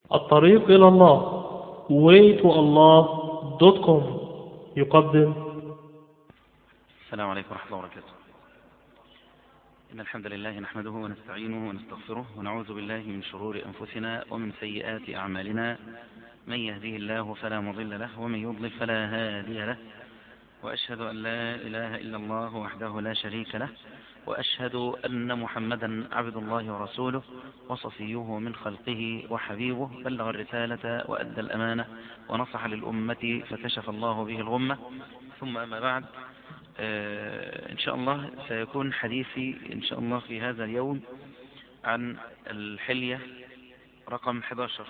الطريق إلى الله waytoallah.com يقدم السلام عليكم ورحمة الله وبركاته إن الحمد لله نحمده ونستعينه ونستغفره ونعوذ بالله من شرور أنفسنا ومن سيئات أعمالنا من يهديه الله فلا مضل له ومن يضلل فلا هادي له وأشهد أن لا إله إلا الله وحده لا شريك له وأشهد أن محمدا عبد الله ورسوله وصفيه من خلقه وحبيبه بلغ الرسالة وأدى الأمانة ونصح للأمة فكشف الله به الغمة ثم أما بعد آه، إن شاء الله سيكون حديثي إن شاء الله في هذا اليوم عن الحلية رقم 11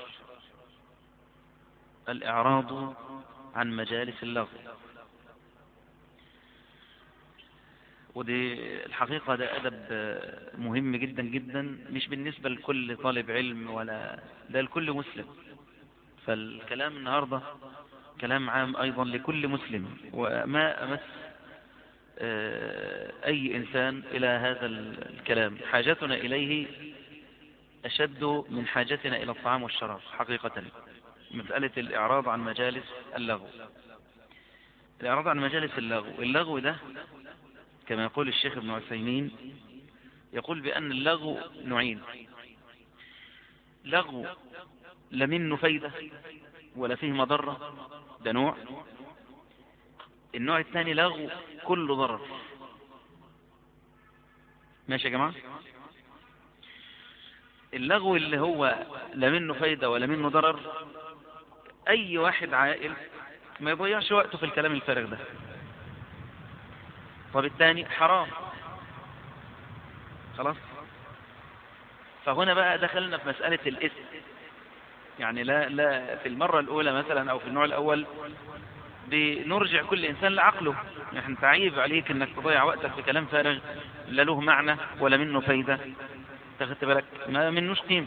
الإعراض عن مجالس اللغو ودي الحقيقة ده أدب مهم جدا جدا مش بالنسبة لكل طالب علم ولا ده لكل مسلم فالكلام النهاردة كلام عام أيضا لكل مسلم وما أمس أي إنسان إلى هذا الكلام حاجتنا إليه أشد من حاجتنا إلى الطعام والشراب حقيقة مسألة الإعراض عن مجالس اللغو الإعراض عن مجالس اللغو اللغو ده كما يقول الشيخ ابن عثيمين يقول بأن اللغو نوعين لغو لا منه فايدة ولا فيه مضرة ده نوع النوع الثاني لغو كله ضرر ماشي يا جماعة اللغو اللي هو لا منه فايدة ولا منه ضرر أي واحد عاقل ما يضيعش وقته في الكلام الفارغ ده طب الثاني حرام خلاص فهنا بقى دخلنا في مسألة الاسم يعني لا لا في المرة الأولى مثلا أو في النوع الأول بنرجع كل إنسان لعقله يعني انت عيب عليك انك تضيع وقتك في كلام فارغ لا له معنى ولا منه فايدة تاخدت بالك ما منوش قيمة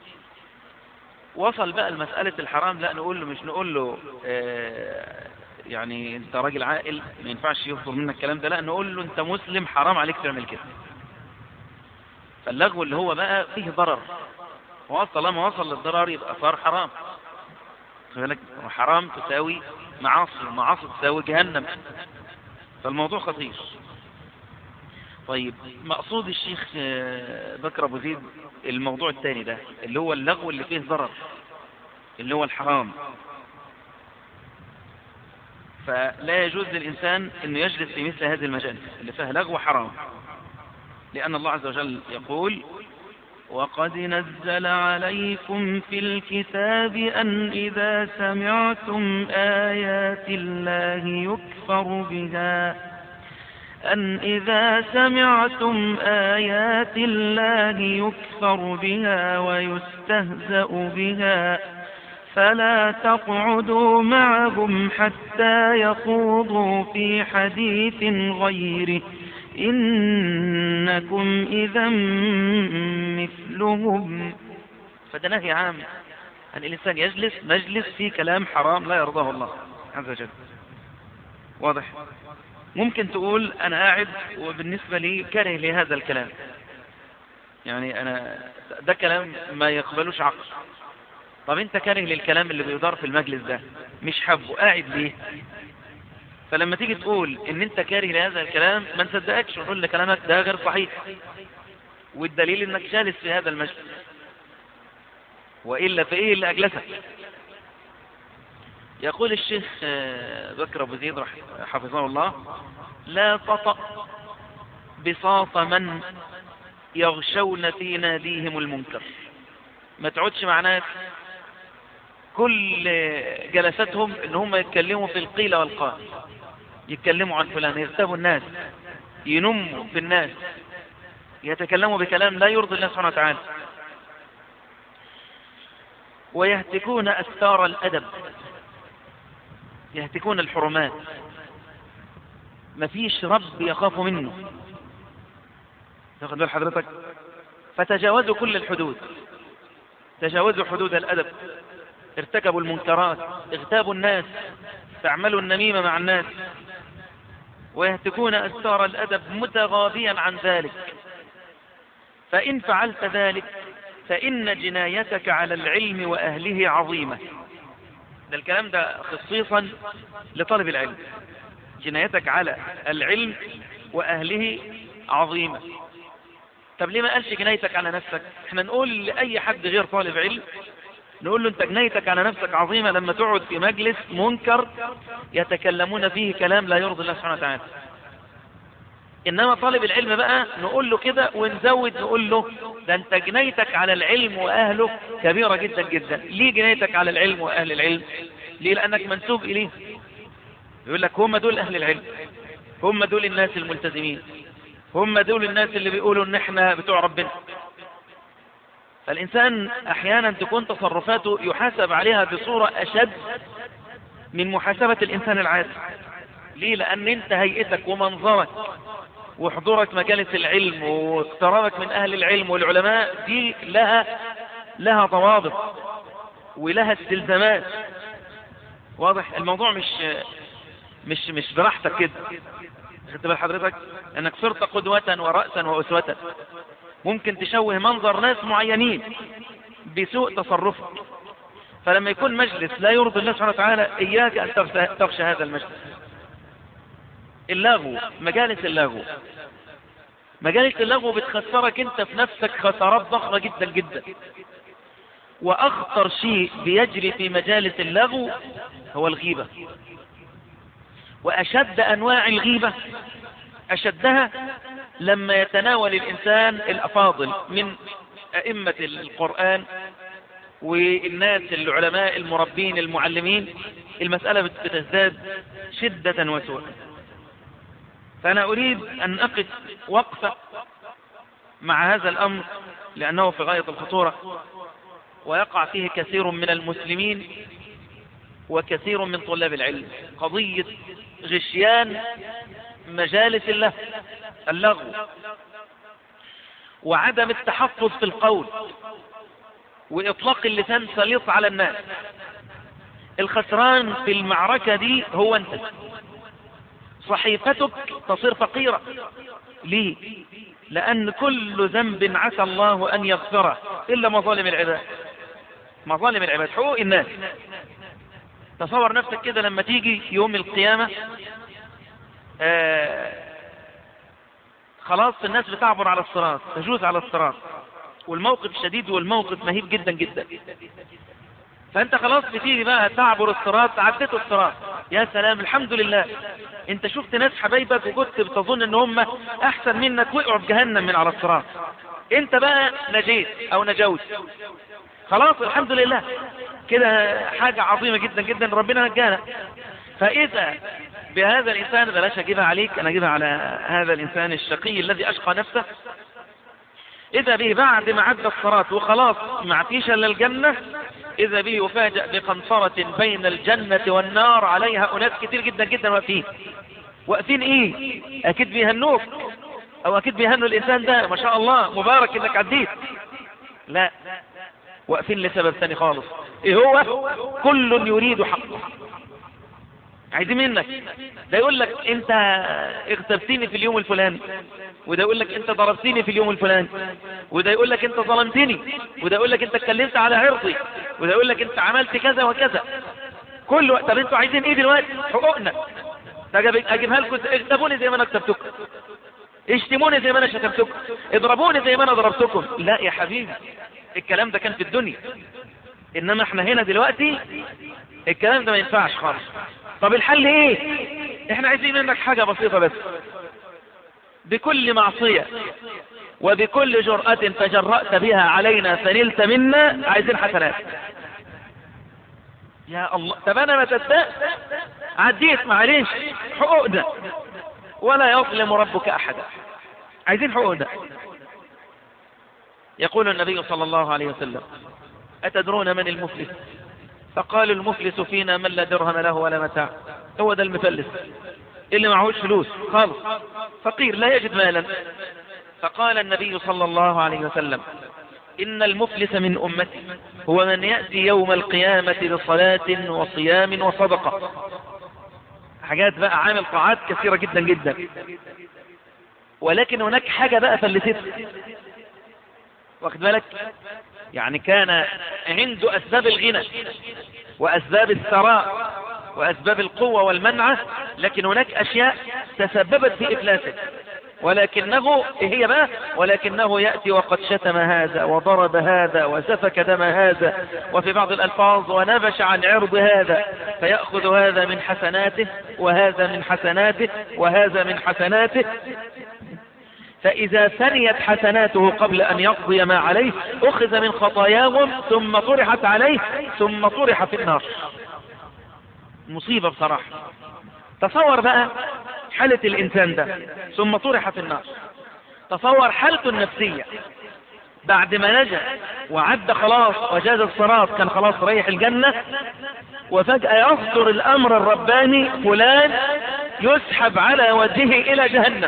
وصل بقى المسألة الحرام لا نقول له مش نقول له آه يعني انت راجل عاقل ما ينفعش يصدر منك الكلام ده لا نقول له انت مسلم حرام عليك تعمل كده فاللغو اللي هو بقى فيه ضرر وطالما وصل للضرر يبقى صار حرام بالك حرام تساوي معاصي ومعاصي تساوي جهنم فالموضوع خطير طيب مقصود الشيخ بكر ابو زيد الموضوع الثاني ده اللي هو اللغو اللي فيه ضرر اللي هو الحرام فلا يجوز للإنسان أنه يجلس في مثل هذه المجالس اللي فيها لغو حرام لأن الله عز وجل يقول وقد نزل عليكم في الكتاب أن إذا سمعتم آيات الله يكفر بها أن إذا سمعتم آيات الله يكفر بها ويستهزأ بها فلا تقعدوا معهم حتى يخوضوا في حديث غيره إنكم إذا مثلهم فده نهي عام أن الإنسان يجلس مجلس في كلام حرام لا يرضاه الله عز وجل واضح ممكن تقول أنا قاعد وبالنسبة لي كاره لهذا الكلام يعني أنا ده كلام ما يقبلوش عقل طب انت كاره للكلام اللي بيدار في المجلس ده مش حبه قاعد ليه فلما تيجي تقول ان انت كاره لهذا الكلام ما نصدقكش ونقول لك كلامك ده غير صحيح والدليل انك جالس في هذا المجلس وإلا فإيه اللي أجلسك يقول الشيخ بكر أبو زيد حفظه الله لا تطأ بساط من يغشون في ناديهم المنكر ما تقعدش مع ناس كل جلساتهم ان هم يتكلموا في القيل والقال يتكلموا عن فلان يغتابوا الناس ينموا في الناس يتكلموا بكلام لا يرضي الله سبحانه وتعالى ويهتكون أستار الأدب يهتكون الحرمات مفيش رب يخاف منه تاخد بال حضرتك فتجاوزوا كل الحدود تجاوزوا حدود الأدب ارتكبوا المنكرات اغتابوا الناس استعملوا النميمة مع الناس ويهتكون أستار الأدب متغاضيا عن ذلك فإن فعلت ذلك فإن جنايتك على العلم وأهله عظيمة ده الكلام ده خصيصا لطالب العلم جنايتك على العلم وأهله عظيمة طب ليه ما قالش جنايتك على نفسك احنا نقول لأي حد غير طالب علم نقول له انت جنايتك على نفسك عظيمة لما تقعد في مجلس منكر يتكلمون فيه كلام لا يرضي الله سبحانه وتعالى انما طالب العلم بقى نقول له كده ونزود نقول له ده انت جنايتك على العلم واهله كبيرة جدا جدا ليه جنايتك على العلم واهل العلم ليه لانك منسوب اليه يقول لك هم دول اهل العلم هم دول الناس الملتزمين هم دول الناس اللي بيقولوا ان احنا بتوع ربنا فالإنسان أحيانا تكون تصرفاته يحاسب عليها بصورة أشد من محاسبة الإنسان العادي ليه لأن أنت هيئتك ومنظرك وحضورك مجالس العلم واقترابك من أهل العلم والعلماء دي لها لها ضوابط ولها استلزامات واضح الموضوع مش مش مش براحتك كده خدت بال حضرتك انك صرت قدوة ورأسا وأسوة ممكن تشوه منظر ناس معينين بسوء تصرفك فلما يكون مجلس لا يرضي الله سبحانه وتعالى إياك أن تغشى هذا المجلس اللغو مجالس اللغو مجالس اللغو بتخسرك انت في نفسك خسارات ضخمة جدا جدا وأخطر شيء بيجري في مجالس اللغو هو الغيبة وأشد أنواع الغيبة أشدها لما يتناول الإنسان الأفاضل من أئمة القرآن والناس العلماء المربين المعلمين المسألة بتزداد شدة وسوءا فأنا أريد أن أقف وقفة مع هذا الأمر لأنه في غاية الخطورة ويقع فيه كثير من المسلمين وكثير من طلاب العلم قضية غشيان مجالس الله اللغو وعدم التحفظ في القول وإطلاق اللسان سليط على الناس الخسران في المعركة دي هو أنت صحيفتك تصير فقيرة ليه لأن كل ذنب عسى الله أن يغفره إلا مظالم العباد مظالم العباد حقوق الناس تصور نفسك كده لما تيجي يوم القيامة آه خلاص الناس بتعبر على الصراط تجوز على الصراط والموقف شديد والموقف مهيب جدا جدا فانت خلاص بتيجي بقى تعبر الصراط عديت الصراط يا سلام الحمد لله انت شفت ناس حبايبك وكنت بتظن ان هم احسن منك وقعوا في جهنم من على الصراط انت بقى نجيت او نجوت خلاص الحمد لله كده حاجة عظيمة جدا جدا ربنا نجانا فإذا بهذا الإنسان بلاش أجيبها عليك أنا أجيبها على هذا الإنسان الشقي الذي أشقى نفسه إذا به بعد ما عدى الصراط وخلاص ما عفيش إلا الجنة إذا به يفاجأ بقنطرة بين الجنة والنار عليها أناس كتير جدا جدا واقفين واقفين إيه أكيد بيهنوك أو أكيد بيهنوا الإنسان ده ما شاء الله مبارك إنك عديت لا واقفين لسبب ثاني خالص ايه هو كل يريد حقه عايزين منك ده يقول لك انت اغتبتني في اليوم الفلاني وده يقول لك انت ضربتني في اليوم الفلاني وده يقول لك انت ظلمتني وده يقول لك انت اتكلمت على عرضي وده يقول لك انت عملت كذا وكذا كل وقت طب انتوا عايزين ايه دلوقتي حقوقنا اجيبها لكم اغتبوني زي ما انا اغتبتكم اشتموني زي ما انا شتمتكم اضربوني زي ما انا ضربتكم لا يا حبيبي الكلام ده كان في الدنيا انما احنا هنا دلوقتي الكلام ده ما ينفعش خالص طب الحل ايه احنا عايزين منك حاجة بسيطة بس بكل معصية وبكل جرأة تجرأت بها علينا فنلت منا عايزين حسنات يا الله طب انا ما تصدق عديت معلش حقوقنا ولا يظلم ربك احدا عايزين حقوقنا يقول النبي صلى الله عليه وسلم أتدرون من المفلس فقال المفلس فينا من لا درهم له ولا متاع هو ده المفلس اللي معهوش فلوس خالص فقير لا يجد مالا فقال النبي صلى الله عليه وسلم إن المفلس من أمتي هو من يأتي يوم القيامة بصلاة وصيام وصدقة حاجات بقى عامل طاعات كثيرة جدا جدا ولكن هناك حاجة بقى فلست واخد بالك يعني كان عنده أسباب الغنى وأسباب الثراء وأسباب القوة والمنعة لكن هناك أشياء تسببت في إفلاسه ولكنه إيه هي بقى ولكنه يأتي وقد شتم هذا وضرب هذا وسفك دم هذا وفي بعض الألفاظ ونبش عن عرض هذا فيأخذ هذا من حسناته وهذا من حسناته وهذا من حسناته فإذا ثنيت حسناته قبل أن يقضي ما عليه أخذ من خطاياهم ثم طرحت عليه ثم طرح في النار مصيبة بصراحة تصور بقى حالة الإنسان ده ثم طرح في النار تصور حالته النفسية بعد ما نجا وعد خلاص وجاز الصراط كان خلاص ريح الجنة وفجأة يصدر الأمر الرباني فلان يسحب على وجهه إلى جهنم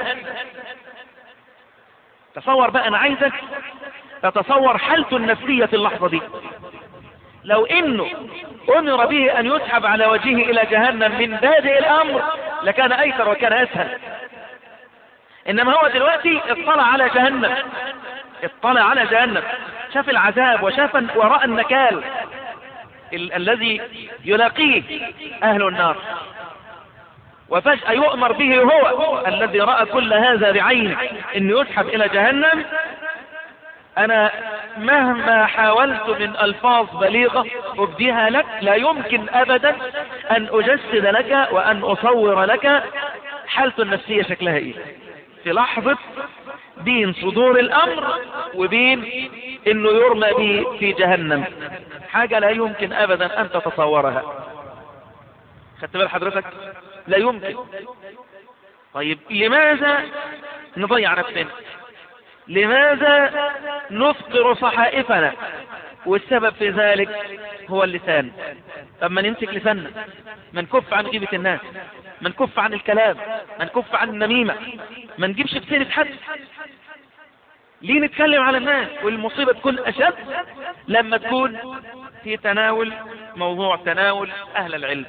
تصور بقى أنا عايزك تتصور حالته النفسية في اللحظة دي لو انه امر به ان يسحب على وجهه الى جهنم من بادئ الامر لكان ايسر وكان اسهل انما هو دلوقتي اطلع على جهنم اطلع على جهنم شاف العذاب وشاف وراء النكال ال الذي يلاقيه اهل النار وفجأة يؤمر به هو الذي رأى كل هذا بعينه انه يسحب الى جهنم انا مهما حاولت من الفاظ بليغة ابديها لك لا يمكن ابدا ان اجسد لك وان اصور لك حالته النفسية شكلها ايه في لحظة بين صدور الامر وبين انه يرمى به في جهنم حاجة لا يمكن ابدا ان تتصورها خدت بال حضرتك لا يمكن طيب لماذا نضيع نفسنا لماذا نفطر صحائفنا والسبب في ذلك هو اللسان طب ما نمسك لساننا ما نكف عن غيبة الناس ما نكف عن الكلام ما نكف عن النميمة ما نجيبش بسيرة حد ليه نتكلم على الناس والمصيبة تكون أشد لما تكون في تناول موضوع تناول أهل العلم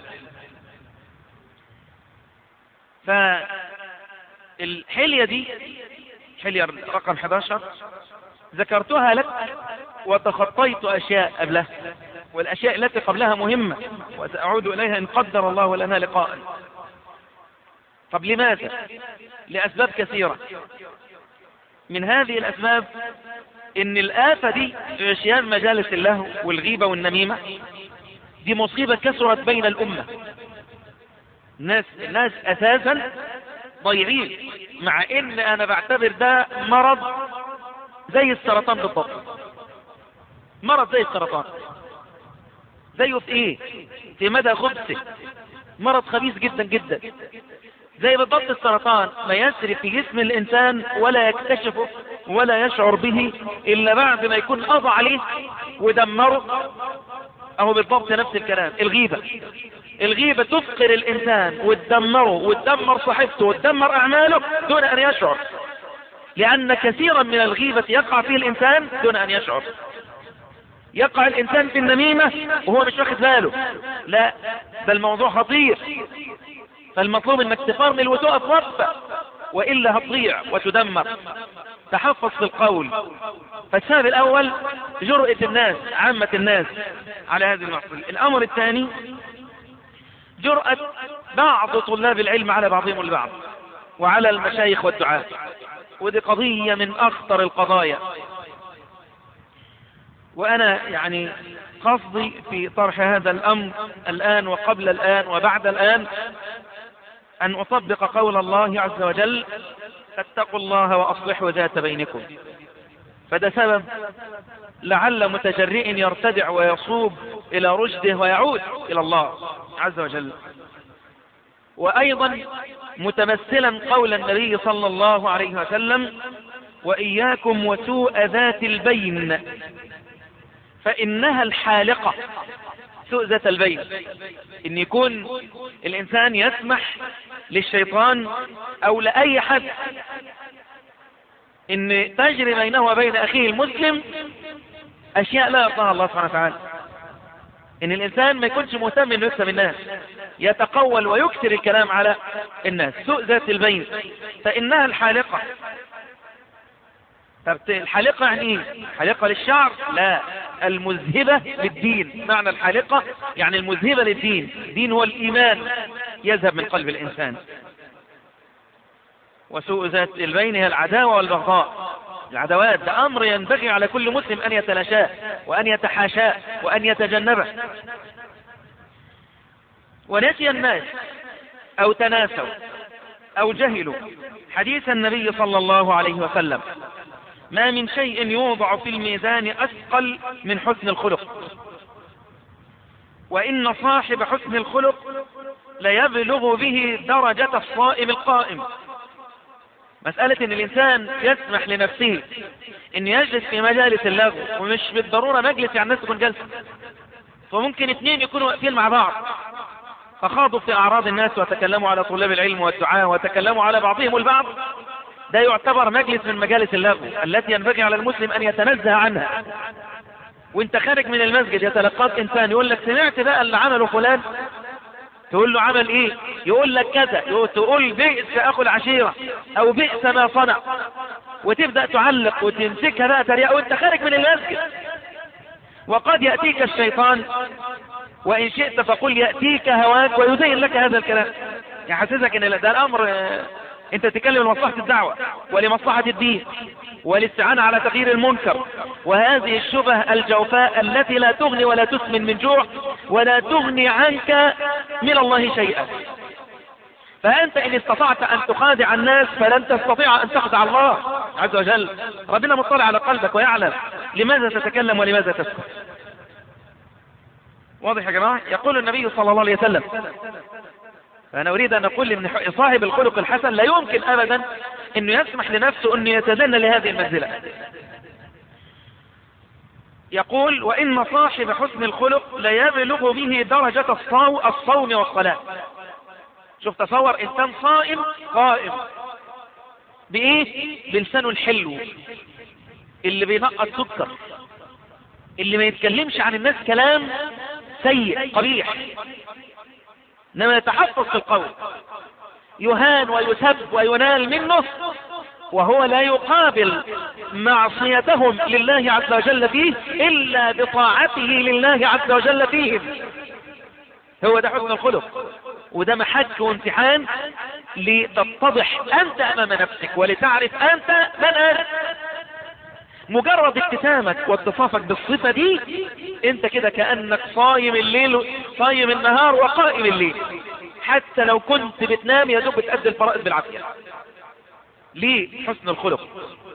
فالحلية دي حلية رقم 11 ذكرتها لك وتخطيت أشياء قبلها والأشياء التي قبلها مهمة وسأعود إليها إن قدر الله لنا لقاء طب لماذا لأسباب كثيرة من هذه الأسباب إن الآفة دي في غشيان مجالس اللهو والغيبة والنميمة دي مصيبة كثرت بين الأمة الناس الناس أساسا ضيعين مع ان انا بعتبر ده مرض زي السرطان بالضبط مرض زي السرطان زيه في ايه في مدى خبثه مرض خبيث جدا جدا زي بالضبط السرطان ما يسري في جسم الانسان ولا يكتشفه ولا يشعر به الا بعد ما يكون قضى عليه ودمره اهو بالضبط نفس الكلام الغيبة الغيبة تفقر الانسان وتدمره وتدمر صحته وتدمر اعماله دون ان يشعر لان كثيرا من الغيبة يقع فيه الانسان دون ان يشعر يقع الانسان في النميمة وهو مش واخد باله لا ده الموضوع خطير فالمطلوب انك تفرمل وتقف وقفة والا هتضيع وتدمر تحفظ في القول فالسبب الاول جرأة الناس عامة الناس على هذه المعصية الامر الثاني جرأة بعض طلاب العلم على بعضهم البعض وعلى المشايخ والدعاة ودي قضية من اخطر القضايا وانا يعني قصدي في طرح هذا الامر الان وقبل الان وبعد الان ان اطبق قول الله عز وجل فاتقوا الله واصلحوا ذات بينكم فده سبب لعل متجرئ يرتدع ويصوب الى رشده ويعود الى الله عز وجل وايضا متمثلا قول النبي صلى الله عليه وسلم واياكم وسوء ذات البين فانها الحالقة سوء ذات البين ان يكون الانسان يسمح للشيطان او لاي حد ان تجري بينه وبين اخيه المسلم اشياء لا يرضاها الله سبحانه وتعالى ان الانسان ما يكونش مهتم انه يكسب الناس يتقول ويكثر الكلام على الناس سوء ذات البين فانها الحالقة طب الحالقة يعني ايه حالقة للشعر لا المذهبة للدين معنى الحالقة يعني المذهبة للدين الدين هو الإيمان يذهب من قلب الإنسان وسوء ذات البين هي العداوة والبغضاء العداوات ده أمر ينبغي على كل مسلم أن يتلاشاه وأن يتحاشاه وأن يتجنبه ونسي الناس أو تناسوا أو جهلوا حديث النبي صلى الله عليه وسلم ما من شيء يوضع في الميزان أثقل من حسن الخلق وإن صاحب حسن الخلق ليبلغ به درجة الصائم القائم مسألة ان الانسان يسمح لنفسه ان يجلس في مجالس اللغو ومش بالضرورة مجلس يعني الناس تكون جلسة فممكن اثنين يكونوا واقفين مع بعض فخاضوا في اعراض الناس وتكلموا على طلاب العلم والدعاء وتكلموا على بعضهم البعض ده يعتبر مجلس من مجالس اللغو التي ينبغي على المسلم ان يتنزه عنها وانت خارج من المسجد يتلقاك انسان يقول لك سمعت بقى اللي عمله فلان تقول له عمل ايه يقول لك كذا تقول بئس اخو العشيرة او بئس ما صنع وتبدأ تعلق وتمسكها بقى تريقة وانت خارج من المسجد وقد يأتيك الشيطان وإن شئت فقل يأتيك هواك ويزين لك هذا الكلام يحسسك ان ده الامر انت تتكلم لمصلحة الدعوة ولمصلحة الدين والاستعانة على تغيير المنكر وهذه الشبه الجوفاء التي لا تغني ولا تسمن من جوع ولا تغني عنك من الله شيئا فأنت إن استطعت أن تخادع الناس فلن تستطيع أن تخدع الله عز وجل ربنا مطلع على قلبك ويعلم لماذا تتكلم ولماذا تسكت واضح يا جماعة يقول النبي صلى الله عليه وسلم فأنا أريد أن أقول إن صاحب الخلق الحسن لا يمكن أبدا أنه يسمح لنفسه أنه يتدنى لهذه المنزلة يقول وإن صاحب حسن الخلق ليبلغ به درجة الصو الصوم والصلاة شوف تصور إنسان صائم قائم بإيه بلسانه الحلو اللي بينقط سكر اللي ما يتكلمش عن الناس كلام سيء قبيح انما يتحفظ في القول يهان ويسب وينال منه وهو لا يقابل معصيتهم لله عز وجل فيه إلا بطاعته لله عز وجل فيهم هو ده حسن الخلق وده محك وامتحان لتتضح أنت أمام نفسك ولتعرف أنت من أنت مجرد ابتسامك واتصافك بالصفة دي انت كده كأنك صايم الليل صايم النهار وقائم الليل حتى لو كنت بتنام يا دوب بتأدي الفرائض بالعافية ليه حسن الخلق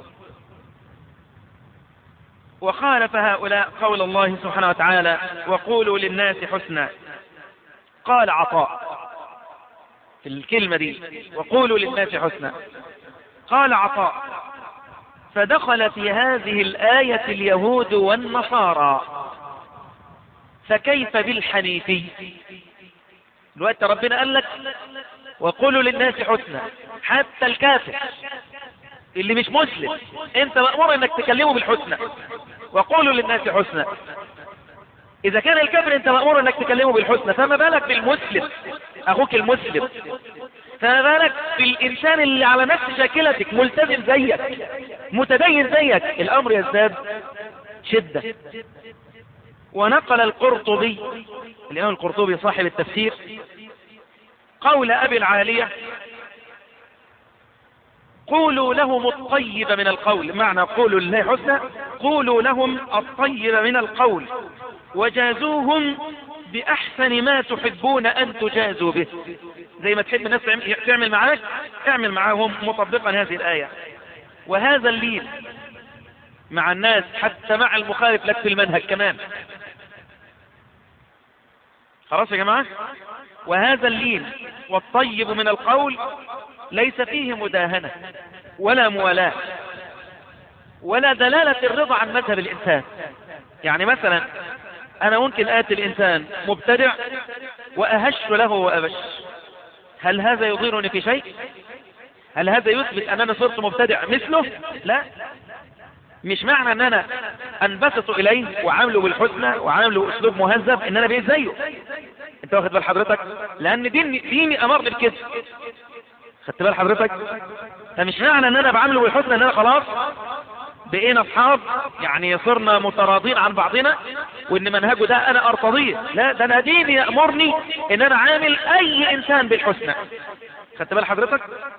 وخالف هؤلاء قول الله سبحانه وتعالى وقولوا للناس حسنا قال عطاء في الكلمة دي وقولوا للناس حسنا قال عطاء فدخل في هذه الآية اليهود والنصارى فكيف بالحنيفي الوقت ربنا قال لك وقولوا للناس حسنا حتى الكافر اللي مش مسلم انت مأمور انك تكلمه بالحسنى وقولوا للناس حسنا اذا كان الكافر انت مأمور انك تكلمه بالحسنى فما بالك بالمسلم اخوك المسلم فما بالك بالانسان اللي على نفس شاكلتك ملتزم زيك متدين زيك الامر يزداد شدة ونقل القرطبي الامام القرطبي صاحب التفسير قول ابي العالية قولوا لهم الطيب من القول معنى قولوا لله حسنى قولوا لهم الطيب من القول وجازوهم بأحسن ما تحبون أن تجازوا به زي ما تحب الناس تعمل معاك اعمل معاهم مطبقا هذه الآية وهذا اللين مع الناس حتى مع المخالف لك في المنهج كمان خلاص يا جماعة وهذا اللين والطيب من القول ليس فيه مداهنة ولا موالاة ولا دلالة الرضا عن مذهب الإنسان يعني مثلا أنا ممكن آتي الإنسان مبتدع وأهش له وأبش هل هذا يضيرني في شيء هل هذا يثبت أن أنا صرت مبتدع مثله لا مش معنى أن أنا أنبسط إليه وعامله بالحسنى وعامله بأسلوب مهذب أن أنا بقيت زيه أنت واخد بال حضرتك لأن ديني, ديني أمرني بكده خدت بال حضرتك فمش معنى ان انا بعمله بالحسنى ان انا خلاص بقينا اصحاب يعني صرنا متراضين عن بعضنا وان منهجه ده انا ارتضيه لا ده انا ديني يامرني ان انا عامل اي انسان بالحسنى خدت بال حضرتك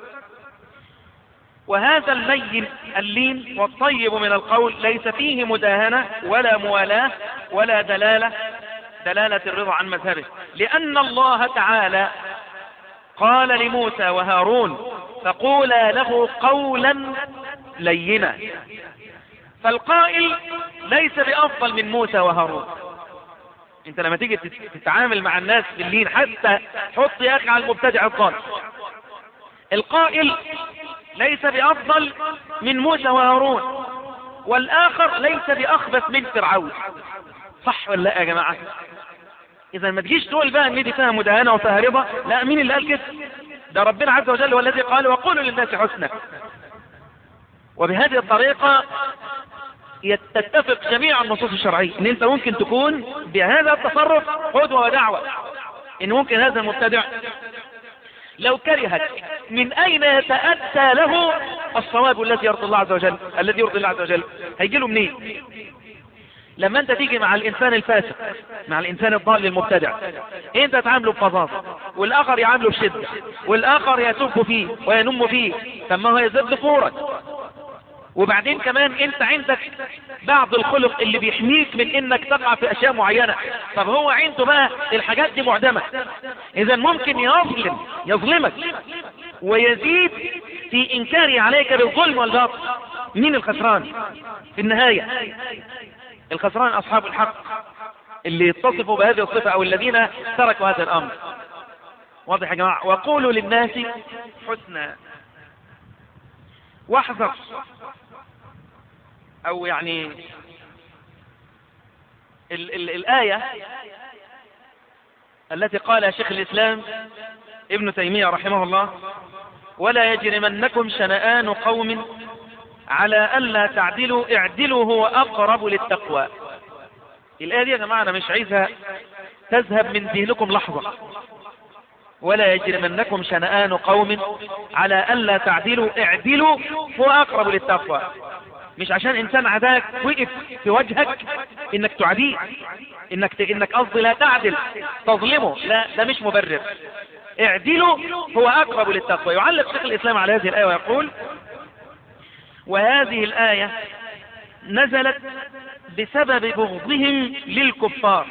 وهذا اللين اللين والطيب من القول ليس فيه مداهنة ولا مولاة ولا دلالة دلالة الرضا عن مذهبه لأن الله تعالى قال لموسى وهارون فقولا له قولا لينا فالقائل ليس بأفضل من موسى وهارون انت لما تيجي تتعامل مع الناس باللين حتى حط يا اخي على المبتدع الضال القائل ليس بأفضل من موسى وهارون والآخر ليس بأخبث من فرعون صح ولا لا يا جماعة إذا ما تجيش تقول بقى إن دي فيها مداهنة وفيها رضا لا مين اللي قال كده ده ربنا عز وجل هو الذي قال وقولوا للناس حسنا وبهذه الطريقة تتفق جميع النصوص الشرعية ان انت ممكن تكون بهذا التصرف قدوة ودعوة ان ممكن هذا المبتدع لو كرهك من اين يتأتى له الصواب الذي يرضي الله عز وجل الذي يرضي الله عز وجل هيجي له منين لما انت تيجي مع الانسان الفاسق مع الانسان الضال المبتدع انت تعامله بفظاظه والاخر يعامله بشده والاخر يسب فيه وينم فيه ثم هو يزد فورك وبعدين كمان انت عندك بعض الخلق اللي بيحميك من انك تقع في اشياء معينة طب هو عنده بقى الحاجات دي معدمة اذا ممكن يظلم يظلمك ويزيد في انكاره عليك بالظلم والباطل مين الخسران في النهاية الخسران اصحاب الحق اللي يتصفوا بهذه الصفة او الذين تركوا هذا الامر واضح يا جماعة وقولوا للناس حسنا واحذر او يعني ال ال الآية التي قالها شيخ الإسلام ابن تيمية رحمه الله ولا يجرمنكم شنآن قوم على ألا تعدلوا اعدلوا هو أقرب للتقوى الآية دي يا جماعة أنا مش عايزها تذهب من ذهنكم لحظة ولا يجرمنكم شنآن قوم على ألا تعدلوا اعدلوا هو أقرب للتقوى مش عشان انسان عداك وقف في وجهك انك تعديه انك انك قصدي لا تعدل تظلمه لا ده مش مبرر اعدلوا هو اقرب للتقوى يعلق شيخ الاسلام على هذه الايه ويقول وهذه الايه نزلت بسبب بغضهم للكفار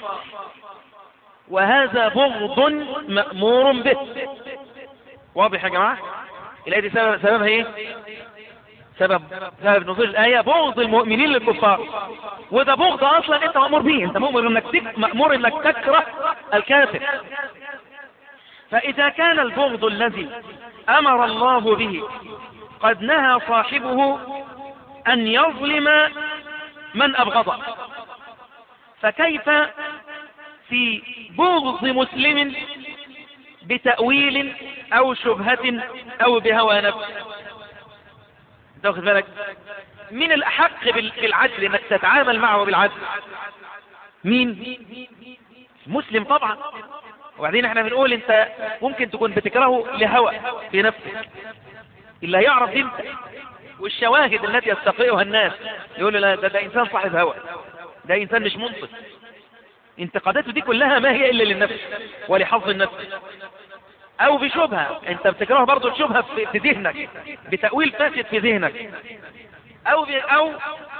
وهذا بغض مأمور به واضح يا جماعة الآية دي سبب سببها ايه سبب سبب نزول الآية بغض المؤمنين للكفار وده بغض أصلا أنت مأمور به أنت مأمور إنك تك... مأمور إنك تكره الكافر فإذا كان البغض الذي أمر الله به قد نهى صاحبه أن يظلم من أبغضه فكيف في بغض مسلم بتأويل أو شبهة أو بهوى نفس تاخذ بالك مين الأحق بالعدل انك تتعامل معه بالعدل مين مسلم طبعا وبعدين احنا بنقول انت ممكن تكون بتكرهه لهوى في نفسك اللي هيعرف انت والشواهد التي يستقيها الناس يقول لا ده, ده انسان صاحب هوى ده انسان مش منصف انتقاداته دي كلها ما هي الا للنفس ولحظ النفس او بشبهة انت بتكره برضو الشبهة في ذهنك بتأويل فاسد في ذهنك او ب... او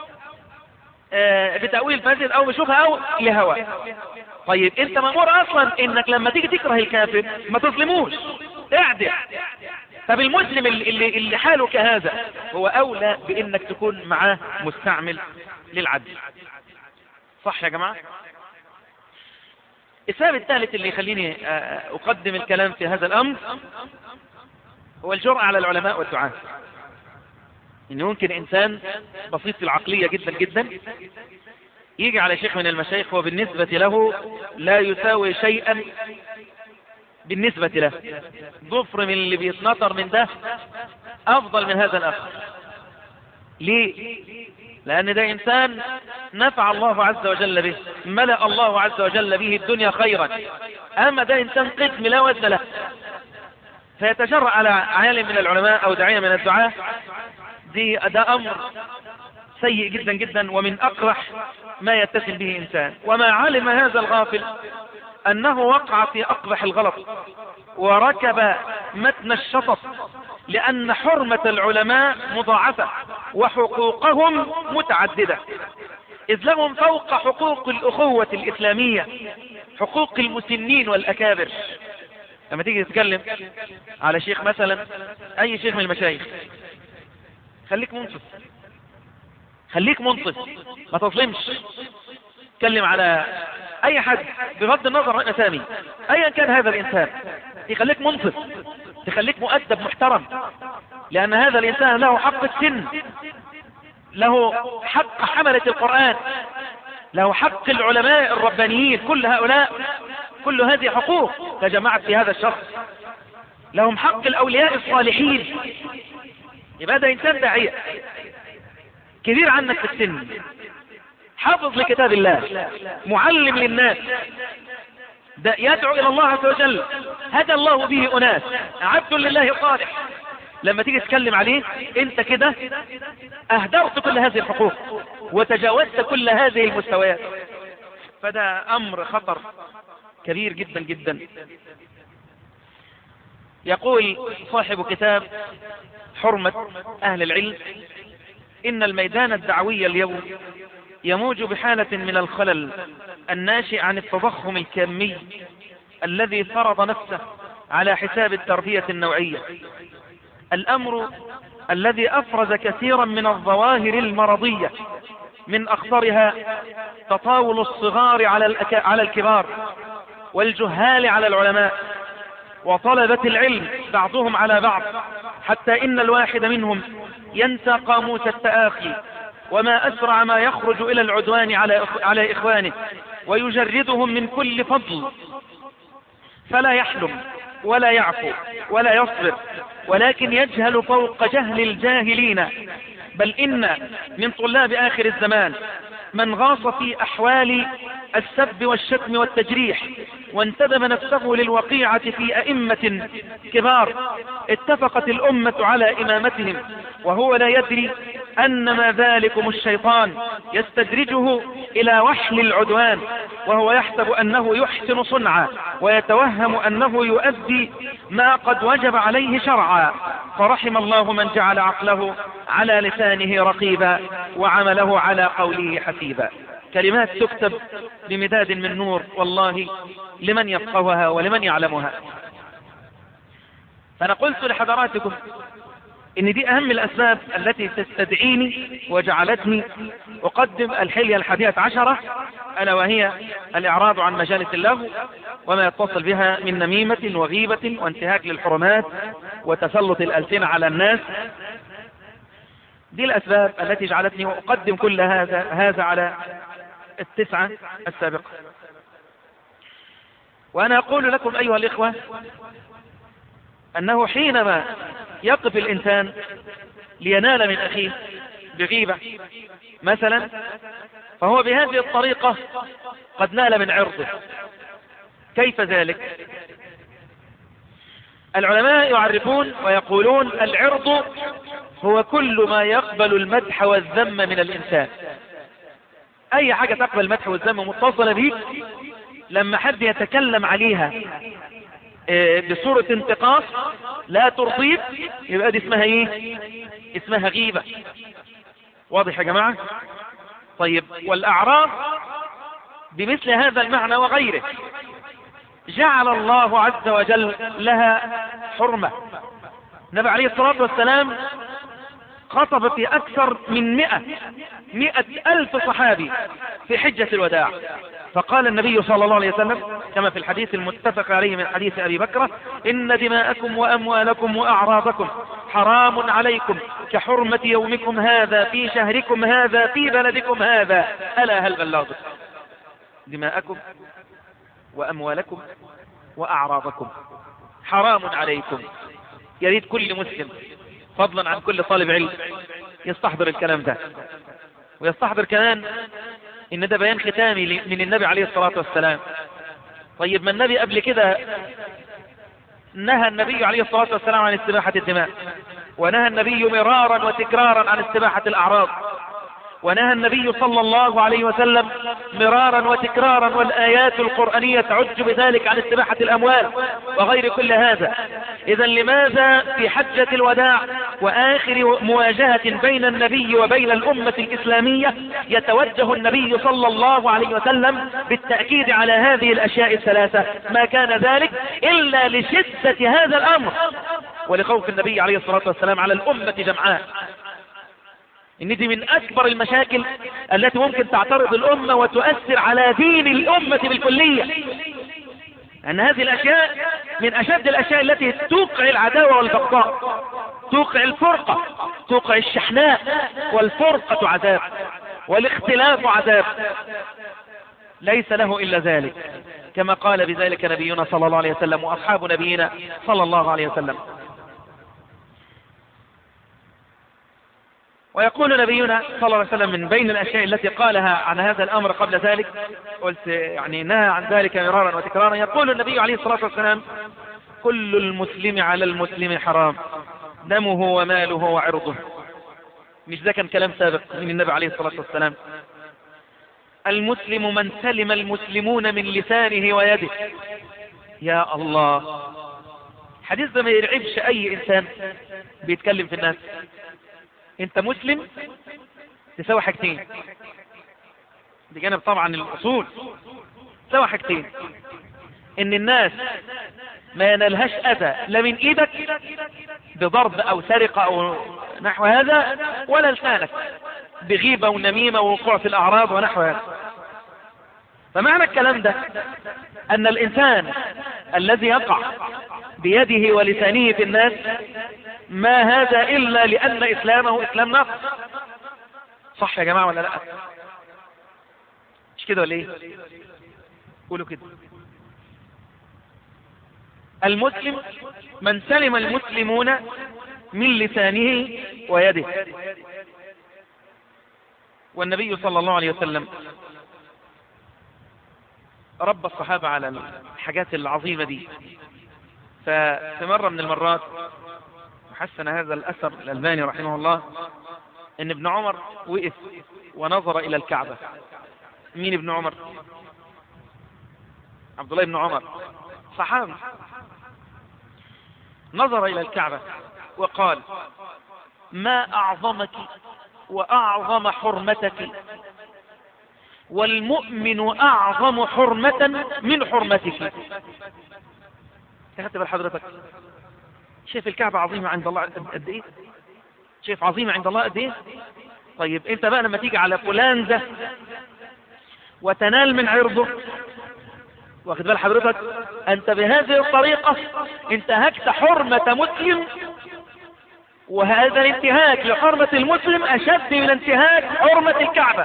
آه بتأويل فاسد او بشبهة او لهوى طيب انت مأمور اصلا انك لما تيجي تكره الكافر ما تظلموش اعدل طب المسلم اللي, اللي حاله كهذا هو اولى بانك تكون معاه مستعمل للعدل صح يا جماعة السبب الثالث اللي يخليني أقدم الكلام في هذا الأمر هو الجرأة على العلماء والدعاة إن ممكن إنسان بسيط العقلية جدا جدا يجي على شيخ من المشايخ وبالنسبة له لا يساوي شيئا بالنسبة له ضفر من اللي بيتنطر من ده أفضل من هذا الأخ ليه لأن ده إنسان نفع الله عز وجل به ملأ الله عز وجل به الدنيا خيرا أما ده إنسان قسم لا وزن له فيتجرأ على عالم من العلماء أو داعية من الدعاة دي ده أمر سيء جدا جدا ومن أقرح ما يتسم به إنسان وما علم هذا الغافل أنه وقع في أقبح الغلط وركب متن الشطط لأن حرمة العلماء مضاعفة وحقوقهم متعددة إذ لهم فوق حقوق الأخوة الإسلامية حقوق المسنين والأكابر لما تيجي تتكلم على شيخ مثلا أي شيخ من المشايخ خليك منصف خليك منصف ما تظلمش تكلم على اي حد بغض النظر عن اسامي ايا كان هذا الانسان يخليك منصف تخليك مؤدب محترم لان هذا الانسان له حق السن له حق حملة القرآن له حق العلماء الربانيين كل هؤلاء كل هذه حقوق تجمعت في هذا الشخص لهم حق الأولياء الصالحين يبقى هذا إنسان داعية كبير عنك في السن حافظ لكتاب الله معلم للناس ده يدعو إلى الله عز وجل هدى الله به أناس عبد لله صالح لما تيجي تتكلم عليه انت كده اهدرت كل هذه الحقوق وتجاوزت كل هذه المستويات فده امر خطر كبير جدا جدا يقول صاحب كتاب حرمة اهل العلم ان الميدان الدعوي اليوم يموج بحالة من الخلل الناشئ عن التضخم الكمي الذي فرض نفسه على حساب التربية النوعية الأمر الذي أفرز كثيرا من الظواهر المرضية من أخطرها تطاول الصغار على, الأك... على الكبار والجهال على العلماء وطلبة العلم بعضهم على بعض حتى إن الواحد منهم ينسى قاموس التآخي وما أسرع ما يخرج إلى العدوان على, على إخوانه ويجردهم من كل فضل فلا يحلم ولا يعفو ولا يصبر ولكن يجهل فوق جهل الجاهلين بل إن من طلاب آخر الزمان من غاص في أحوال السب والشتم والتجريح وانتدب نفسه للوقيعة في أئمة كبار اتفقت الأمة على إمامتهم وهو لا يدري أن ما ذلكم الشيطان يستدرجه إلى وحل العدوان وهو يحسب أنه يحسن صنعا ويتوهم أنه يؤدي ما قد وجب عليه شرعا فرحم الله من جعل عقله على لسانه رقيبا وعمله على قوله حسيبا كلمات تكتب بمداد من نور والله لمن يفقهها ولمن يعلمها فأنا قلت لحضراتكم ان دي اهم الاسباب التي تستدعيني وجعلتني اقدم الحلية الحادية عشرة الا وهي الاعراض عن مجالس اللغو وما يتصل بها من نميمة وغيبة وانتهاك للحرمات وتسلط الالسنة على الناس دي الاسباب التي جعلتني اقدم كل هذا هذا على التسعة السابقة وانا اقول لكم ايها الاخوة انه حينما يقف الانسان لينال من اخيه بغيبة مثلا فهو بهذه الطريقة قد نال من عرضه كيف ذلك العلماء يعرفون ويقولون العرض هو كل ما يقبل المدح والذم من الانسان اي حاجة تقبل المدح والذم متصلة بيك لما حد يتكلم عليها بصورة انتقاص لا ترضيك يبقى دي اسمها ايه اسمها غيبة واضح يا جماعة طيب والاعراض بمثل هذا المعنى وغيره جعل الله عز وجل لها حرمة النبي عليه الصلاة والسلام خطب في أكثر من مئة مئة ألف صحابي في حجة الوداع فقال النبي صلى الله عليه وسلم كما في الحديث المتفق عليه من حديث أبي بكرة إن دماءكم وأموالكم وأعراضكم حرام عليكم كحرمة يومكم هذا في شهركم هذا في بلدكم هذا ألا هل بلغت دماءكم وأموالكم وأعراضكم حرام عليكم يريد كل مسلم فضلا عن كل طالب علم يستحضر الكلام ده ويستحضر كمان ان ده بيان ختامي من النبي عليه الصلاة والسلام طيب ما النبي قبل كده نهى النبي عليه الصلاة والسلام عن استباحة الدماء ونهى النبي مرارا وتكرارا عن استباحة الأعراض ونهى النبي صلى الله عليه وسلم مرارا وتكرارا والآيات القرآنية تعج بذلك عن استباحة الأموال وغير كل هذا إذا لماذا في حجة الوداع وآخر مواجهة بين النبي وبين الأمة الإسلامية يتوجه النبي صلى الله عليه وسلم بالتأكيد على هذه الأشياء الثلاثة ما كان ذلك إلا لشدة هذا الأمر ولخوف النبي عليه الصلاة والسلام على الأمة جمعاء ان دي من اكبر المشاكل التي ممكن تعترض الامة وتؤثر على دين الامة بالكلية ان هذه الاشياء من اشد الاشياء التي توقع العداوة والبغضاء توقع الفرقة توقع الشحناء والفرقة عذاب والاختلاف عذاب ليس له الا ذلك كما قال بذلك نبينا صلى الله عليه وسلم واصحاب نبينا صلى الله عليه وسلم ويقول نبينا صلى الله عليه وسلم من بين الأشياء التي قالها عن هذا الأمر قبل ذلك قلت يعني نهى عن ذلك مرارا وتكرارا يقول النبي عليه الصلاة والسلام كل المسلم على المسلم حرام دمه وماله وعرضه مش ده كان كلام سابق من النبي عليه الصلاة والسلام المسلم من سلم المسلمون من لسانه ويده يا الله حديث ده ما يرعبش أي إنسان بيتكلم في الناس انت مسلم تساوي حاجتين بجانب طبعا الاصول تساوي حاجتين ان الناس ما ينالهاش اذى لا من ايدك بضرب او سرقة او نحو هذا ولا لسانك بغيبة ونميمة ووقوع في الاعراض ونحو هذا فمعنى الكلام ده ان الانسان الذي يقع بيده ولسانه في الناس ما هذا إلا لأن إسلامه إسلام نقص صح يا جماعة ولا لا مش كده ولا ايه قولوا كده المسلم من سلم المسلمون من لسانه ويده والنبي صلى الله عليه وسلم رب الصحابة على الحاجات العظيمة دي ففي مرة من المرات حسن هذا الأثر الألباني رحمه الله ان ابن عمر وقف ونظر إلى الكعبة مين ابن عمر عبد الله بن عمر صحابي نظر إلى الكعبة وقال ما أعظمك وأعظم حرمتك والمؤمن أعظم حرمة من حرمتك تخدت بال حضرتك شايف الكعبة عظيمة عند الله قد ايه شايف عظيمة عند الله قد ايه طيب انت بقى لما تيجي على فلان ده وتنال من عرضه واخد بال حضرتك انت بهذه الطريقة انتهكت حرمة مسلم وهذا الانتهاك لحرمة المسلم اشد من انتهاك حرمة الكعبة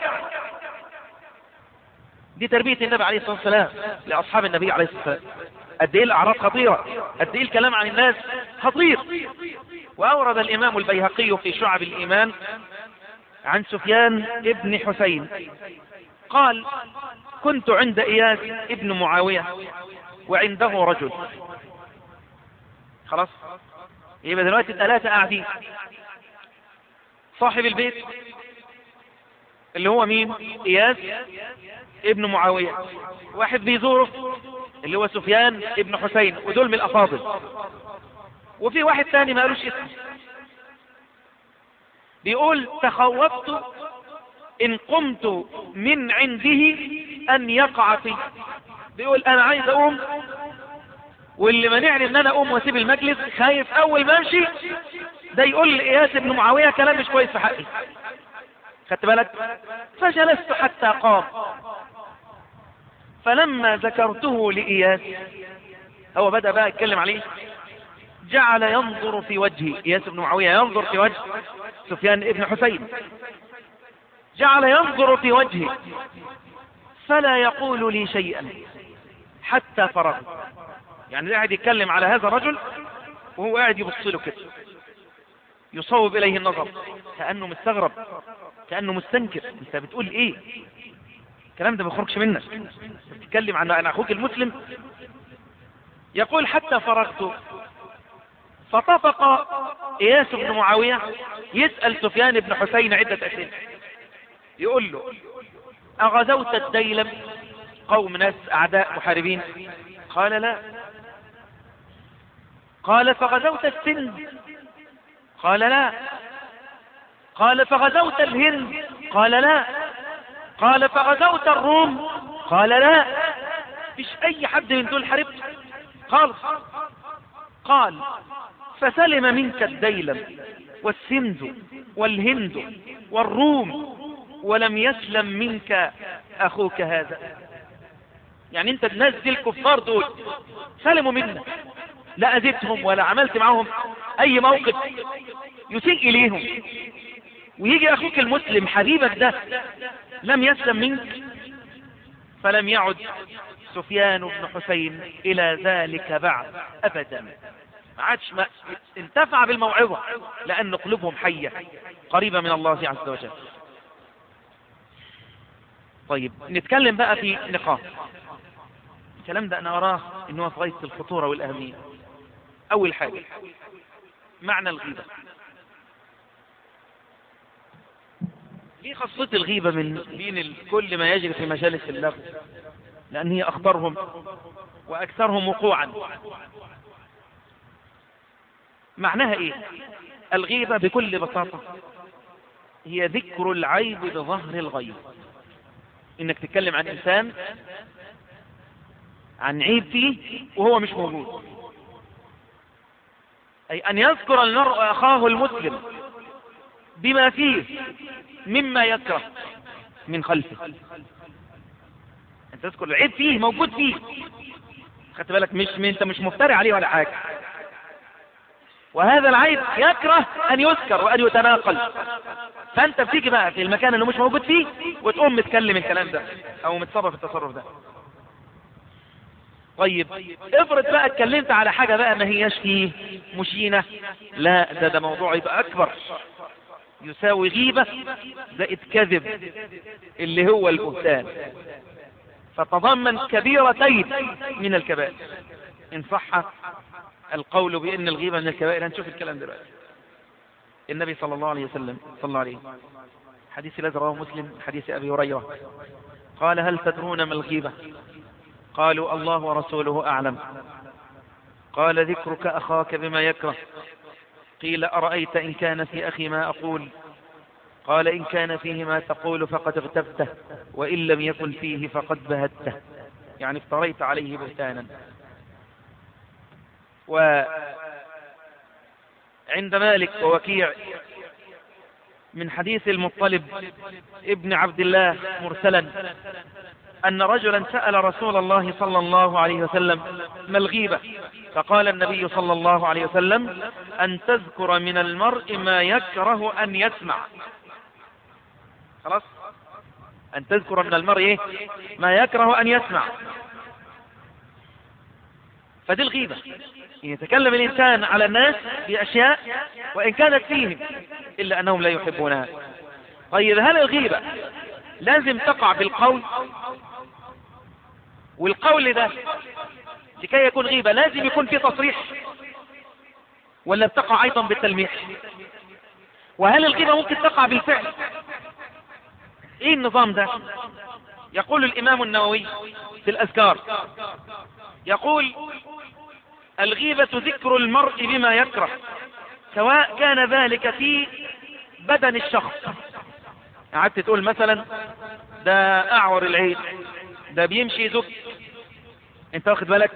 دي تربية النبي عليه الصلاة والسلام لأصحاب النبي عليه الصلاة والسلام قد ايه الاعراض خطيرة قد ايه الكلام عن الناس خطير واورد الامام البيهقي في شعب الايمان عن سفيان ابن حسين قال كنت عند اياس ابن معاوية وعنده رجل خلاص يبقى دلوقتي الثلاثة قاعدين صاحب البيت اللي هو مين اياس ابن معاوية واحد بيزوره اللي هو سفيان ابن حسين ودول من الافاضل وفي واحد ثاني ما قالوش اسمه بيقول تخوفت ان قمت من عنده ان يقع في بيقول انا عايز اقوم واللي منعني ان انا اقوم واسيب المجلس خايف اول ما امشي ده يقول لاياس ابن معاويه كلام مش كويس في حقي خدت بالك فجلست حتى قام فلما ذكرته لإياس هو بدأ بقى يتكلم عليه جعل ينظر في وجهي إياس بن معاوية ينظر في وجه سفيان بن حسين جعل ينظر في وجهي فلا يقول لي شيئا حتى فرغ يعني قاعد يتكلم على هذا الرجل وهو قاعد يبص له كده يصوب إليه النظر كأنه مستغرب كأنه مستنكر انت بتقول ايه الكلام ده ما يخرجش منك بتتكلم عن عن اخوك المسلم يقول حتى فرغت فطفق اياس بن معاوية يسأل سفيان بن حسين عدة اسئلة يقول له أغزوت الديلم قوم ناس أعداء محاربين قال لا قال فغزوت السند قال لا قال فغزوت الهند قال لا قال فغزوت الروم قال لا مش اي حد من دول حاربت قال قال فسلم منك الديلم والسند والهند والروم ولم يسلم منك اخوك هذا يعني انت الناس دي الكفار دول سلموا منك لا اذيتهم ولا عملت معهم اي موقف يسيء اليهم ويجي اخوك المسلم حبيبك ده لم يسلم منك فلم يعد سفيان بن حسين الى ذلك بعد ابدا ما عادش ما انتفع بالموعظة لان قلوبهم حية قريبة من الله عز وجل طيب نتكلم بقى في نقاط الكلام ده انا اراه ان هو في غاية الخطورة والاهمية اول حاجة معنى الغيبة ليه خاصة الغيبة من بين ال- كل ما يجري في مجالس اللغو لأن هي أخطرهم وأكثرهم وقوعا معناها إيه الغيبة بكل بساطة هي ذكر العيب بظهر الغيب إنك تتكلم عن إنسان عن عيب فيه وهو مش موجود أي أن يذكر المرء أخاه المسلم بما فيه مما يكره من خلفه انت تذكر العيب فيه موجود فيه خدت بالك مش انت مش مفتري عليه ولا حاجه وهذا العيب يكره ان يذكر وان يتناقل فانت بتيجي بقى في المكان اللي مش موجود فيه وتقوم متكلم الكلام ده او متصرف التصرف ده طيب افرض بقى اتكلمت على حاجه بقى ما هياش فيه مشينه لا ده ده موضوع يبقى اكبر يساوي غيبة زائد كذب اللي هو البهتان فتضمن كبيرتين من الكبائر إن صح القول بأن الغيبة من الكبائر هنشوف الكلام دلوقتي النبي صلى الله عليه وسلم صلى الله عليه حديث الذي رواه مسلم حديث أبي هريرة قال هل تدرون ما الغيبة قالوا الله ورسوله أعلم قال ذكرك أخاك بما يكره قيل أرأيت إن كان في أخي ما أقول قال إن كان فيه ما تقول فقد اغتبته وإن لم يكن فيه فقد بهته يعني افتريت عليه بهتانا وعند مالك ووكيع من حديث المطلب ابن عبد الله مرسلا أن رجلا سأل رسول الله صلى الله عليه وسلم ما الغيبة فقال النبي صلى الله عليه وسلم أن تذكر من المرء ما يكره أن يسمع خلاص أن تذكر من المرء إيه؟ ما يكره أن يسمع فدي الغيبة يتكلم الإنسان على الناس بأشياء وإن كانت فيهم إلا أنهم لا يحبونها طيب هل الغيبة لازم تقع بالقول والقول ده لكي يكون غيبة لازم يكون فيه تصريح ولا بتقع أيضا بالتلميح وهل الغيبة ممكن تقع بالفعل ايه النظام ده يقول الامام النووي في الاذكار يقول الغيبة ذكر المرء بما يكره سواء كان ذلك في بدن الشخص قعدت تقول مثلا ده اعور العين ده بيمشي يزك انت واخد بالك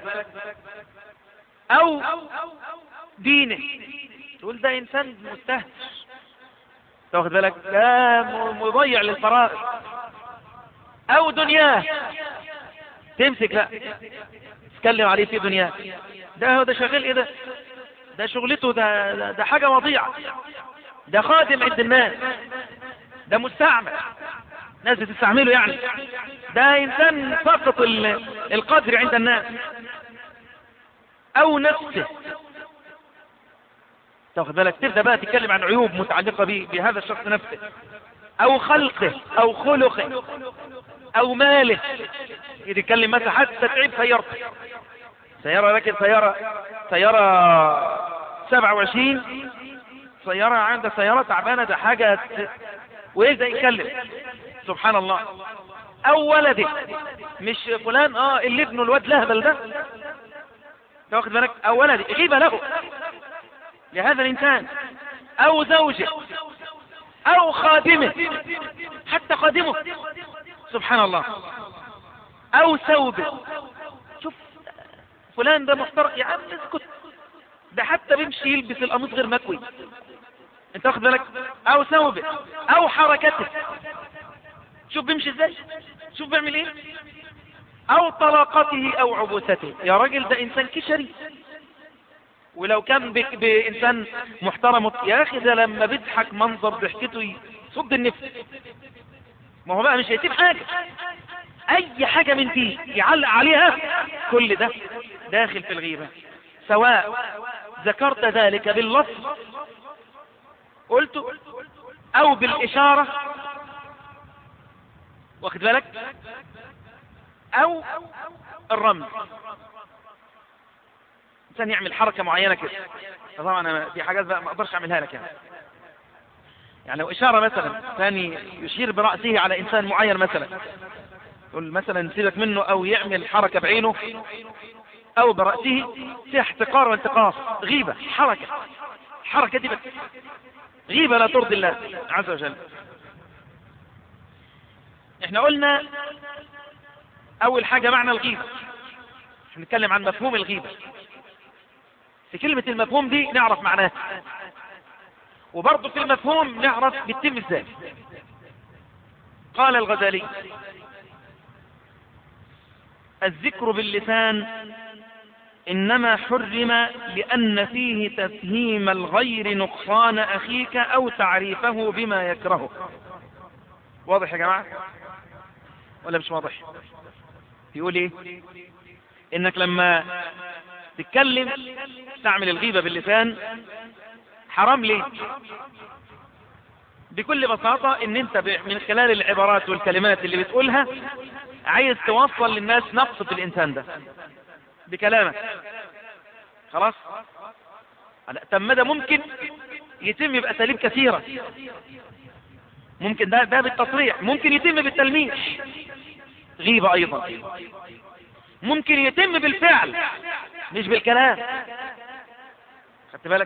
او دينه تقول ده انسان مستهتر تاخد بالك ده مضيع للفرائض او دنياه تمسك لا تتكلم عليه في دنياه ده هو ده شغال ايه ده ده شغلته ده ده, ده حاجه وضيعه ده خادم عند الناس ده مستعمل ناس بتستعمله يعني ده انسان سقط القدر عند الناس او نفسه تاخد بالك تبدا بقى تتكلم عن عيوب متعلقه به بهذا الشخص نفسه او خلقه او خلقه او ماله يتكلم مثلا حتى تعيب سيارته سيارة لكن سيارة سيارة 27 سيارة عندها سيارة تعبانة ده حاجة ت... ويبدأ يتكلم سبحان الله او ولده مش فلان اه اللي ابنه الواد لهبل ده انت واخد بالك او ولده غيبة له لهذا الانسان او زوجه او خادمه حتى خادمه سبحان الله او ثوبه شوف فلان ده محترم يا عم اسكت ده حتى بيمشي يلبس القميص غير مكوي انت واخد بالك او ثوبه او حركته شوف بيمشي ازاي شوف بيعمل ايه او طلاقته او عبوسته يا راجل ده انسان كشري ولو كان بك بانسان محترم يا اخي ده لما بيضحك منظر ضحكته يصد النفس ما هو بقى مش هيسيب حاجه اي حاجه من دي يعلق عليها كل ده داخل في الغيبه سواء ذكرت ذلك باللفظ قلت او بالاشاره واخد بالك او الرمز انسان يعمل حركة معينة كده طبعا انا في حاجات بقى ما اقدرش اعملها لك يعني يعني لو اشارة مثلا ثاني يشير برأسه على انسان معين مثلا يقول مثلا سيبك منه او يعمل حركة بعينه او برأسه فيها احتقار وانتقاص غيبة حركة حركة دي بس غيبة لا ترضي الله عز وجل احنا قلنا اول حاجة معنى الغيبة نتكلم عن مفهوم الغيبة في كلمة المفهوم دي نعرف معناها وبرضه في المفهوم نعرف بيتم ازاي قال الغزالي الذكر باللسان إنما حرم لأن فيه تفهيم الغير نقصان أخيك أو تعريفه بما يكرهه واضح يا جماعة ولا مش واضح يقول ايه انك لما تتكلم تعمل الغيبة باللسان حرام ليه بكل بساطة ان انت من خلال العبارات والكلمات اللي بتقولها عايز توصل للناس نقص في الانسان ده بكلامك خلاص طب ما ده ممكن يتم بأساليب كثيرة ممكن ده ده بالتصريح ممكن يتم بالتلميح غيبة أيضا ممكن يتم بالفعل مش بالكلام خدت بالك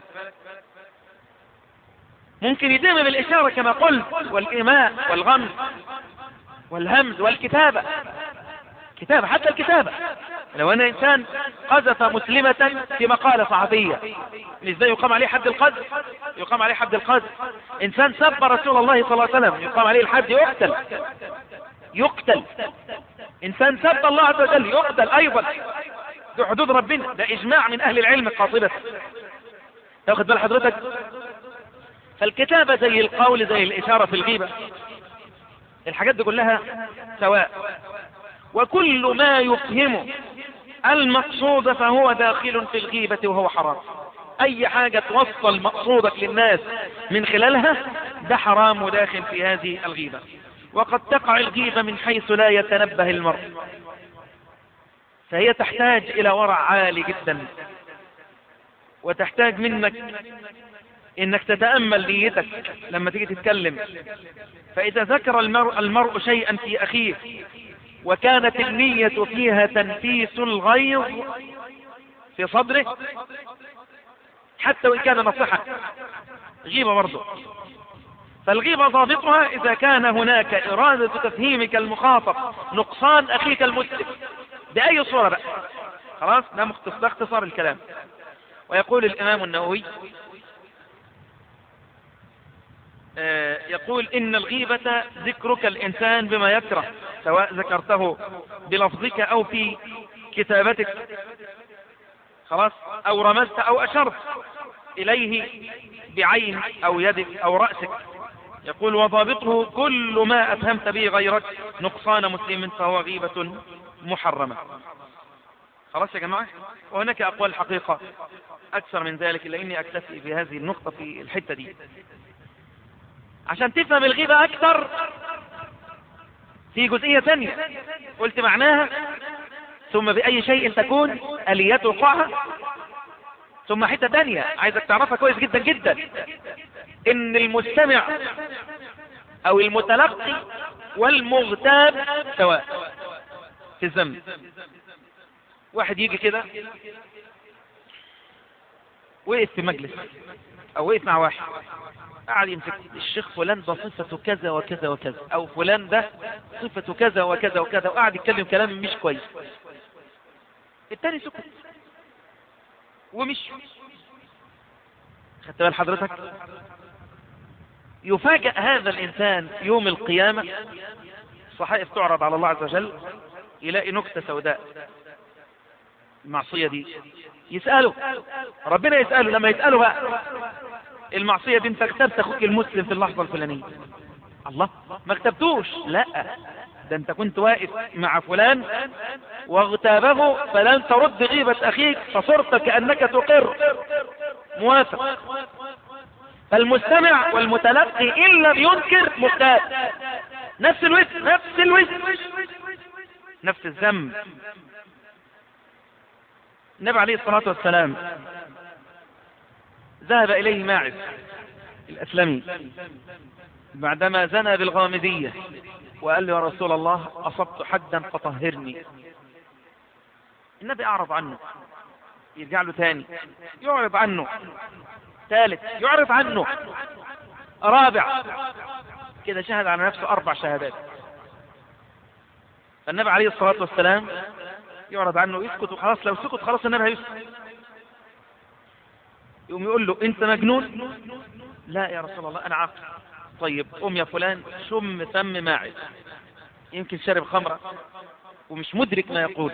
ممكن يتم بالإشارة كما قلت والإيماء والغمز والهمز والكتابة كتابة حتى الكتابة لو أن إنسان قذف مسلمة في مقالة صحفية ازاي يقام عليه حد القذف يقام عليه حد القذف إنسان سب رسول الله صلى الله عليه وسلم يقام عليه الحد يقتل يقتل إنسان سب الله عز وجل يقتل أيضا دي حدود ربنا ده إجماع من أهل العلم قاطبة تاخد بال حضرتك فالكتابة زي القول زي الإشارة في الغيبة الحاجات دي كلها سواء وكل ما يفهم المقصود فهو داخل في الغيبة وهو حرام أي حاجة توصل مقصودك للناس من خلالها ده حرام وداخل في هذه الغيبة وقد تقع الغيبة من حيث لا يتنبه المرء فهي تحتاج إلى ورع عالي جدا وتحتاج منك انك تتأمل نيتك لما تيجي تتكلم فإذا ذكر المرء, المرء شيئا في أخيه وكانت النية فيها تنفيس الغيظ في صدره حتى وإن كان نصحا غيبة برضه فالغيبة ضابطها إذا كان هناك إرادة تفهيمك المخاطب نقصان أخيك المسلم بأي صورة بقى خلاص ده اختصار الكلام ويقول الإمام النووي يقول إن الغيبة ذكرك الإنسان بما يكره سواء ذكرته بلفظك أو في كتابتك خلاص أو رمزت أو أشرت إليه بعين أو يدك أو رأسك يقول وضابطه كل ما أفهمت به غيرك نقصان مسلم فهو غيبة محرمة خلاص يا جماعة وهناك أقوال حقيقة أكثر من ذلك إلا إني أكتفي بهذه النقطة في الحتة دي عشان تفهم الغيبة أكثر في جزئية ثانية قلت معناها ثم بأي شيء تكون آليات وقوعها ثم حتة ثانية عايزك تعرفها كويس جدا جدا إن المستمع أو المتلقي والمغتاب سواء في الذنب واحد يجي كده وقف في مجلس او وقف مع واحد قاعد يمسك الشيخ فلان ده صفته كذا وكذا وكذا او فلان ده صفته كذا وكذا وكذا وقاعد يتكلم كلام مش كويس التاني سكت ومش خدت بال حضرتك يفاجأ هذا الإنسان يوم القيامة صحائف تعرض على الله عز وجل يلاقي نكتة سوداء المعصية دي يسأله ربنا يسأله لما يسأله بقى المعصية دي انت اغتبت اخوك المسلم في اللحظة الفلانية الله ما اغتبتوش لا ده انت كنت واقف مع فلان واغتابه فلن ترد غيبة اخيك فصرت كأنك تقر موافق فالمستمع والمتلقي إن لم ينكر مغتاب نفس الوزن نفس الوزن نفس الذنب النبي عليه الصلاة والسلام ذهب إليه ماعز الأسلمي بعدما زنى بالغامدية وقال له يا رسول الله أصبت حدا فطهرني النبي أعرض عنه يرجع له تاني يعرض عنه ثالث يعرض عنه رابع كده شهد على نفسه أربع شهادات فالنبي عليه الصلاة والسلام يعرض عنه يسكت وخلاص لو سكت خلاص النبي هيسكت يقوم يقول له انت مجنون لا يا رسول الله انا عاقل طيب قم يا فلان شم فم ماعز يمكن شرب خمرة ومش مدرك ما يقول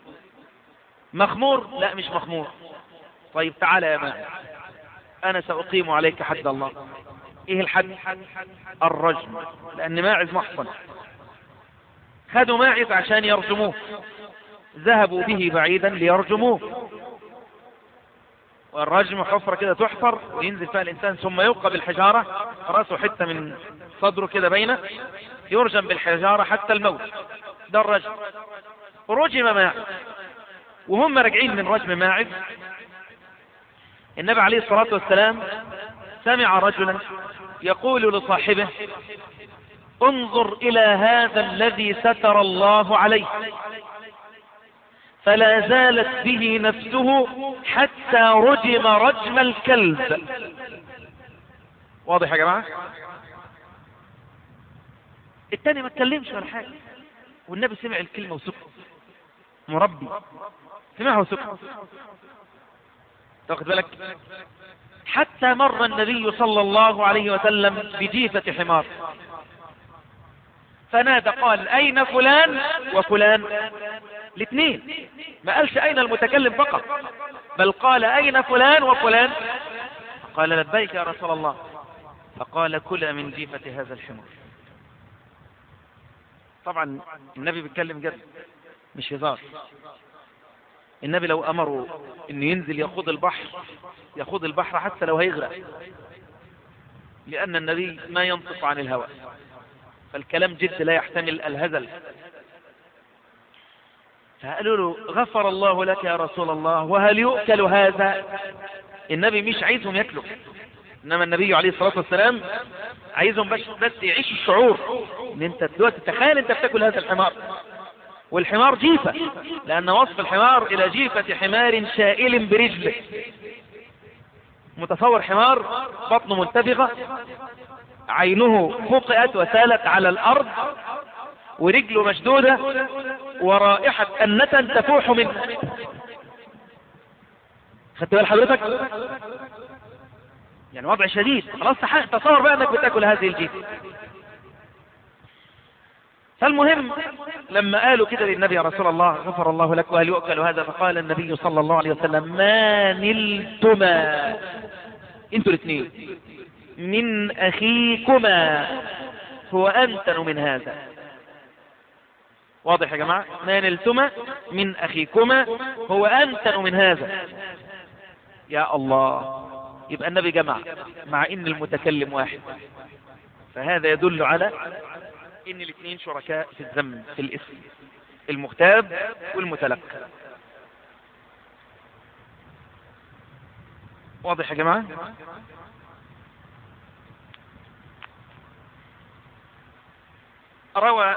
مخمور لا مش مخمور طيب تعالى يا ماعز انا ساقيم عليك حد الله ايه الحد الرجم لان ماعز محصن خدوا ماعز عشان يرجموه ذهبوا به بعيدا ليرجموه والرجم حفرة كده تحفر وينزل فيها الإنسان ثم يلقى بالحجارة رأسه حتة من صدره كده بينه يرجم بالحجارة حتى الموت ده الرجم رجم ماعز وهم راجعين من رجم ماعز النبي عليه الصلاة والسلام سمع رجلا يقول لصاحبه انظر إلى هذا الذي ستر الله عليه فلا زالت به نفسه حتى رجم رجم الكلب واضح يا جماعة التاني ما اتكلمش ولا حاجة والنبي سمع الكلمة وسكت مربي سمعها وسكت تاخد بالك حتى مر النبي صلى الله عليه وسلم بجيفة حمار فنادى قال أين فلان وفلان الاثنين ما قالش أين المتكلم فقط بل قال أين فلان وفلان قال لبيك يا رسول الله فقال كل من جيفة هذا الحمار طبعا النبي بيتكلم جد مش هزار النبي لو أمره انه ينزل يخوض البحر يخوض البحر حتى لو هيغرق لأن النبي ما ينطق عن الهوى فالكلام جد لا يحتمل الهزل فقالوا له غفر الله لك يا رسول الله وهل يؤكل هذا النبي مش عايزهم ياكلوا انما النبي عليه الصلاه والسلام عايزهم بس بس يعيشوا الشعور ان انت دلوقتي تخيل انت بتاكل هذا الحمار والحمار جيفه لان وصف الحمار الى جيفه حمار شائل برجله متصور حمار بطنه منتبغه عينه فقئت وسالت على الارض ورجله مشدودة ورائحة أنة تفوح منه خدت بال حضرتك يعني وضع شديد خلاص تصور بقى انك بتاكل هذه الجيفة فالمهم لما قالوا كده للنبي يا رسول الله غفر الله لك وهل يؤكل هذا فقال النبي صلى الله عليه وسلم ما نلتما انتوا الاثنين من اخيكما هو انتن من هذا واضح يا جماعة ما نلتما من أخيكما هو أنتن من هذا يا الله يبقى النبي جمع مع إن المتكلم واحد فهذا يدل على إن الاثنين شركاء في الذنب في الاسم المغتاب والمتلقى واضح يا جماعة روى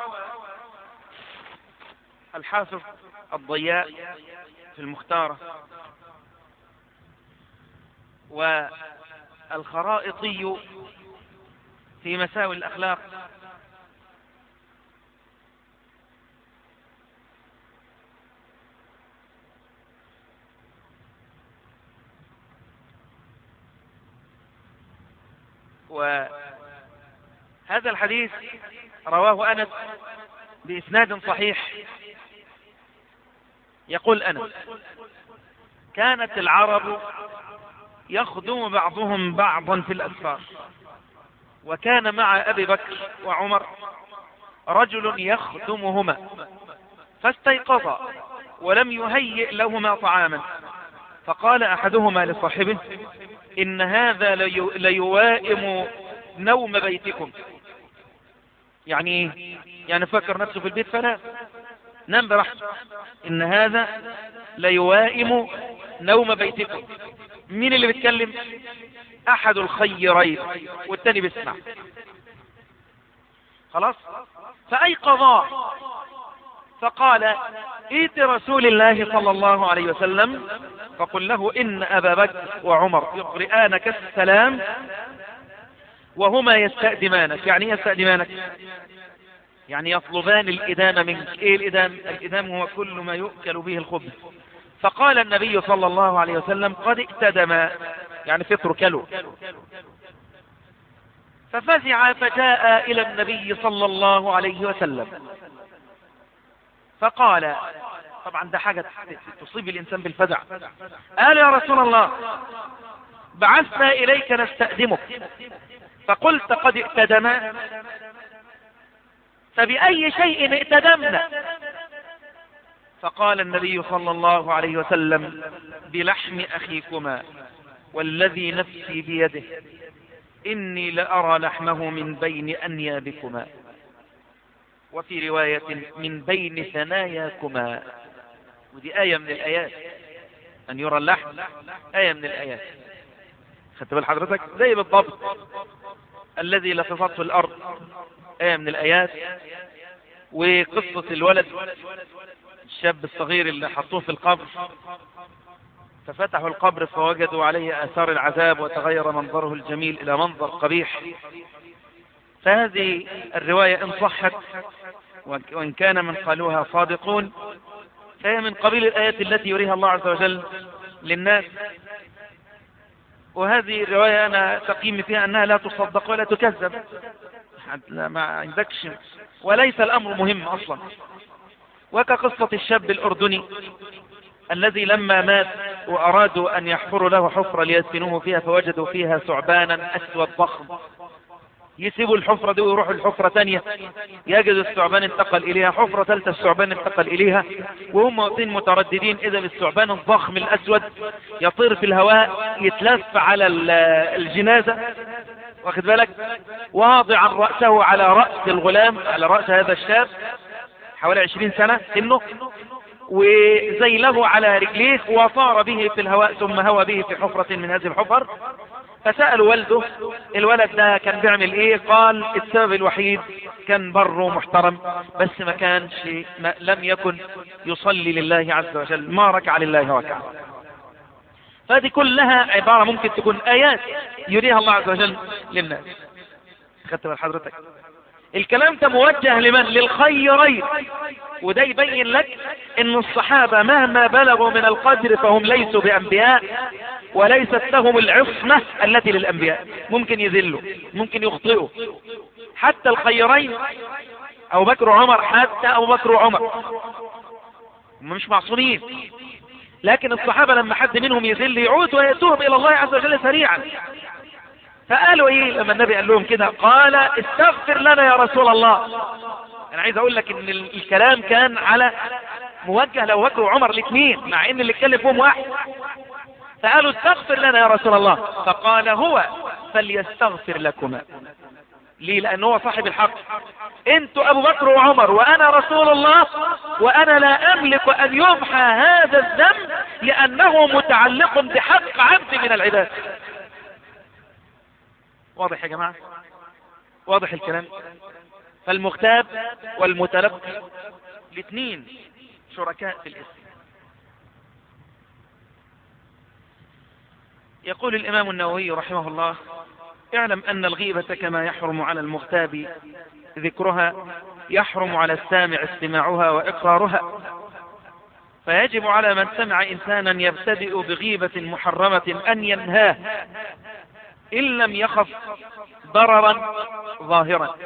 الحافظ الضياء في المختارة والخرائطي في مساوي الأخلاق وهذا الحديث رواه أنس بإسناد صحيح يقول أنس كانت العرب يخدم بعضهم بعضا في الأسفار وكان مع أبي بكر وعمر رجل يخدمهما فاستيقظا ولم يهيئ لهما طعاما فقال أحدهما لصاحبه إن هذا ليو ليوائم نوم بيتكم يعني ايه يعني فكر نفسه في البيت فنام نام براحته إن هذا ليوائم نوم بيتكم مين اللي بيتكلم أحد الخيرين والتاني بيسمع خلاص فأيقظا فقال ائت رسول الله صلى الله عليه وسلم فقل له إن أبا بكر وعمر يقرئانك السلام وهما يستأدمانك يعني ايه يستأدمانك يعني يطلبان الإدام منك ايه الإدام الإدام هو كل ما يؤكل به الخبز فقال النبي صلى الله عليه وسلم قد اقتدم يعني فطر كلوا ففزع فجاء إلى النبي صلى الله عليه وسلم فقال طبعا ده حاجة تصيب الإنسان بالفزع قال يا رسول الله بعثنا إليك نستأدمك فقلت قد ائتدما فبأي شيء ائتدمنا فقال النبي صلى الله عليه وسلم بلحم أخيكما والذي نفسي بيده إني لأرى لحمه من بين أنيابكما وفي رواية من بين ثناياكما ودي آية من الآيات أن يرى اللحم آية من الآيات خدت بال حضرتك زي بالضبط الذي لفظته الأرض آية من الآيات وقصة الولد الشاب الصغير اللي حطوه في القبر ففتحوا القبر فوجدوا عليه آثار العذاب وتغير منظره الجميل إلى منظر قبيح فهذه الرواية إن صحت وإن كان من قالوها صادقون فهي من قبيل الآيات التي يريها الله عز وجل للناس وهذه الرواية أنا تقييمي فيها أنها لا تصدق ولا تكذب ما عندكش وليس الأمر مهم أصلا وكقصة الشاب الأردني الذي لما مات وأرادوا أن يحفروا له حفرة ليدفنوه فيها فوجدوا فيها ثعبانا أسود ضخم يسيبوا الحفرة دي ويروحوا الحفرة تانية يجد الثعبان انتقل إليها حفرة ثالثة الثعبان انتقل إليها وهم واقفين مترددين إذا الثعبان الضخم الأسود يطير في الهواء يتلف على الجنازة واخد بالك واضعا رأسه على رأس الغلام على رأس هذا الشاب حوالي عشرين سنة سنه وزيله على رجليه وطار به في الهواء ثم هوى به في حفرة من هذه الحفر فسأل والده الولد ده كان بيعمل ايه قال السبب الوحيد كان بر محترم بس ما كانش ما لم يكن يصلي لله عز وجل ما ركع لله ركع فهذه كلها عبارة ممكن تكون آيات يريها الله عز وجل للناس خدت بال حضرتك الكلام ده موجه لمن للخيرين وده يبين لك ان الصحابة مهما بلغوا من القدر فهم ليسوا بانبياء وليست لهم العصمة التي للانبياء ممكن يذلوا ممكن يخطئوا حتى الخيرين ابو بكر وعمر حتى ابو بكر وعمر هم مش معصومين لكن الصحابة لما حد منهم يذل يعود ويأتوهم الى الله عز وجل سريعا فقالوا ايه لما النبي قال لهم كده قال استغفر لنا يا رسول الله انا عايز اقول لك ان الكلام كان على موجه لو بكر وعمر الاثنين مع ان اللي اتكلم فيهم واحد فقالوا استغفر لنا يا رسول الله فقال هو فليستغفر لكما ليه لان هو صاحب الحق انتوا ابو بكر وعمر وانا رسول الله وانا لا املك ان يمحى هذا الذنب لانه متعلق بحق عبد من العباد واضح يا جماعة واضح الكلام فالمغتاب والمتلقي الاثنين شركاء في الاسم يقول الإمام النووي رحمه الله اعلم أن الغيبة كما يحرم على المغتاب ذكرها يحرم على السامع استماعها وإقرارها فيجب على من سمع إنسانا يبتدئ بغيبة محرمة أن ينهاه إن لم يخف ضررا ظاهرا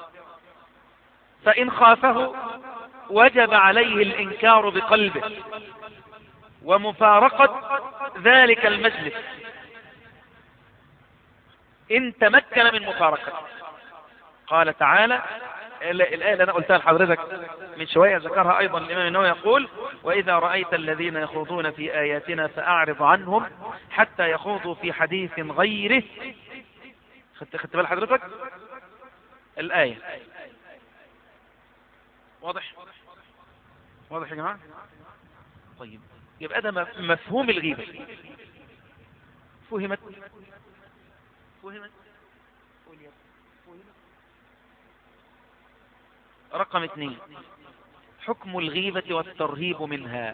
فإن خافه وجب عليه الإنكار بقلبه ومفارقة ذلك المجلس إن تمكن من مفارقته قال تعالى الآية اللي أنا قلتها لحضرتك من شوية ذكرها أيضا الإمام النووي يقول وإذا رأيت الذين يخوضون في آياتنا فأعرض عنهم حتى يخوضوا في حديث غيره خدت خدت بال حضرتك الآية واضح واضح يا جماعة طيب يبقى ده مفهوم الغيبة فهمت فهمت رقم اثنين حكم الغيبة والترهيب منها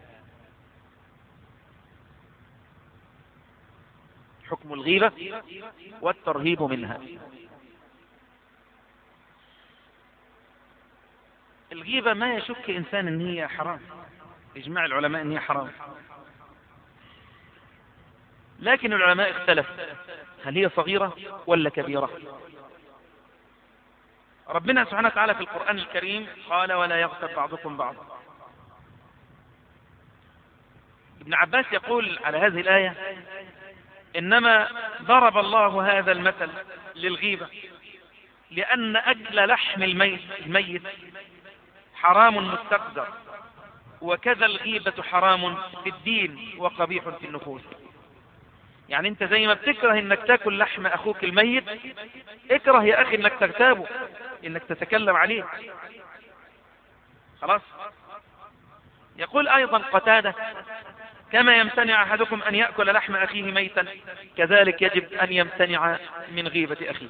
حكم الغيبة والترهيب منها الغيبة ما يشك إنسان إن هي حرام إجماع العلماء إن هي حرام لكن العلماء اختلف هل هي صغيرة ولا كبيرة ربنا سبحانه وتعالى في القرآن الكريم قال ولا يغتب بعضكم بعضا ابن عباس يقول على هذه الآية إنما ضرب الله هذا المثل للغيبة لأن أكل لحم الميت, الميت حرام مستقذر وكذا الغيبة حرام في الدين وقبيح في النفوس يعني انت زي ما بتكره انك تاكل لحم اخوك الميت اكره يا اخي انك تغتابه انك تتكلم عليه خلاص يقول ايضا قتادة كما يمتنع احدكم ان يأكل لحم اخيه ميتا كذلك يجب ان يمتنع من غيبة اخيه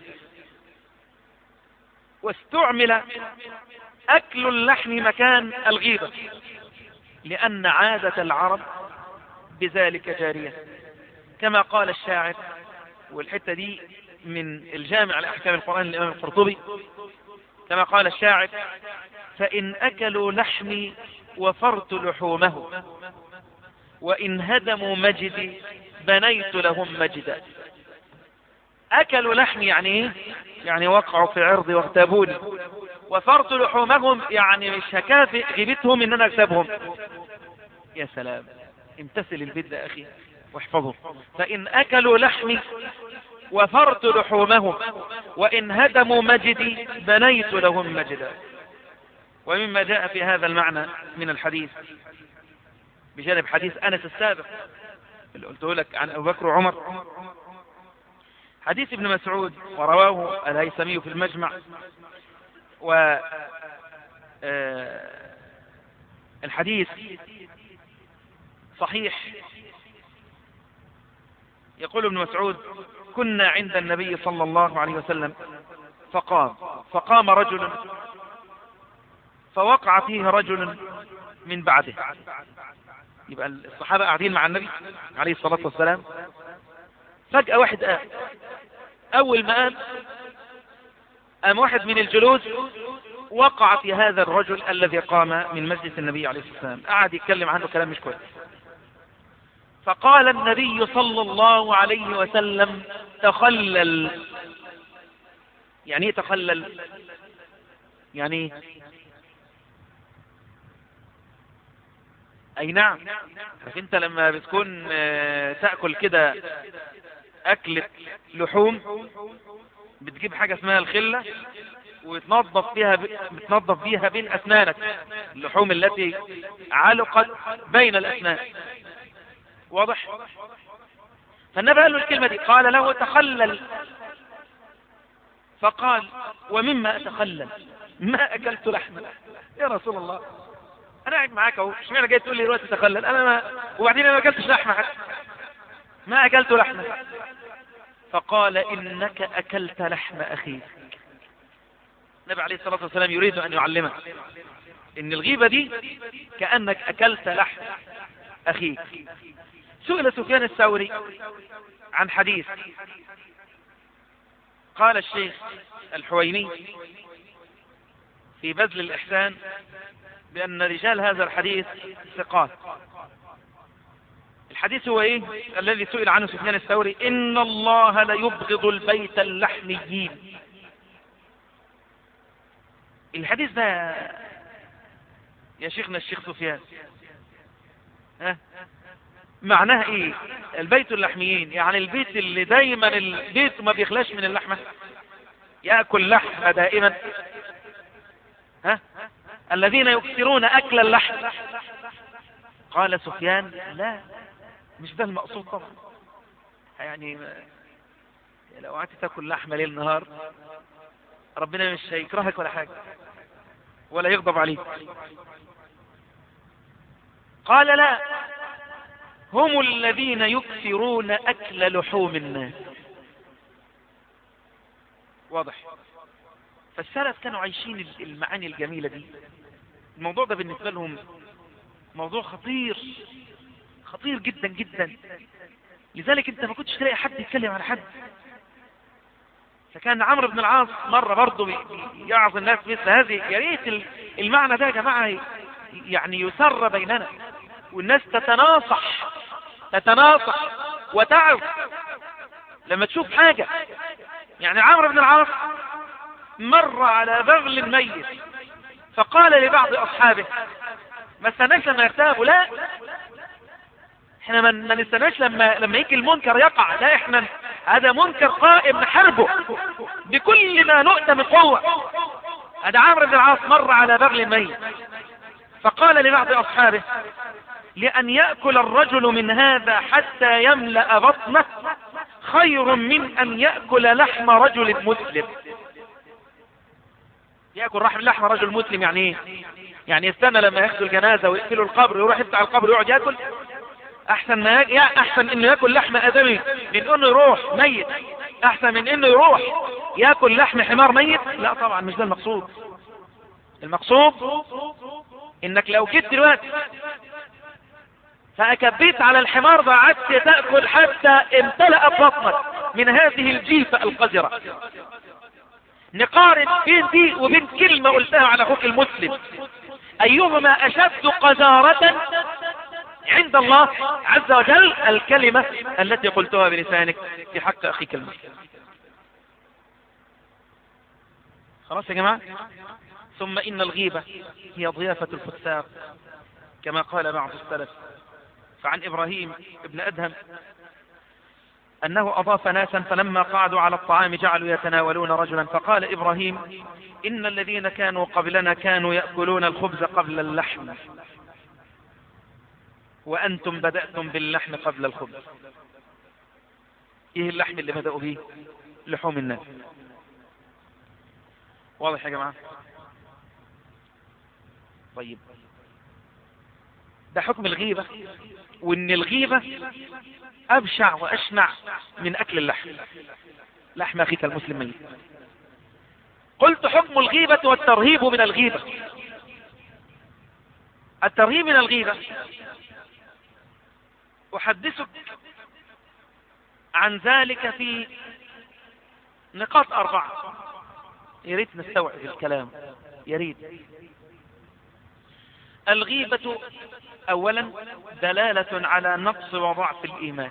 واستعمل اكل اللحم مكان الغيبة لان عادة العرب بذلك جارية كما قال الشاعر والحتة دي من الجامع لأحكام القرآن الإمام القرطبي كما قال الشاعر فإن أكلوا لحمي وفرت لحومه وإن هدموا مجدي بنيت لهم مجدا أكلوا لحمي يعني إيه؟ يعني وقعوا في عرضي واغتابوني وفرت لحومهم يعني مش هكافئ غيبتهم إن أنا أغتابهم يا سلام امتثل البدء أخي واحفظه فإن أكلوا لحمي وفرت لحومهم وإن هدموا مجدي بنيت لهم مجدا ومما جاء في هذا المعنى من الحديث بجانب حديث أنس السابق اللي قلته لك عن أبو بكر وعمر حديث ابن مسعود ورواه الهيثمي في المجمع و الحديث صحيح يقول ابن مسعود كنا عند النبي صلى الله عليه وسلم فقام فقام رجل فوقع فيه رجل من بعده يبقى الصحابة قاعدين مع النبي عليه الصلاة والسلام فجأة واحد قام أول ما قام قام واحد من الجلوس وقع في هذا الرجل الذي قام من مجلس النبي عليه الصلاة والسلام قعد يتكلم عنه كلام مش كويس فقال النبي صلى الله عليه وسلم تخلل يعني ايه تخلل يعني ايه اي نعم عارف انت لما بتكون تأكل كده اكلة لحوم بتجيب حاجة اسمها الخلة وتنظف فيها بتنظف فيها بين اسنانك اللحوم التي علقت بين الاسنان واضح فالنبي قال له الكلمة دي قال له تخلل فقال ومما أتخلل ما أكلت لحما يا رسول الله أنا قاعد معاك أهو اشمعنى جاي تقول لي دلوقتي تخلل أنا ما وبعدين أنا ما أكلتش لحمة حتى ما أكلت لحمة فقال إنك أكلت لحم أخيك النبي عليه الصلاة والسلام يريد أن يعلمك إن الغيبة دي كأنك أكلت لحم أخيك سئل سفيان الثوري عن حديث قال الشيخ الحويني في بذل الإحسان بأن رجال هذا الحديث ثقات الحديث هو ايه الذي سئل عنه سفيان الثوري ان الله ليبغض البيت اللحميين الحديث ده يا شيخنا الشيخ سفيان ها معناه ايه البيت اللحميين يعني البيت اللي دايما البيت ما بيخلاش من اللحمة يأكل لحمة دائما ها الذين يكثرون أكل اللحم قال سفيان لا مش ده المقصود طبعا يعني لو قعدت تاكل لحمة ليل نهار ربنا مش هيكرهك ولا حاجة ولا يغضب عليك قال لا هم الذين يكثرون أكل لحوم الناس واضح فالسلف كانوا عايشين المعاني الجميلة دي الموضوع ده بالنسبة لهم موضوع خطير خطير جدا جدا لذلك انت ما كنتش تلاقي حد يتكلم على حد فكان عمرو بن العاص مرة برضه يعظ الناس مثل هذه يا ريت المعنى ده يا جماعة يعني يسر بيننا والناس تتناصح تتناصح وتعظ لما تشوف حاجة يعني عمرو بن العاص مر على بغل ميت فقال لبعض أصحابه ما استناش لما يغتابوا لا احنا ما ما نستناش لما لما يجي المنكر يقع لا احنا هذا منكر قائم نحاربه بكل ما نؤتى من قوة هذا عمرو بن العاص مر على بغل ميت فقال لبعض أصحابه لأن يأكل الرجل من هذا حتى يملأ بطنه خير من أن يأكل لحم رجل مسلم يأكل رحم لحم رجل مسلم يعني ايه يعني يستنى لما ياخدوا الجنازة ويقفلوا القبر ويروح يفتح القبر ويقعد ياكل احسن ما يا احسن انه ياكل لحم ادمي من انه يروح ميت احسن من انه يروح ياكل لحم حمار ميت لا طبعا مش ده المقصود المقصود انك لو جيت دلوقتي فأكبيت على الحمار ده قعدت تأكل حتى امتلأ بطنك من هذه الجيفة القذرة نقارن بين دي وبين كلمة قلتها على أخوك المسلم أيهما أشد قذارة عند الله عز وجل الكلمة التي قلتها بلسانك في حق أخيك المسلم خلاص يا جماعة ثم إن الغيبة هي ضيافة الفساق كما قال بعض السلف فعن إبراهيم ابن أدهم أنه أضاف ناسا فلما قعدوا على الطعام جعلوا يتناولون رجلا فقال إبراهيم إن الذين كانوا قبلنا كانوا يأكلون الخبز قبل اللحم وأنتم بدأتم باللحم قبل الخبز إيه اللحم اللي بدأوا به لحوم الناس واضح يا جماعة طيب ده حكم الغيبة وان الغيبة ابشع واشنع من اكل اللحم لحم اخيك المسلم ميت قلت حكم الغيبة والترهيب من الغيبة الترهيب من الغيبة احدثك عن ذلك في نقاط اربعة يا ريت نستوعب الكلام يا ريت الغيبة أولا دلالة على نقص وضعف الإيمان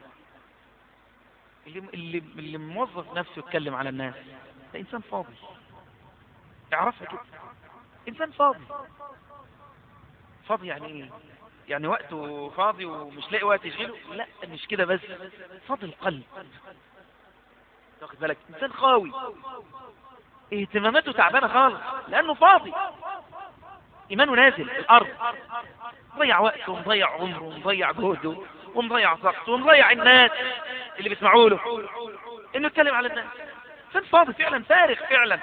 اللي, اللي, اللي موظف نفسه يتكلم على الناس ده إنسان فاضي اعرفها كده إنسان فاضي فاضي يعني إيه يعني وقته فاضي ومش لاقي وقت يشغله لا مش كده بس فاضي القلب تاخد بالك إنسان خاوي اهتماماته تعبانة خالص لأنه فاضي إيمانه نازل الأرض مضيع وقته ومضيع عمره ومضيع جهده ومضيع طاقته ومضيع الناس اللي بيسمعوا له إنه يتكلم على الناس فين فاضي فعلا فارغ فعلا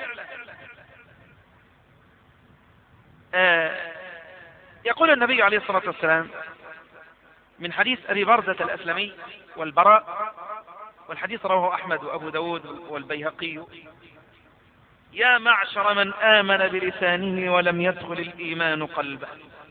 آه يقول النبي عليه الصلاة والسلام من حديث أبي بردة الأسلمي والبراء والحديث رواه أحمد وأبو داود والبيهقي يا معشر من آمن بلسانه ولم يدخل الإيمان قلبه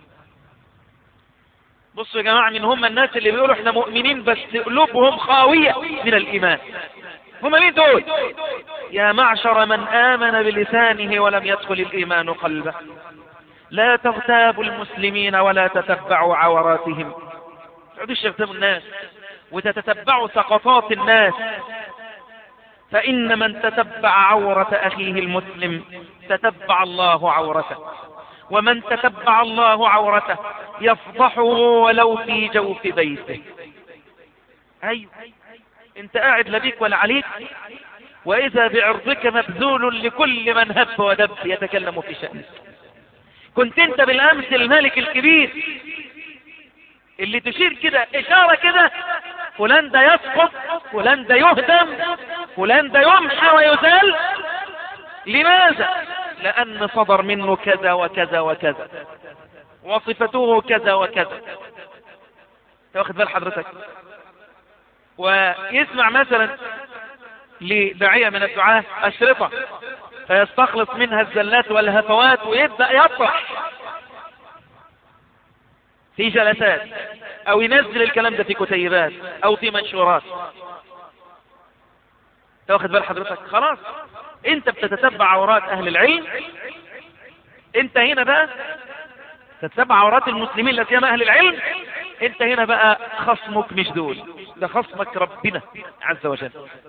بصوا يا جماعة من هم الناس اللي بيقولوا احنا مؤمنين بس قلوبهم خاوية من الإيمان هم مين دول يا معشر من آمن بلسانه ولم يدخل الإيمان قلبه لا تغتابوا المسلمين ولا تتبعوا عوراتهم تقعدوش تغتابوا الناس وتتتبعوا سقطات الناس فإن من تتبع عورة أخيه المسلم تتبع الله عورته ومن تتبع الله عورته يفضحه ولو في جوف بيته أيوة انت قاعد لا بيك ولا عليك وإذا بعرضك مبذول لكل من هب ودب يتكلم في شأنك كنت انت بالأمس الملك الكبير اللي تشير كده إشارة كده فلان ده يسقط فلان ده يهدم فلان ده يمحى ويزال لماذا لأن صدر منه كذا وكذا وكذا وصفته كذا وكذا واخد بال حضرتك ويسمع مثلا لداعية من الدعاة أشرطة فيستخلص منها الزلات والهفوات ويبدأ يطرح في جلسات او ينزل الكلام ده في كتيبات او في منشورات تاخد بال حضرتك خلاص انت بتتتبع عورات اهل العلم انت هنا بقى تتبع عورات المسلمين التي اهل العلم انت هنا بقى خصمك مش دول ده خصمك ربنا عز وجل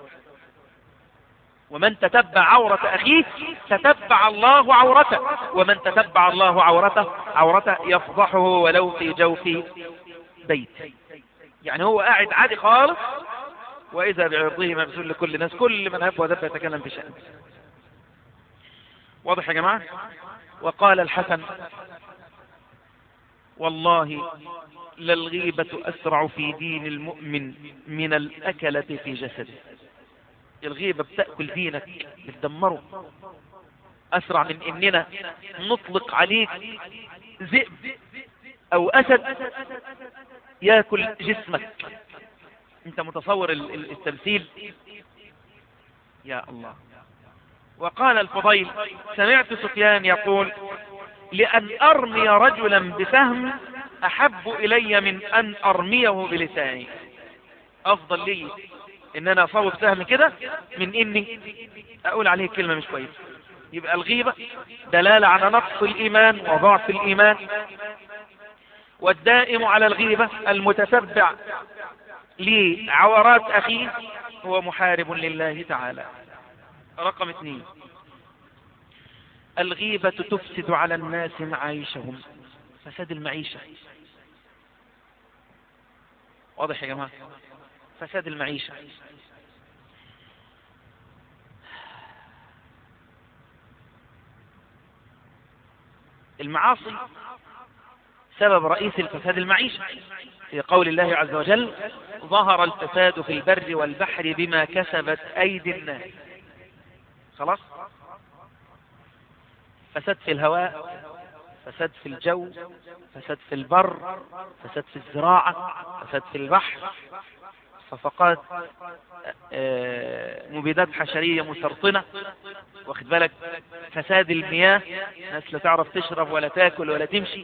ومن تتبع عورة أخيه تتبع الله عورته ومن تتبع الله عورته عورته يفضحه ولو في جوف بيت يعني هو قاعد عادي خالص وإذا بعرضه مبذول لكل الناس كل من هب ودب يتكلم في شأنه واضح يا جماعة وقال الحسن والله للغيبة أسرع في دين المؤمن من الأكلة في جسده الغيبة بتأكل دينك بتدمره أسرع من إننا نطلق عليك ذئب أو أسد يأكل جسمك أنت متصور التمثيل يا الله وقال الفضيل سمعت سفيان يقول لأن أرمي رجلا بسهم أحب إلي من أن أرميه بلساني أفضل لي ان انا اصوب سهم كده من اني اقول عليه كلمة مش كويسة يبقى الغيبة دلالة على نقص الايمان وضعف الايمان والدائم على الغيبة المتتبع لعورات اخيه هو محارب لله تعالى رقم اثنين الغيبة تفسد على الناس معايشهم فساد المعيشة واضح يا جماعة فساد المعيشة المعاصي سبب رئيس الفساد المعيشة في قول الله عز وجل ظهر الفساد في البر والبحر بما كسبت أيدي الناس خلاص فساد في الهواء فساد في الجو فساد في البر فساد في الزراعة فساد في البحر صفقات مبيدات حشرية مسرطنة واخد بالك فساد المياه ناس لا تعرف تشرب ولا تاكل ولا تمشي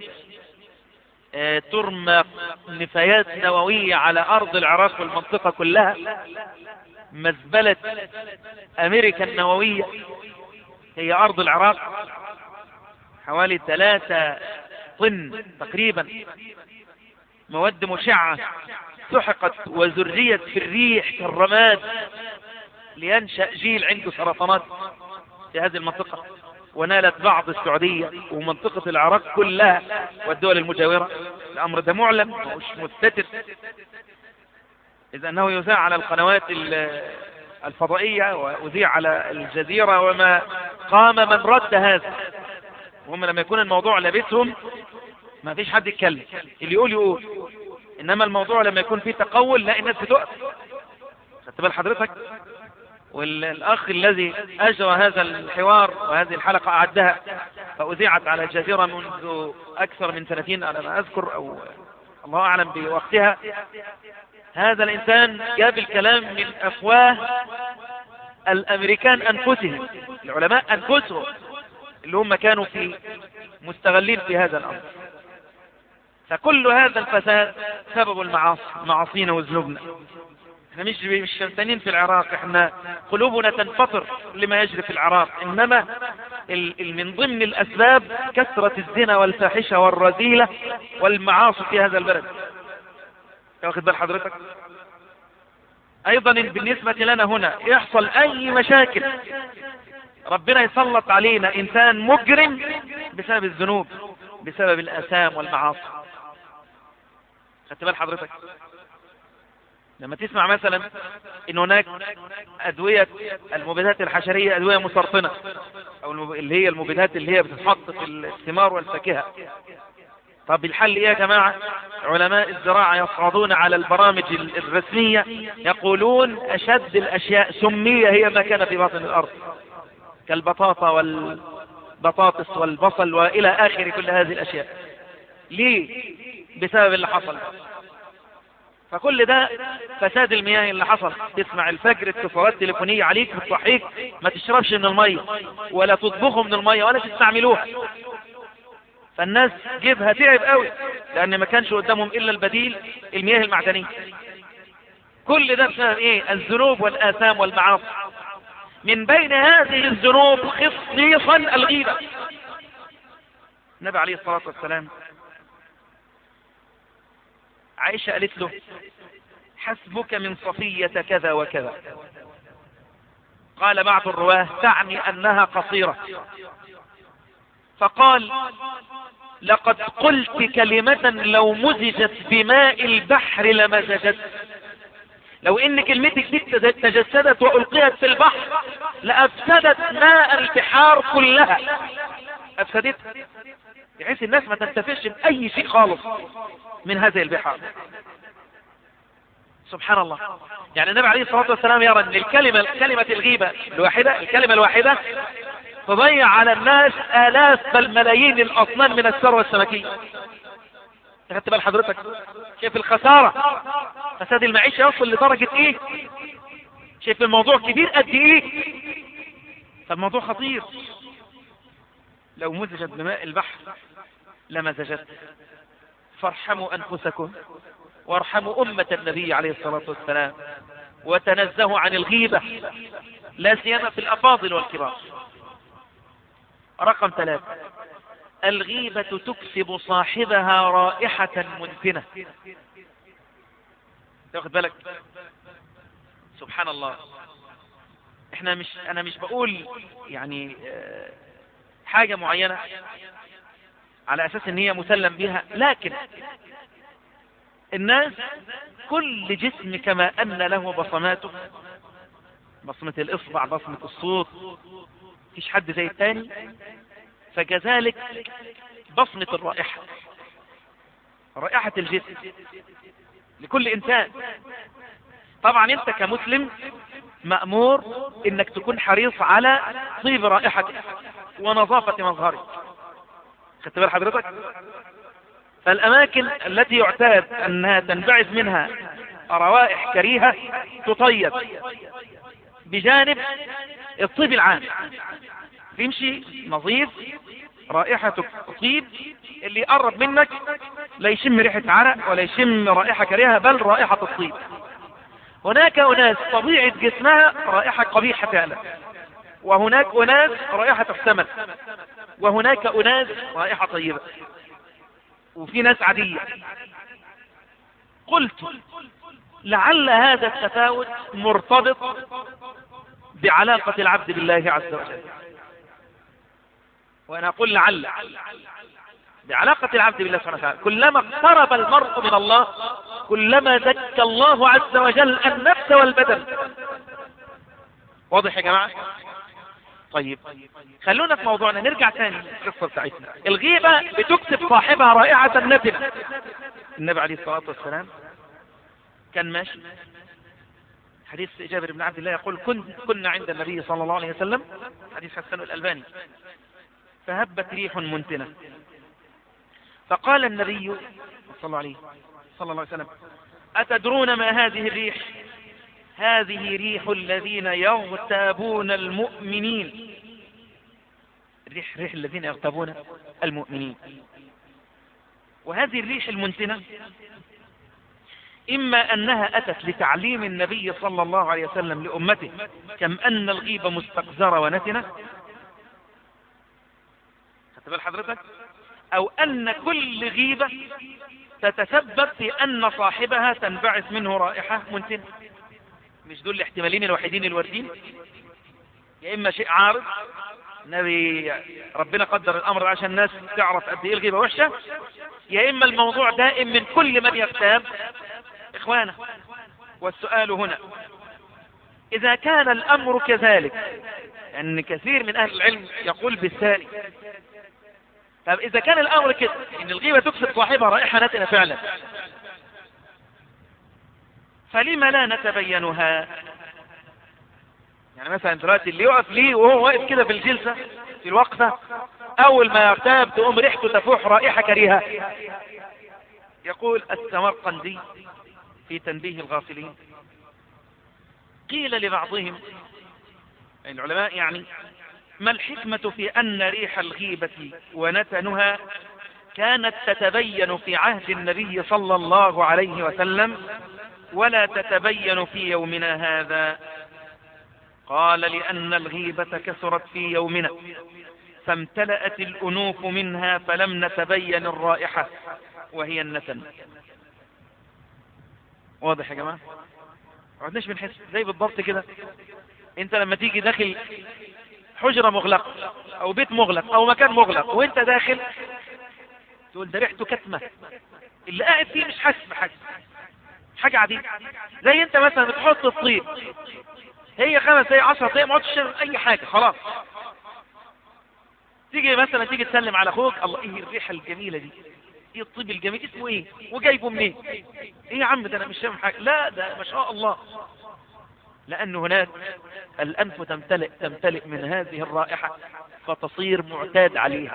ترمى نفايات نووية على أرض العراق والمنطقة كلها مزبلة أمريكا النووية هي أرض العراق حوالي ثلاثة طن تقريبا مواد مشعة سحقت وزريت في الريح كالرماد لينشأ جيل عنده سرطانات في هذه المنطقة ونالت بعض السعودية ومنطقة العراق كلها والدول المجاورة الأمر ده معلن مش مستتر إذا أنه يذاع على القنوات الفضائية وأذيع على الجزيرة وما قام من رد هذا وهم لما يكون الموضوع لابسهم ما فيش حد يتكلم اللي يقول يقول انما الموضوع لما يكون فيه تقول لا الناس بتقف خدت بال حضرتك والاخ الذي اجرى هذا الحوار وهذه الحلقة اعدها فاذيعت على الجزيرة منذ اكثر من سنتين على ما اذكر او الله اعلم بوقتها هذا الانسان جاب الكلام من افواه الامريكان انفسهم العلماء انفسهم اللي هم كانوا في مستغلين في هذا الامر فكل هذا الفساد سبب المعاصي معاصينا وذنوبنا احنا مش مش شمسانين في العراق احنا قلوبنا تنفطر لما يجري في العراق انما ال ال من ضمن الاسباب كثرة الزنا والفاحشة والرذيلة والمعاصي في هذا البلد واخد بال حضرتك ايضا بالنسبة لنا هنا يحصل اي مشاكل ربنا يسلط علينا انسان مجرم بسبب الذنوب بسبب الاثام والمعاصي خدت بال حضرتك لما تسمع مثلا ان هناك ادوية المبيدات الحشرية ادوية مسرطنة او المب- اللي هي المبيدات اللي هي بتتحط في الثمار والفاكهة طب الحل ايه يا جماعة علماء الزراعة يصعدون على البرامج ال- الرسمية يقولون اشد الاشياء سمية هي ما كان في باطن الارض كالبطاطا والبطاطس والبصل والى اخر كل هذه الاشياء ليه بسبب اللي حصل فكل ده فساد المياه اللي حصل تسمع الفجر اتصالات تليفونية عليك بتصحيك ما تشربش من المية ولا تطبخوا من المية ولا تستعملوها فالناس جيبها تعب قوي لان ما كانش قدامهم الا البديل المياه المعدنية كل ده بسبب ايه الذنوب والاثام والمعاصي من بين هذه الذنوب خصيصا الغيبة النبي عليه الصلاة والسلام عائشة قالت له حسبك من صفية كذا وكذا قال بعض الرواه تعني أنها قصيرة فقال لقد قلت كلمة لو مزجت بماء البحر لمزجت لو ان كلمتك دي تجسدت والقيت في البحر لافسدت ماء البحار كلها افسدتها بحيث الناس ما تنتفعش باي شيء خالص من هذه البحار سبحان الله يعني النبي عليه الصلاة والسلام يرى ان الكلمة كلمة الغيبة الواحدة الكلمة الواحدة تضيع على الناس آلاف بل ملايين الأصنام من الثروة السمكية خدت بال حضرتك شايف الخسارة فساد المعيشة يصل لدرجة ايه شايف الموضوع كبير قد ايه فالموضوع خطير لو مزجت بماء البحر لمزجت فارحموا أنفسكم وارحموا أمة النبي عليه الصلاة والسلام وتنزهوا عن الغيبة لا سيما في الأفاضل والكبار رقم ثلاثة الغيبة تكسب صاحبها رائحة منتنة تاخد بالك سبحان الله احنا مش انا مش بقول يعني آه، حاجة معينة على اساس ان هي مسلم بها لكن الناس كل جسم كما ان له بصماته بصمة الاصبع بصمة الصوت مفيش حد زي التاني فكذلك بصمة الرائحة رائحة الجسم لكل انسان طبعا انت كمسلم مأمور انك تكون حريص على طيب رائحتك ونظافة مظهرك خدت بال حضرتك فالاماكن التي يعتاد انها تنبعث منها روائح كريهة تطيب بجانب الطيب العام تمشي نظيف رائحته طيب اللي يقرب منك لا يشم ريحة عرق ولا يشم رائحة كريهة بل رائحة الطيب هناك أناس طبيعة جسمها رائحة قبيحة فعلا وهناك أناس رائحة تحتمل وهناك أناس رائحة طيبة وفي ناس عادية قلت لعل هذا التفاوت مرتبط بعلاقة العبد بالله عز وجل وأنا أقول لعل بعلاقة العبد بالله سبحانه وتعالى كلما اقترب المرء من الله كلما زكى الله عز وجل النفس والبدن واضح يا جماعة طيب خلونا في موضوعنا نرجع تاني القصة بتاعتنا الغيبة بتكسب صاحبها رائحة نتنة النبي عليه الصلاة والسلام كان ماشي حديث جابر بن عبد الله يقول كن كنا عند النبي صلى الله عليه وسلم حديث حسن الألباني فهبت ريح منتنة فقال النبي صلى الله عليه صلى الله عليه وسلم أتدرون ما هذه الريح هذه ريح الذين يغتابون المؤمنين ريح ريح الذين يغتابون المؤمنين وهذه الريح المنتنة إما أنها أتت لتعليم النبي صلى الله عليه وسلم لأمته كم أن الغيبة مستقذرة ونتنة خدت بال حضرتك أو أن كل غيبة تتسبب في أن صاحبها تنبعث منه رائحة منتنة مش دول الاحتمالين الوحيدين الواردين يا إما شيء عارض نبي ربنا قدر الأمر عشان الناس تعرف قد إيه الغيبة وحشة يا إما الموضوع دائم من كل من يغتاب إخوانه والسؤال هنا إذا كان الأمر كذلك أن كثير من أهل العلم يقول بالثاني طب إذا كان الأمر كده إن الغيبة تكسب صاحبها رائحة نتنة فعلا فلما لا نتبينها يعني مثلا دلوقتي اللي يقف ليه وهو واقف كده في الجلسة في الوقفة أول ما يغتاب تقوم ريحته تفوح رائحة كريهة يقول السمرقندي في تنبيه الغافلين قيل لبعضهم العلماء يعني ما الحكمة في أن ريح الغيبة ونتنها كانت تتبين في عهد النبي صلى الله عليه وسلم ولا تتبين في يومنا هذا قال لأن الغيبة كثرت في يومنا فامتلأت الأنوف منها فلم نتبين الرائحة وهي النتن واضح يا جماعة ما عدناش بنحس زي بالضبط كده انت لما تيجي داخل حجرة مغلقة او بيت مغلق او مكان مغلق وانت داخل تقول ده ريحته كتمة اللي قاعد فيه مش حاسس بحاجة حاجة عادية زي انت مثلا بتحط الطيب هي خمس دقايق 10 دقايق ما عدتش تعمل اي حاجة خلاص تيجي مثلا تيجي تسلم على اخوك الله ايه الريحة الجميلة دي ايه الطيب الجميل اسمه ايه وجايبه منين ايه يا عم ده انا مش فاهم حاجة لا ده ما شاء الله لأن هناك الأنف تمتلئ تمتلئ من هذه الرائحة فتصير معتاد عليها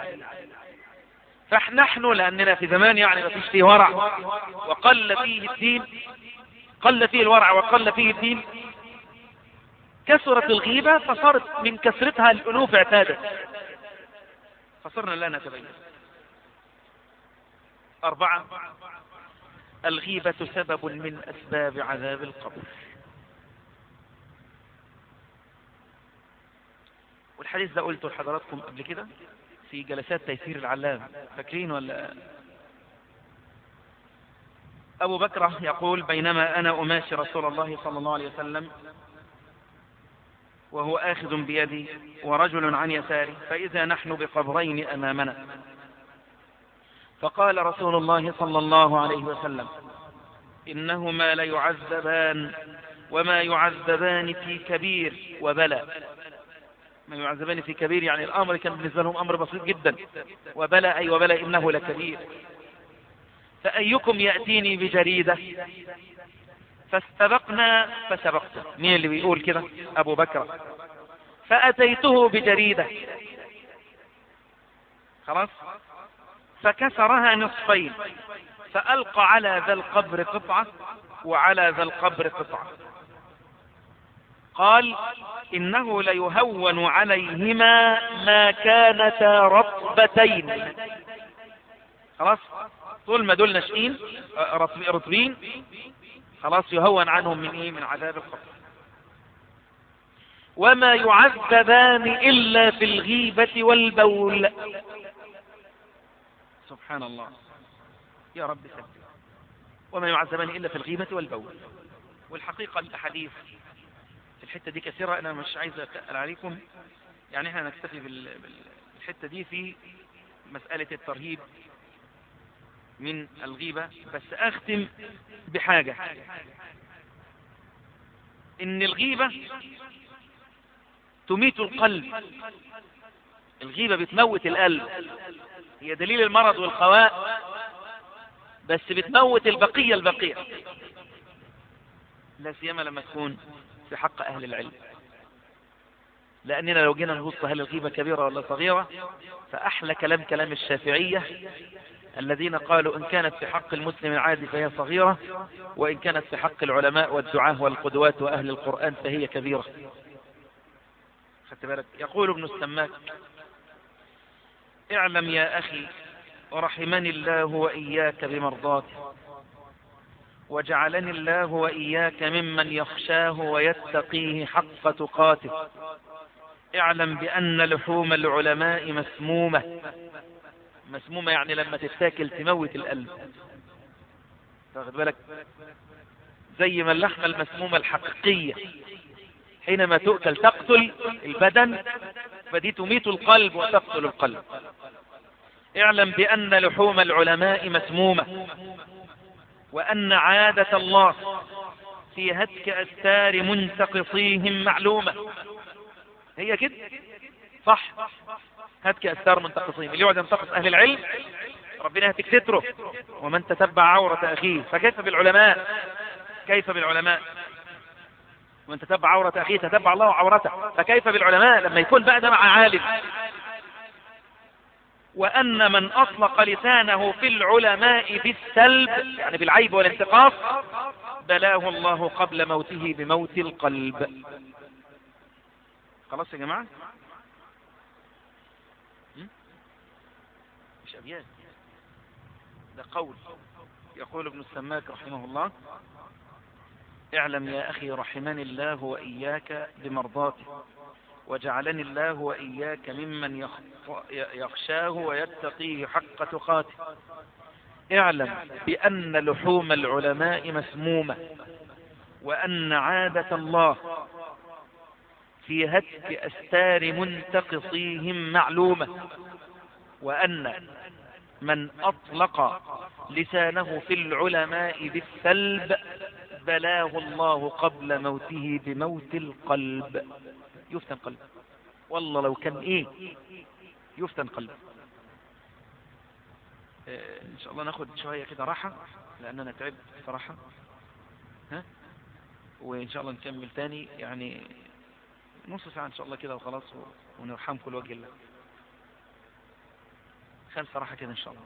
فنحن لأننا في زمان يعني ما فيش فيه ورع وقل فيه الدين قل فيه الورع وقل فيه الدين كثرت الغيبة فصارت من كثرتها الأنوف اعتادت فصرنا لا نتبين أربعة الغيبة سبب من أسباب عذاب القبر والحديث ده قلته لحضراتكم قبل كده في جلسات تيسير العلام فاكرين ولا أبو بكر يقول بينما أنا أماشي رسول الله صلى الله عليه وسلم وهو آخذ بيدي ورجل عن يساري فإذا نحن بقبرين أمامنا فقال رسول الله صلى الله عليه وسلم إنهما ليعذبان وما يعذبان في كبير وبلى ما يعذبان في كبير يعني الأمر كان بالنسبة لهم أمر بسيط جدا وبلى أي وبلى إنه لكبير فأيكم يأتيني بجريدة فاستبقنا فسبقته مين اللي بيقول كده أبو بكر فأتيته بجريدة خلاص فكسرها نصفين فألقى على ذا القبر قطعة وعلى ذا القبر قطعة قال إنه ليهون عليهما ما كانتا رطبتين خلاص طول ما دول ناشئين رطبين خلاص يهون عنهم من ايه من عذاب القبر وما يعذبان إلا في الغيبة والبول سبحان الله يا رب سبحانه وما يعذبان إلا في الغيبة والبول والحقيقة الأحاديث في الحتة دي كثيرة أنا مش عايز أتقل عليكم يعني احنا نكتفي بالحتة دي في مسألة الترهيب من الغيبة بس أختم بحاجة إن الغيبة تميت القلب الغيبة بتموت القلب هي دليل المرض والخواء بس بتموت البقية البقية لا سيما لما تكون في حق أهل العلم لأننا لو جينا نبص هل الغيبة كبيرة ولا صغيرة فأحلى كلام كلام الشافعية الذين قالوا إن كانت في حق المسلم العادي فهي صغيرة وإن كانت في حق العلماء والدعاة والقدوات وأهل القرآن فهي كبيرة خدت بالك يقول ابن السماك اعلم يا أخي ورحمني الله وإياك بمرضاته وجعلني الله وإياك ممن يخشاه ويتقيه حق تقاته اعلم بأن لحوم العلماء مسمومة مسمومة يعني لما تتاكل تموت القلب تاخد بالك زي ما اللحمة المسمومة الحقيقية حينما تؤكل تقتل البدن فدي تميت القلب وتقتل القلب اعلم بأن لحوم العلماء مسمومة وأن عادة الله في هتك أستار منتقصيهم معلومة هي كده صح هتك أستار منتقصيهم اللي يقعد ينتقص أهل العلم ربنا يهتك ستره ومن تتبع عورة أخيه فكيف بالعلماء كيف بالعلماء ومن تتبع عورة أخيه تتبع الله عورته فكيف بالعلماء لما يكون بقى ده مع عالم وأن من أطلق لسانه في العلماء بالسلب يعني بالعيب والانتقاص بلاه الله قبل موته بموت القلب خلاص يا جماعة م? مش أبيات ده قول يقول ابن السماك رحمه الله اعلم يا أخي رحمني الله وإياك بمرضاته وجعلني الله وإياك ممن يخ- يخشاه ويتقيه حق تقاته اعلم بأن لحوم العلماء مسمومة وأن عادة الله في هتك أستار منتقصيهم معلومة وأن من أطلق لسانه في العلماء بالسلب بلاه الله قبل موته بموت القلب يفتن قلب والله لو كان ايه يفتن قلب آه، ان شاء الله ناخد شوية كده راحة لاننا تعبت صراحة ها وان شاء الله نكمل تاني يعني نص ساعة ان شاء الله كده وخلاص و- ونرحمكم لوجه الله خمسة راحة كده ان شاء الله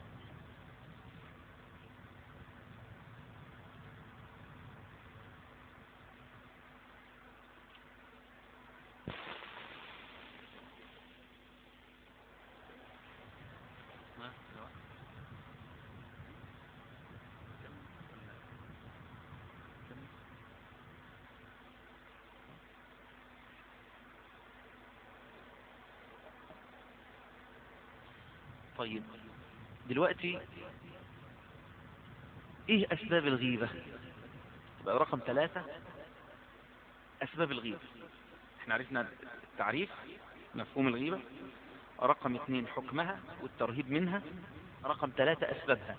طيب دلوقتي ايه اسباب الغيبة يبقى رقم ثلاثة اسباب الغيبة احنا عرفنا التعريف مفهوم الغيبة رقم اثنين حكمها والترهيب منها رقم ثلاثة اسبابها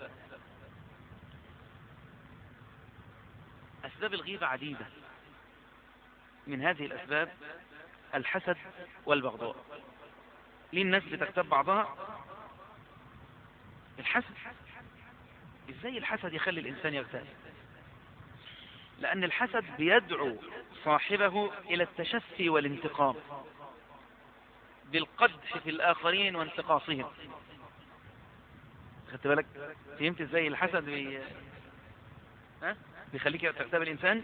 اسباب الغيبة عديدة من هذه الاسباب الحسد والبغضاء ليه الناس بتغتاب بعضها الحسد ازاي الحسد يخلي الانسان يغتاب لان الحسد بيدعو صاحبه الى التشفي والانتقام بالقدح في الاخرين وانتقاصهم خدت بالك فهمت ازاي الحسد بي... ها؟ بيخليك تغتاب الانسان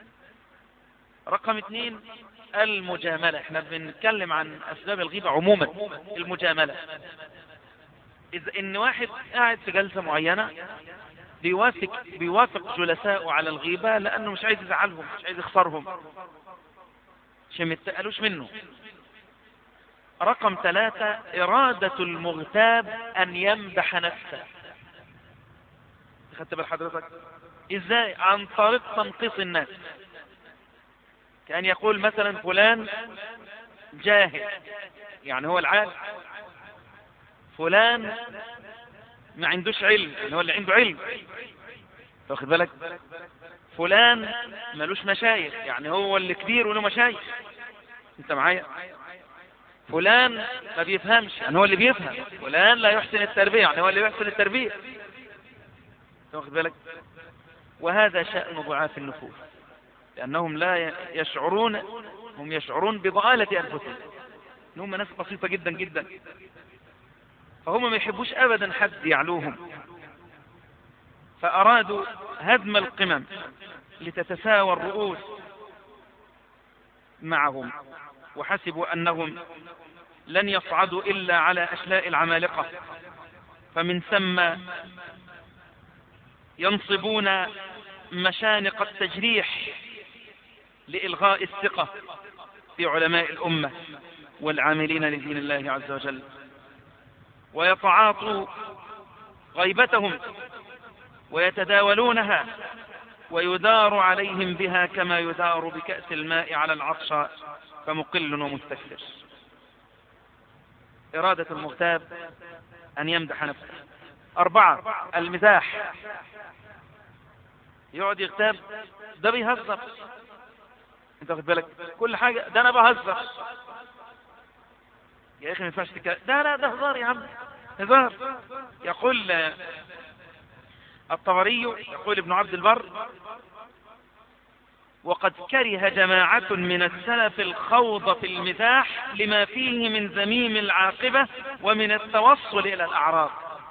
رقم اثنين المجاملة احنا بنتكلم عن اسباب الغيبة عموما المجاملة إذا إن واحد قاعد في جلسة معينة بيوافق بيوافق جلساءه على الغيبة لأنه مش عايز يزعلهم مش عايز يخسرهم عشان ما يتقلوش منه رقم ثلاثة إرادة المغتاب أن يمدح نفسه خدت بال حضرتك إزاي عن طريق تنقيص الناس كأن يقول مثلا فلان جاهل يعني هو العالم فلان ما عندوش علم يعني هو اللي عنده علم واخد بالك فلان ملوش مشايخ يعني هو اللي كبير وله مشايخ انت معايا فلان ما بيفهمش يعني هو اللي بيفهم فلان لا يحسن التربية يعني هو اللي يحسن التربية انت واخد بالك وهذا شأن ضعاف النفوس لأنهم لا يشعرون هم يشعرون بضآلة أنفسهم إن هم ناس بسيطة جدا جدا فهم ما يحبوش أبدا حد يعلوهم فأرادوا هدم القمم لتتساوى الرؤوس معهم وحسبوا أنهم لن يصعدوا إلا على أشلاء العمالقة فمن ثم ينصبون مشانق التجريح لإلغاء الثقة في علماء الأمة والعاملين لدين الله عز وجل ويتعاطوا غيبتهم ويتداولونها ويدار عليهم بها كما يدار بكأس الماء على العطش فمقل ومستكثر إرادة المغتاب أن يمدح نفسه أربعة المزاح يقعد يغتاب ده بيهزر انت واخد بالك كل حاجة ده انا بهزر يا اخي ما ينفعش تتكلم ده لا ده هزار يا عم هزار يقول الطبري يقول ابن عبد البر وقد كره جماعة من السلف الخوض في المزاح لما فيه من ذميم العاقبة ومن التوصل إلى الأعراض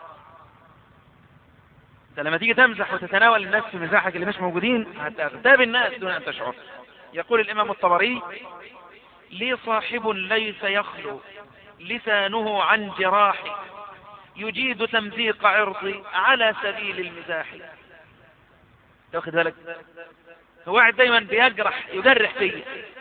انت لما تيجي تمزح وتتناول الناس في مزاحك اللي مش موجودين هتغتاب الناس دون أن تشعر يقول الإمام الطبري لي صاحب ليس يخلو لسانه عن جراحي يجيد تمزيق عرضي على سبيل المزاح واخد بالك هو قاعد دايما بيجرح يجرح فيا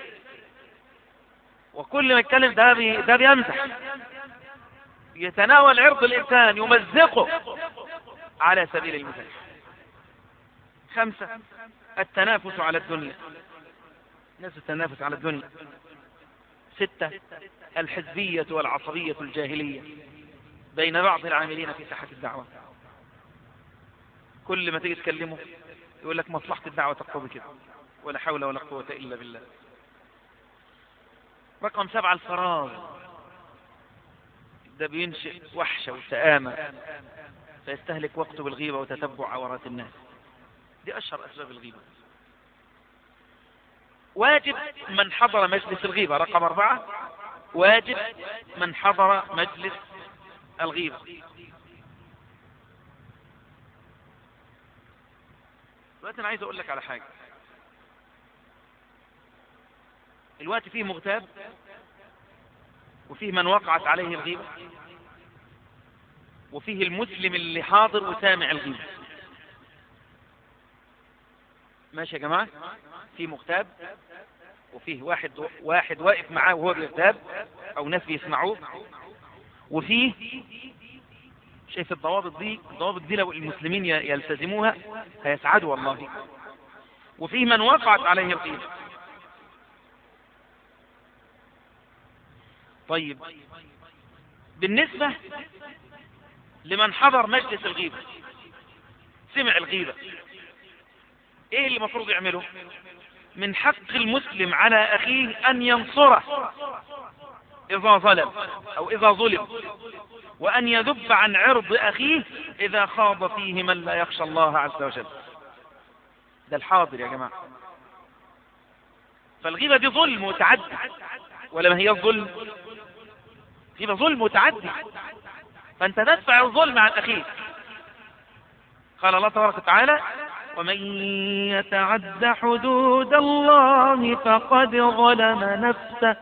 وكل ما يتكلم ده بي ده بيمزح يتناول عرض الإنسان يمزقه على سبيل المزاح خمسة التنافس على الدنيا الناس التنافس على الدنيا ستة الحزبية والعصبية الجاهلية بين بعض العاملين في ساحة الدعوة كل ما تيجي تكلمه يقول لك مصلحة الدعوة تقتضي كده ولا حول ولا قوة إلا بالله رقم سبعة الفراغ ده بينشئ وحشة وسآمة فيستهلك وقته بالغيبة وتتبع عورات الناس دي أشهر أسباب الغيبة واجب من حضر مجلس الغيبة رقم أربعة واجب من حضر مجلس الغيبة دلوقتي أنا عايز أقول لك على حاجة الوقت فيه مغتاب وفيه من وقعت عليه الغيبة وفيه المسلم اللي حاضر وسامع الغيبة ماشي يا جماعة في مغتاب وفيه واحد واحد واقف معاه وهو بيغتاب او ناس بيسمعوه وفيه شايف الضوابط دي الضوابط دي لو المسلمين يلتزموها هيسعدوا والله وفيه من وقعت عليه الغيبة طيب بالنسبة لمن حضر مجلس الغيبة سمع الغيبة ايه اللي المفروض يعمله من حق المسلم على اخيه ان ينصره اذا ظلم او اذا ظلم وان يذب عن عرض اخيه اذا خاض فيه من لا يخشى الله عز وجل ده الحاضر يا جماعة فالغيبة دي ظلم متعدي ولا ما هي الظلم غيبة ظلم متعدي فانت تدفع الظلم عن اخيك قال الله تبارك وتعالى ومن يتعد حدود الله فقد ظلم نفسه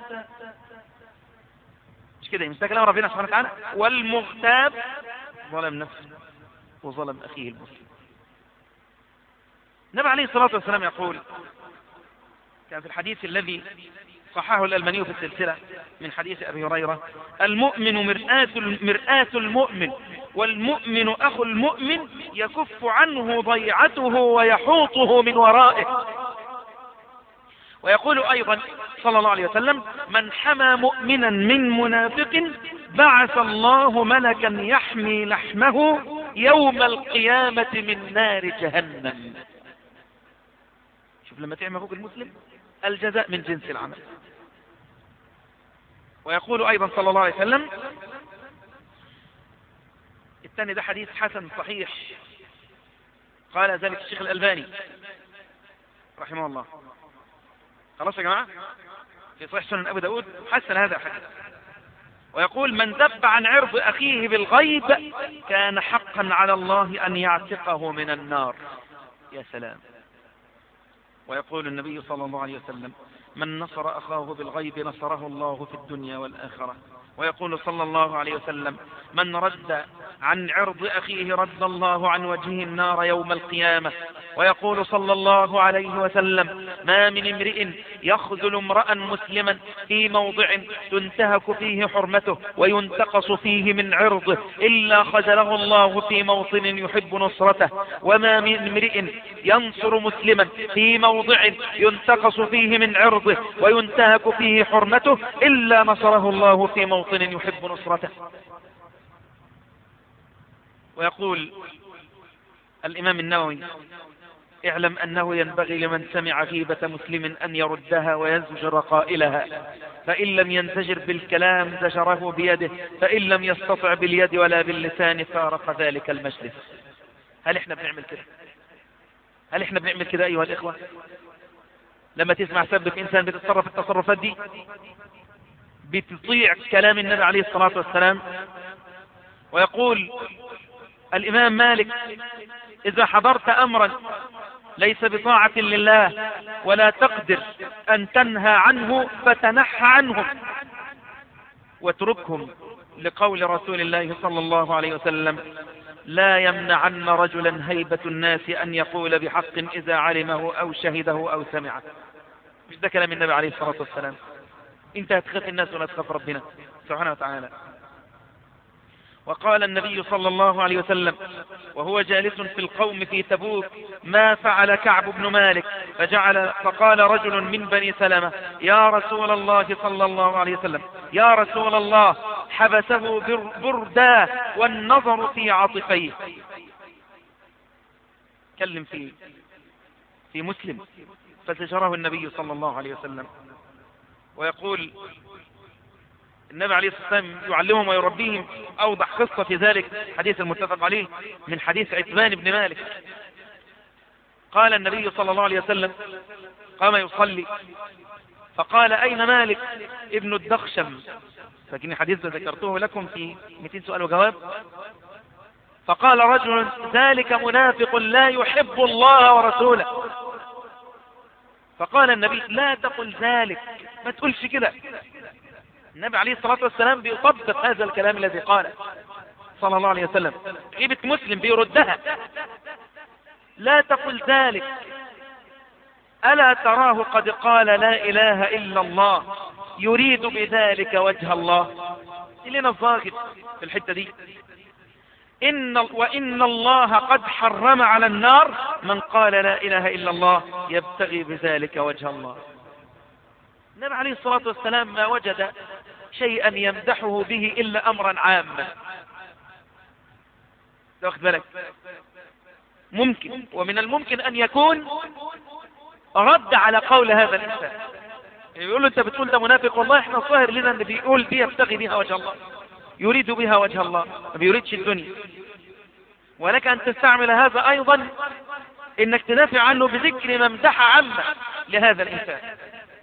مش كده مش ده كلام ربنا سبحانه وتعالى والمغتاب ظلم نفسه وظلم اخيه المسلم النبي عليه الصلاه والسلام يقول كان في الحديث الذي صححه الألماني في السلسلة من حديث أبي هريرة المؤمن مرآة مرآة المؤمن والمؤمن أخو المؤمن يكف عنه ضيعته ويحوطه من ورائه ويقول أيضا صلى الله عليه وسلم من حمى مؤمنا من منافق بعث الله ملكا يحمي لحمه يوم القيامة من نار جهنم شوف لما تعمى فوق المسلم الجزاء من جنس العمل ويقول أيضا صلى الله عليه وسلم الثاني ده حديث حسن صحيح قال ذلك الشيخ الألباني رحمه الله خلاص يا جماعة في صحيح سنن أبي داود حسن هذا الحديث ويقول من ذب عن عرض أخيه بالغيب كان حقا على الله أن يعتقه من النار يا سلام ويقول النبي صلى الله عليه وسلم من نصر أخاه بالغيب نصره الله في الدنيا والآخرة ويقول صلى الله عليه وسلم من رد عن عرض أخيه رد الله عن وجهه النار يوم القيامة ويقول صلى الله عليه وسلم ما من امرئ يخذل امرأ مسلما في موضع تنتهك فيه حرمته وينتقص فيه من عرضه إلا خذله الله في موطن يحب نصرته وما من امرئ ينصر مسلما في موضع ينتقص فيه من عرضه وينتهك فيه حرمته إلا نصره الله في موطن يحب نصرته ويقول الإمام النووي اعلم أنه ينبغي لمن سمع غيبة مسلم أن يردها ويزجر قائلها فإن لم ينزجر بالكلام زجره بيده فإن لم يستطع باليد ولا باللسان فارق ذلك المجلس هل احنا بنعمل كده هل احنا بنعمل كده أيها الإخوة لما تسمع سبب إنسان بتتصرف التصرفات دي بتطيع كلام النبي عليه الصلاة والسلام ويقول الإمام مالك إذا حضرت أمرا ليس بطاعة لله ولا تقدر أن تنهى عنه فتنحى عنهم واتركهم لقول رسول الله صلى الله عليه وسلم لا يمنعن رجلا هيبة الناس أن يقول بحق إذا علمه أو شهده أو سمعه مش ده كلام النبي عليه الصلاة والسلام انت هتخاف الناس ولا تخاف ربنا سبحانه وتعالى وقال النبي صلى الله عليه وسلم وهو جالس في القوم في تبوك ما فعل كعب بن مالك فجعل فقال رجل من بني سلمة يا رسول الله صلى الله عليه وسلم يا رسول الله حبسه بردا والنظر في عاطفيه كلم في في مسلم فزجره النبي صلى الله عليه وسلم ويقول النبي عليه الصلاة والسلام يعلمهم ويربيهم أوضح قصة في ذلك حديث المتفق عليه من حديث عثمان بن مالك قال النبي صلى الله عليه وسلم قام يصلي فقال أين مالك ابن الدخشم لكن حديث ذكرته لكم في 200 سؤال وجواب فقال رجل ذلك منافق لا يحب الله ورسوله فقال النبي لا تقل ذلك ما تقولش كده النبي عليه الصلاة والسلام بيطبق هذا الكلام الذي قاله صلى الله عليه وسلم غيبة مسلم بيردها لا تقل ذلك ألا تراه قد قال لا إله إلا الله يريد بذلك وجه الله إلينا الظاهر في الحتة دي إن وإن الله قد حرم على النار من قال لا إله إلا الله يبتغي بذلك وجه الله النبي عليه الصلاة والسلام ما وجد شيئا يمدحه به إلا أمرا عاما واخد بالك ممكن ومن الممكن أن يكون رد على قول هذا الإنسان يعني يقول له أنت بتقول ده منافق والله احنا الظاهر لنا أن بيقول دي يبتغي بها وجه الله يريد بها وجه الله ما بيريدش الدنيا ولك أن تستعمل هذا أيضا إنك تدافع عنه بذكر ممدح عامة لهذا الإنسان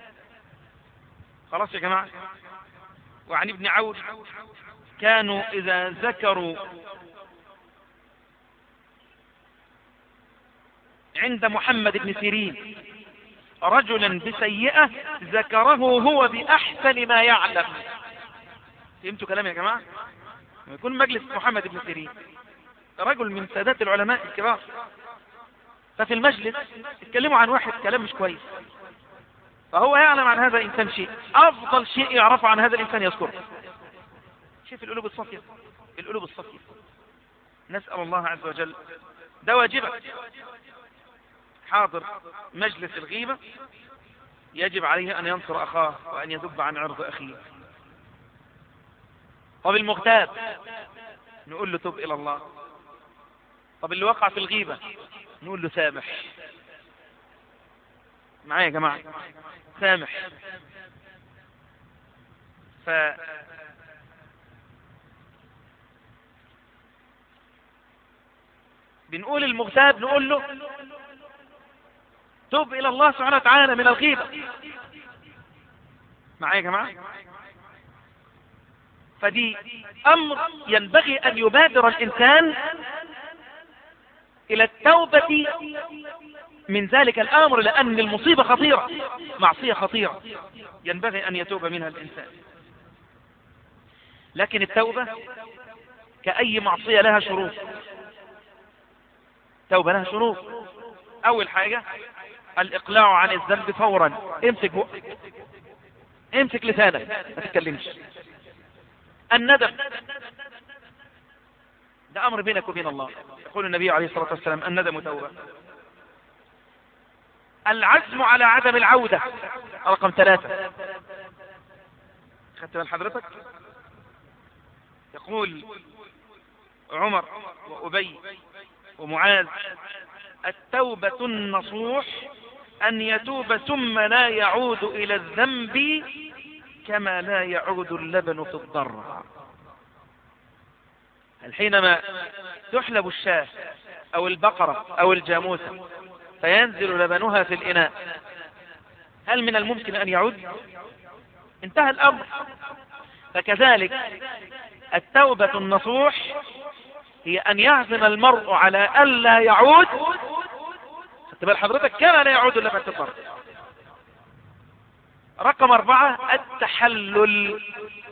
خلاص يا جماعة وعن ابن عوف كانوا إذا ذكروا عند محمد بن سيرين رجلا بسيئة ذكره هو بأحسن ما يعلم فهمتوا كلام يا جماعة يكون مجلس محمد بن سيرين رجل من سادات العلماء الكبار ففي المجلس اتكلموا عن واحد كلام مش كويس فهو يعلم عن هذا الإنسان شيء أفضل شيء يعرفه عن هذا الإنسان يذكره شوف القلوب الصافية القلوب الصافية نسأل الله عز وجل ده واجبك حاضر مجلس الغيبة يجب عليه أن ينصر أخاه وأن يذب عن عرض أخيه طب المغتاب نقول له تب إلى الله طب اللي وقع في الغيبة نقول له سامح معايا يا جماعة سامح ف بنقول المغتاب نقول له تب إلى الله سبحانه وتعالى من الغيبة معايا يا جماعة فدي أمر ينبغي أن يبادر الإنسان إلى التوبة من ذلك الأمر لأن المصيبة خطيرة معصية خطيرة ينبغي أن يتوب منها الإنسان لكن التوبة كأي معصية لها شروط توبة لها شروط أول حاجة الإقلاع عن الذنب فورا امسك بقك امسك لسانك ما تتكلمش الندم ده أمر بينك وبين الله يقول النبي عليه الصلاة والسلام الندم توبة العزم على عدم العودة رقم ثلاثة خدت بال حضرتك يقول عمر وأبي ومعاذ التوبة النصوح أن يتوب ثم لا يعود إلى الذنب كما لا يعود اللبن في الضر حينما تحلب الشاة أو البقرة أو الجاموسة فينزل لبنها في الإناء هل من الممكن أن يعود انتهى الأمر فكذلك التوبة النصوح هي أن يعزم المرء على ألا يعود خدت بال حضرتك كما لا يعود إلا بعد الضرب رقم أربعة التحلل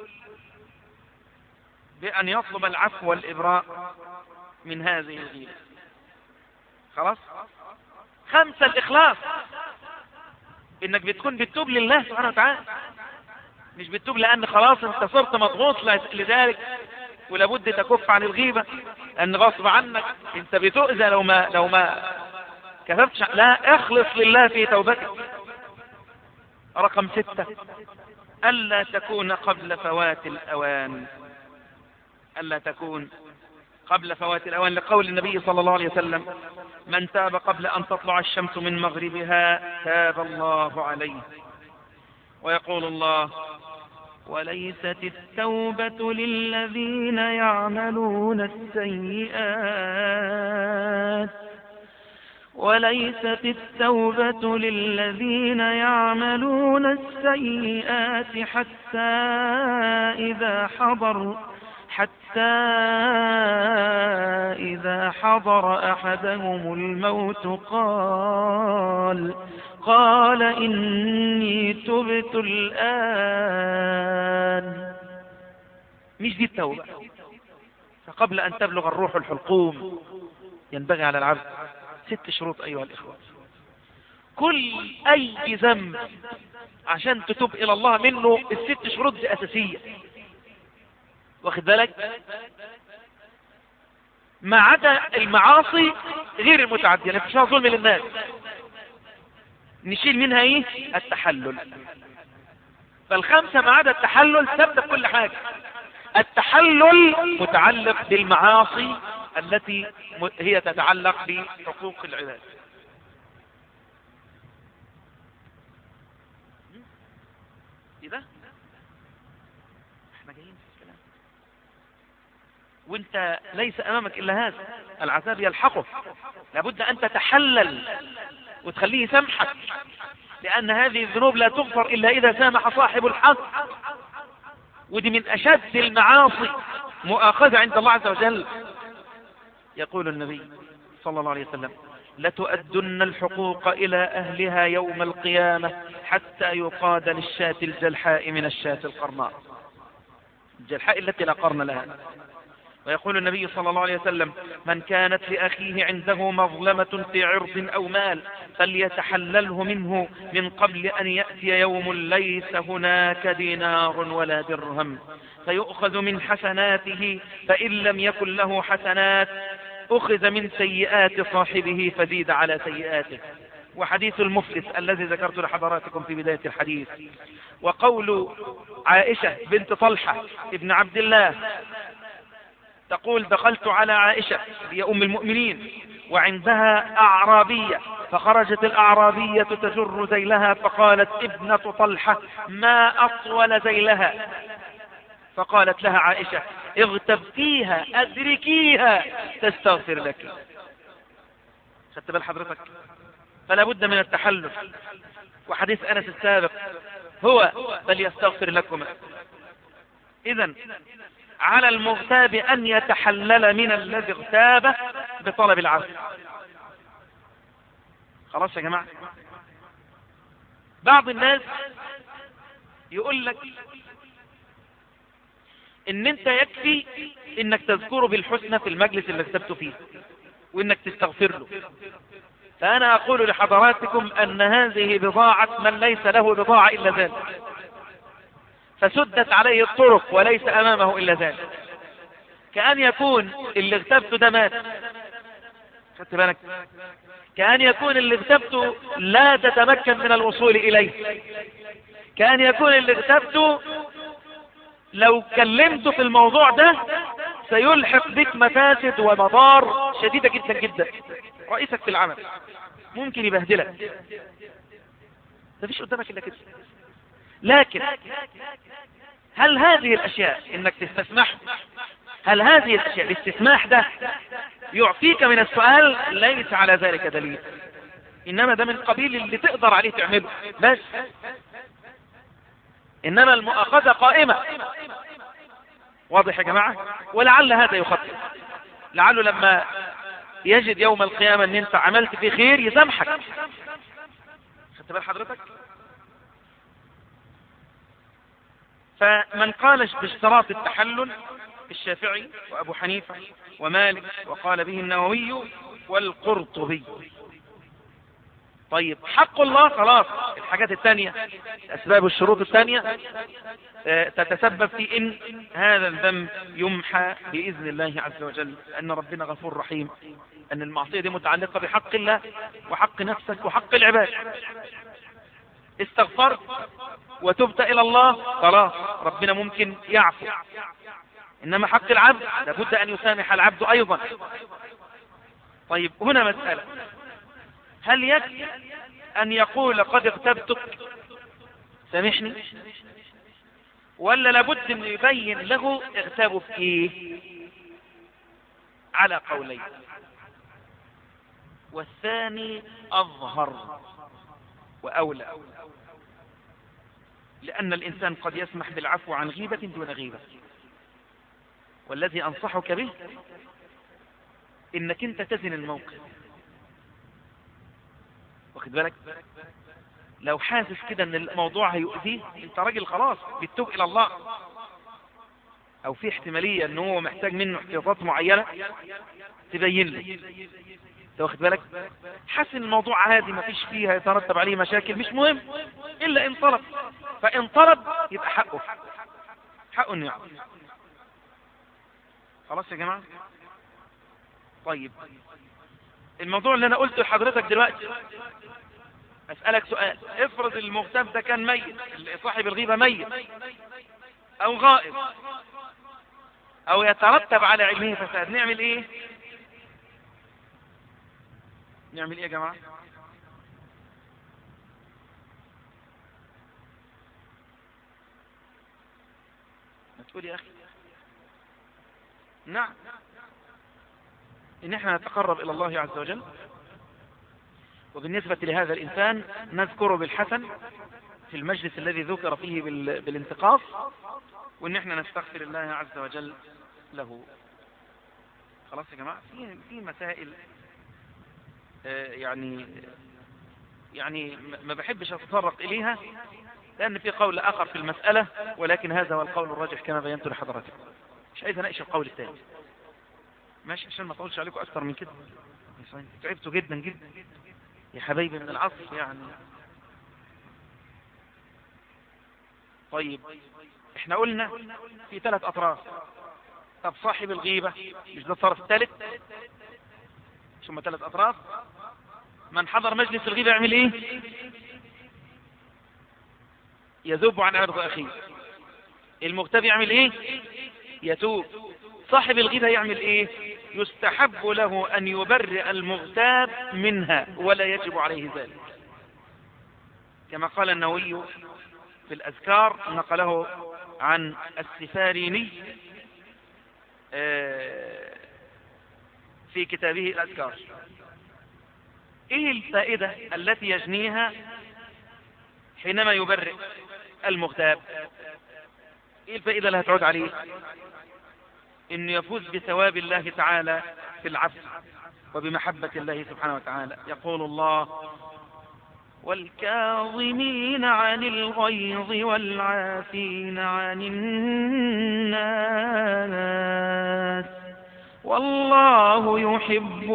بأن يطلب العفو والإبراء من هذه الغيبة خلاص خمسة الإخلاص إنك بتكون بتتوب لله سبحانه وتعالى مش بتتوب لأن خلاص أنت صرت مضغوط لذلك ولابد تكف عن الغيبة لأن غصب عنك أنت بتؤذى لو ما لو ما كففتش لا اخلص لله في توبتك رقم ستة ألا تكون قبل فوات الأوان ألا تكون قبل فوات الأوان لقول النبي صلى الله عليه وسلم من تاب قبل أن تطلع الشمس من مغربها تاب الله عليه ويقول الله وليست التوبة للذين يعملون السيئات وليست التوبة للذين يعملون السيئات حتى إذا حضر حتى إذا حضر أحدهم الموت قال قال إني تبت الآن مش دي التوبة فقبل أن تبلغ الروح الحلقوم ينبغي على العبد ست شروط أيها الإخوة كل أي ذنب عشان تتوب إلى الله منه الست شروط دي أساسية واخد بالك ما عدا المعاصي غير المتعدية يعني فيها ظلم للناس نشيل منها ايه التحلل فالخمسة ما عدا التحلل ثبت كل حاجة التحلل متعلق بالمعاصي التي هي تتعلق بحقوق العباد إذا احنا جايين في الكلام وانت ليس امامك الا هذا العذاب يلحقه لابد ان تتحلل وتخليه يسامحك لان هذه الذنوب لا تغفر الا اذا سامح صاحب الحق ودي من اشد المعاصي مؤاخذة عند الله عز وجل يقول النبي صلى الله عليه وسلم لتؤدن الحقوق إلى أهلها يوم القيامة حتى يقاد للشاة الجلحاء من الشاة القرناء الجلحاء التي لا قرن لها ويقول النبي صلى الله عليه وسلم من كانت لأخيه عنده مظلمة في عرض أو مال فليتحلله منه من قبل أن يأتي يوم ليس هناك دينار ولا درهم فيؤخذ من حسناته فإن لم يكن له حسنات أخذ من سيئات صاحبه فزيد على سيئاته وحديث المفلس الذي ذكرت لحضراتكم في بداية الحديث وقول عائشة بنت طلحة ابن عبد الله تقول دخلت على عائشة هي أم المؤمنين وعندها أعرابية فخرجت الأعرابية تجر ذيلها فقالت ابنة طلحة ما أطول ذيلها فقالت لها عائشة اغتبتيها أدركيها تستغفر لك خدت بال حضرتك فلا بد من التحلل وحديث أنس السابق هو فليستغفر لكما إذا على المغتاب أن يتحلل من الذي اغتابه بطلب العفو خلاص يا جماعة بعض الناس يقول لك ان انت يكفي انك تذكره بالحسنى في المجلس اللي اغتبت فيه وانك تستغفر له فانا اقول لحضراتكم ان هذه بضاعة من ليس له بضاعة الا ذلك فسدت عليه الطرق وليس امامه الا ذلك كأن يكون اللي اغتبته ده مات خدت بالك كأن يكون اللي اغتبته لا تتمكن من الوصول إليه كأن يكون اللي اغتبته لو كلمته في الموضوع ده سيلحق بك مفاسد ومضار شديدة جدا جدا رئيسك في العمل ممكن يبهدلك مفيش قدامك الا كده لكن هل هذه الاشياء انك تستسمح هل هذه الاشياء الاستسماح ده يعطيك من السؤال ليس على ذلك دليل انما ده من قبيل اللي تقدر عليه تعمله بس انما المؤاخذة قائمة واضح يا جماعة ولعل هذا يخطئ لعله لما يجد يوم القيامة ان انت عملت في خير يسامحك خدت بال حضرتك فمن قال باشتراط التحلل الشافعي وابو حنيفة ومالك وقال به النووي والقرطبي طيب حق الله خلاص الحاجات الثانية أسباب الشروط الثانية آه، تتسبب في إن هذا الذنب يمحى بإذن الله عز وجل أن ربنا غفور رحيم أن المعصية دي متعلقة بحق الله وحق نفسك وحق العباد استغفرت وتبت إلى الله خلاص ربنا ممكن يعفو إنما حق العبد لابد أن يسامح العبد أيضا طيب هنا مسألة هل يكفي أن يقول قد اغتبتك سامحني ولا لابد أن يبين له اغتابه في إيه على قولين والثاني أظهر وأولى لأن الإنسان قد يسمح بالعفو عن غيبة دون غيبة والذي أنصحك به إنك أنت تزن الموقف واخد بالك لو حاسس كده ان الموضوع هيؤذيه انت راجل خلاص بتتوب الى الله او في احتمالية ان هو محتاج منه احتياطات معينة تبين لي انت واخد بالك حاسس ان الموضوع عادي ما فيش فيه هيترتب عليه مشاكل مش مهم الا ان طلب فان طلب يبقى حقه حقه انه يعمل خلاص يا جماعة طيب الموضوع اللي انا قلته لحضرتك دلوقتي اسألك سؤال افرض المغتاب ده كان ميت صاحب الغيبة ميت او غائب او يترتب على علمه فساد نعمل ايه نعمل ايه يا جماعة ما تقول يا اخي نعم ان احنا نتقرب الى الله عز وجل وبالنسبة لهذا الانسان نذكره بالحسن في المجلس الذي ذكر فيه بال... بالانتقاص وان احنا نستغفر الله عز وجل له خلاص يا جماعة في, في مسائل آه يعني يعني ما بحبش اتطرق اليها لان في قول اخر في المسألة ولكن هذا هو القول الراجح كما بينت لحضراتكم مش عايز اناقش القول الثاني ماشي عشان ما اطولش عليكم اكتر من كده تعبتوا جدا جدا يا حبايبي من العصر يعني طيب احنا قلنا في ثلاث اطراف طب صاحب الغيبة مش ده الطرف الثالث ثم ثلاث اطراف من حضر مجلس الغيبة يعمل ايه يذوب عن عرض اخيه المغتاب يعمل ايه يتوب صاحب الغيبة يعمل ايه يستحب له ان يبرئ المغتاب منها ولا يجب عليه ذلك كما قال النووي في الاذكار نقله عن السفاريني في كتابه الاذكار ايه الفائدة التي يجنيها حينما يبرئ المغتاب ايه الفائدة اللي هتعود عليه انه يفوز بثواب الله تعالى في العفو وبمحبة الله سبحانه وتعالى يقول الله والكاظمين عن الغيظ والعافين عن الناس والله يحب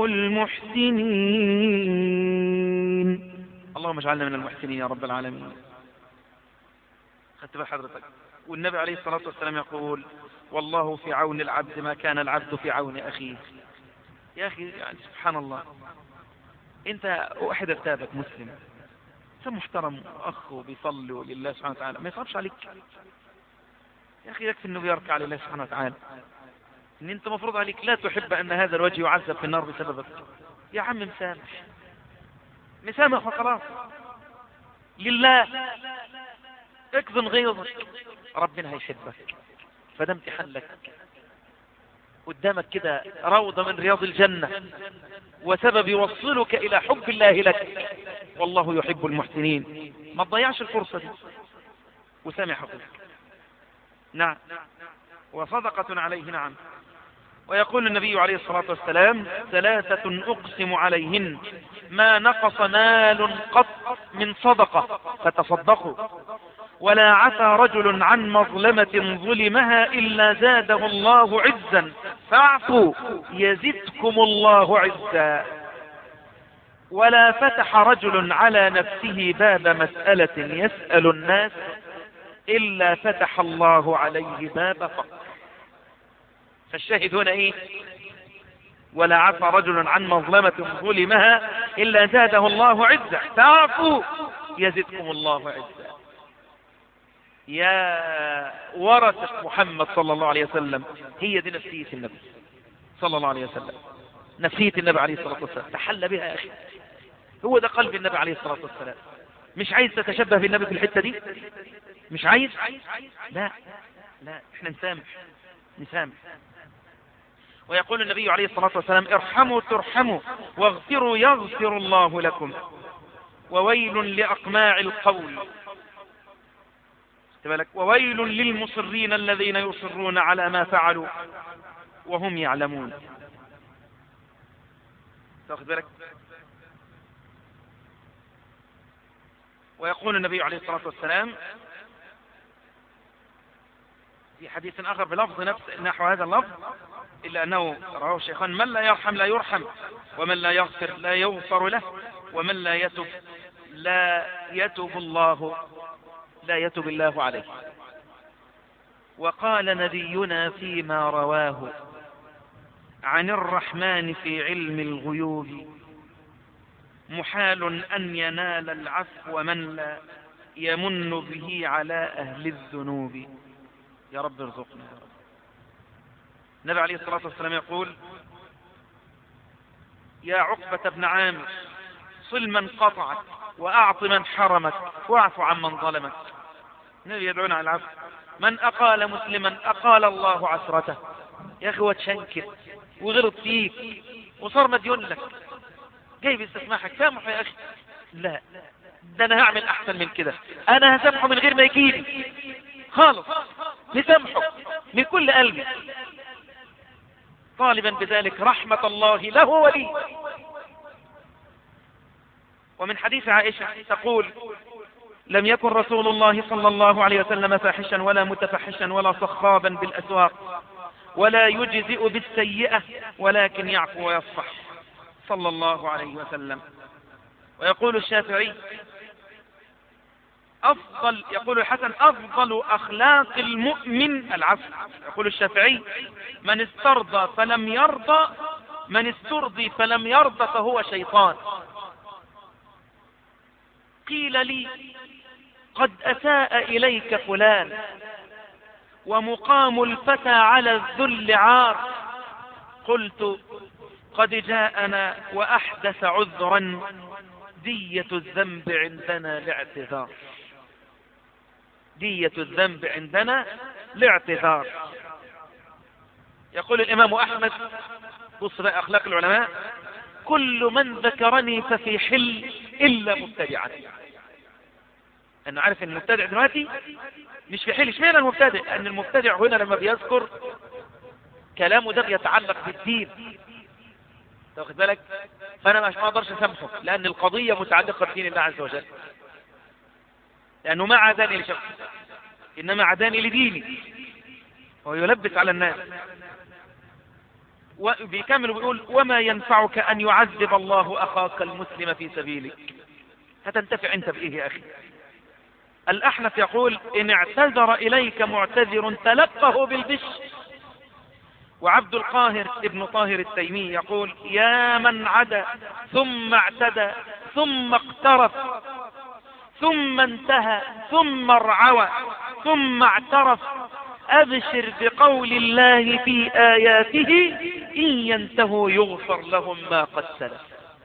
المحسنين اللهم اجعلنا من المحسنين يا رب العالمين خدت بال حضرتك والنبي عليه الصلاة والسلام يقول والله في عون العبد ما كان العبد في عون أخيه يا أخي يعني سبحان الله أنت واحد ارتابك مسلم انسان محترم اخ وبيصلي لله سبحانه وتعالى ما يصعبش عليك يا اخي يكفي انه بيركع لله سبحانه وتعالى ان انت مفروض عليك لا تحب ان هذا الوجه يعذب في النار بسببك يا عم مسامح مسامح وخلاص لله اكظم غيظك ربنا هيحبك فده امتحان لك قدامك كده روضة من رياض الجنة وسبب يوصلك إلى حب الله لك والله يحب المحسنين ما تضيعش الفرصة دي وسامح أخوك نعم وصدقة عليه نعم ويقول النبي عليه الصلاة والسلام ثلاثة أقسم عليهن ما نقص مال قط من صدقة فتصدقوا ولا عفى رجل عن مظلمة ظلمها إلا زاده الله عزا فاعفوا يزدكم الله عزا ولا فتح رجل على نفسه باب مسألة يسأل الناس إلا فتح الله عليه باب فقر فالشاهد هنا إيه ولا عفى رجل عن مظلمة ظلمها إلا زاده الله عزا فاعفوا يزدكم الله عزا يا ورثة محمد صلى الله عليه وسلم هي دي نفسية النبي صلى الله عليه وسلم نفسية النبي عليه الصلاة والسلام تحلى بها يا أخي هو ده قلب النبي عليه الصلاة والسلام مش عايز تتشبه بالنبي في الحتة دي مش عايز لا لا احنا نسامح نسامح ويقول النبي عليه الصلاة والسلام ارحموا ترحموا واغفروا يغفر الله لكم وويل لأقماع القول بالك وويل للمصرين الذين يصرون على ما فعلوا وهم يعلمون تاخذ بالك ويقول النبي عليه الصلاة والسلام في حديث آخر بلفظ نفس نحو هذا اللفظ إلا أنه رواه الشيخان من لا يرحم لا يرحم ومن لا يغفر لا يغفر له ومن لا يتب لا يتب الله لا يتب الله عليه وقال نبينا فيما رواه عن الرحمن في علم الغيوب محال أن ينال العفو من لا يمن به على أهل الذنوب يا رب ارزقنا يا رب النبي عليه الصلاة والسلام يقول يا عقبة بن عامر صل من قطعك وأعط من حرمك واعف عن من ظلمك النبي يدعونا على العفو من أقال مسلما أقال الله عسرته يا أخي وتشنكر وغلط فيك وصار مديون لك جاي بيستسمحك سامحه يا أخي لا ده أنا هعمل أحسن من كده أنا هسامحه من غير ما يجيلي خالص نسامحه من كل قلبي طالبا بذلك رحمة الله له ولي ومن حديث عائشة تقول لم يكن رسول الله صلى الله عليه وسلم فاحشا ولا متفحشا ولا صخابا بالأسواق ولا يجزئ بالسيئة ولكن يعفو ويصفح صلى الله عليه وسلم ويقول الشافعي أفضل يقول الحسن أفضل أخلاق المؤمن العفو يقول الشافعي من استرضى فلم يرضى من استرضي فلم يرضى فهو شيطان قيل لي قد أساء إليك فلان ومقام الفتى على الذل عار قلت قد جاءنا وأحدث عذرا دية الذنب عندنا لاعتذار دية الذنب عندنا لاعتذار يقول الإمام أحمد بص بقى أخلاق العلماء كل من ذكرني ففي حل إلا مبتدعا أنا عارف أن المبتدع دلوقتي مش في حل اشمعنى المبتدع لأن المبتدع هنا لما بيذكر كلامه ده بيتعلق بالدين واخد بالك فأنا مش ما أقدرش أسامحه لأن القضية متعلقة بدين الله عز وجل لأنه ما عاداني لشخص إنما عاداني لديني وهو يلبس على الناس وبيكمل ويقول وما ينفعك أن يعذب الله أخاك المسلم في سبيلك هتنتفع أنت بإيه يا أخي الأحنف يقول إن اعتذر إليك معتذر تلقه بالبش وعبد القاهر ابن طاهر التيمي يقول يا من عدا ثم اعتدى ثم اقترف ثم انتهى ثم ارعوى ثم اعترف أبشر بقول الله في آياته إن ينتهوا يغفر لهم ما قد سلف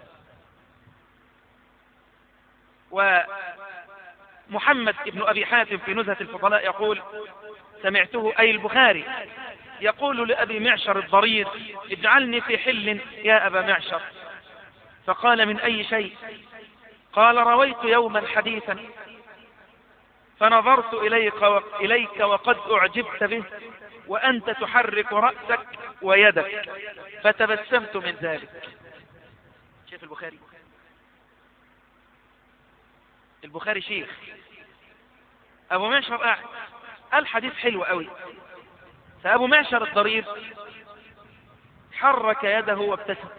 ومحمد ابن أبي حاتم في نزهة الفضلاء يقول سمعته أي البخاري يقول لأبي معشر الضرير اجعلني في حل يا أبا معشر فقال من أي شيء قال رويت يوما حديثا فنظرت إليك, و... إليك وقد أعجبت به وأنت تحرك رأسك ويدك فتبسمت من ذلك شيخ البخاري البخاري شيخ أبو معشر قاعد الحديث حلو قوي فأبو معشر الضرير حرك يده وابتسم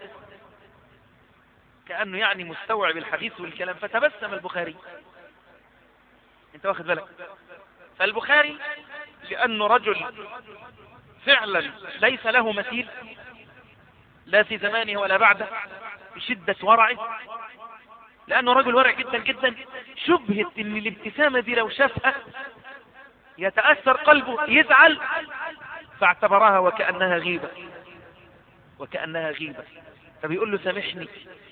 كأنه يعني مستوعب الحديث والكلام فتبسم البخاري انت واخد بالك فالبخاري لأنه رجل فعلا ليس له مثيل لا في زمانه ولا بعده بشدة ورعه لأنه رجل ورع جدا جدا شبهت ان الابتسامة دي لو شافها يتأثر قلبه يزعل فاعتبرها وكأنها غيبة وكأنها غيبة فبيقول له سامحني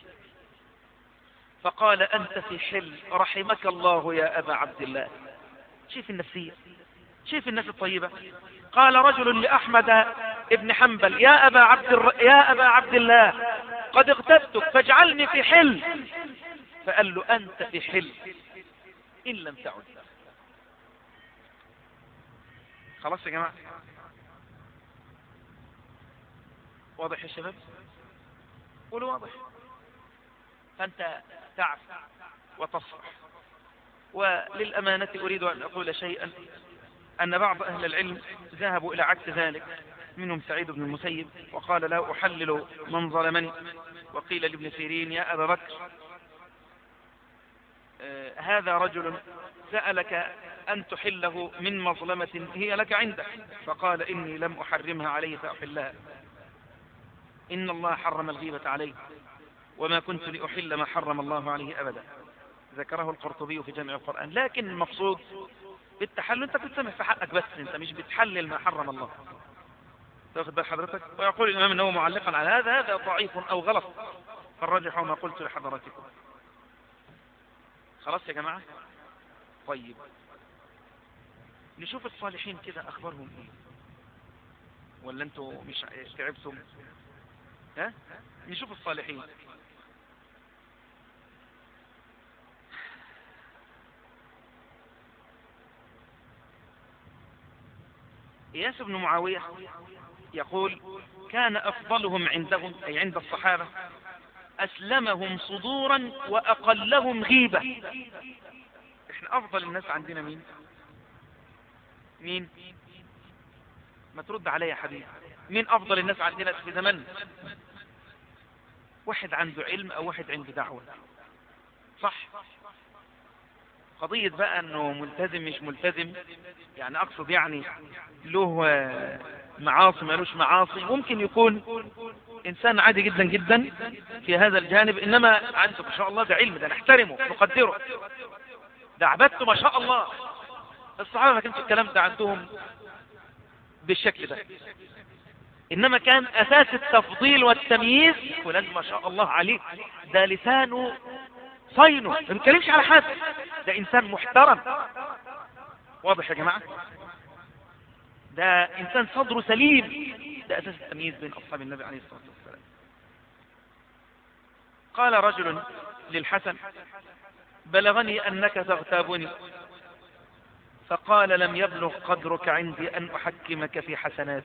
فقال أنت في حل رحمك الله يا أبا عبد الله شوف النفسية شوف الناس الطيبة قال رجل لأحمد ابن حنبل يا أبا عبد, الر... يا أبا عبد الله قد اغتبتك فاجعلني في حل فقال له أنت في حل إن لم تعد خلاص يا جماعة واضح يا شباب قولوا واضح فأنت تعف وتصفح وللأمانة أريد أن أقول شيئا أن بعض أهل العلم ذهبوا إلى عكس ذلك منهم سعيد بن المسيب وقال لا أحلل من ظلمني وقيل لابن سيرين يا أبا بكر آه هذا رجل سألك أن تحله من مظلمة هي لك عنده فقال إني لم أحرمها عليه فأحلها إن الله حرم الغيبة عليه وما كنت لأحل ما حرم الله عليه أبدا ذكره القرطبي في جامع القرآن لكن المقصود بالتحلل انت بتسمح في حقك بس انت مش بتحلل ما حرم الله تاخد بال حضرتك ويقول الإمام النووي معلقا على هذا هذا ضعيف أو غلط فالرجح ما قلت لحضراتكم خلاص يا جماعة طيب نشوف الصالحين كده أخبارهم إيه ولا أنتوا مش تعبتم ها نشوف الصالحين إياس بن معاوية يقول كان أفضلهم عندهم أي عند الصحابة أسلمهم صدورا وأقلهم غيبة إحنا أفضل الناس عندنا مين مين ما ترد علي يا حبيبي مين أفضل الناس عندنا في زمن واحد عنده علم أو واحد عنده دعوة صح قضية بقى أنه ملتزم مش ملتزم يعني أقصد يعني له معاصي مالوش معاصي ممكن يكون إنسان عادي جدا جدا في هذا الجانب إنما عنده ما شاء الله ده علم ده نحترمه نقدره ده عبادته ما شاء الله الصحابة ما كانش الكلام ده عندهم بالشكل ده إنما كان أساس التفضيل والتمييز فلان ما شاء الله عليه ده لسانه صينه ما بيتكلمش على حد ده إنسان محترم واضح يا جماعة ده إنسان صدره سليم ده أساس التمييز بين أصحاب النبي عليه الصلاة والسلام قال رجل للحسن بلغني أنك تغتابني فقال لم يبلغ قدرك عندي أن أحكمك في حسناتي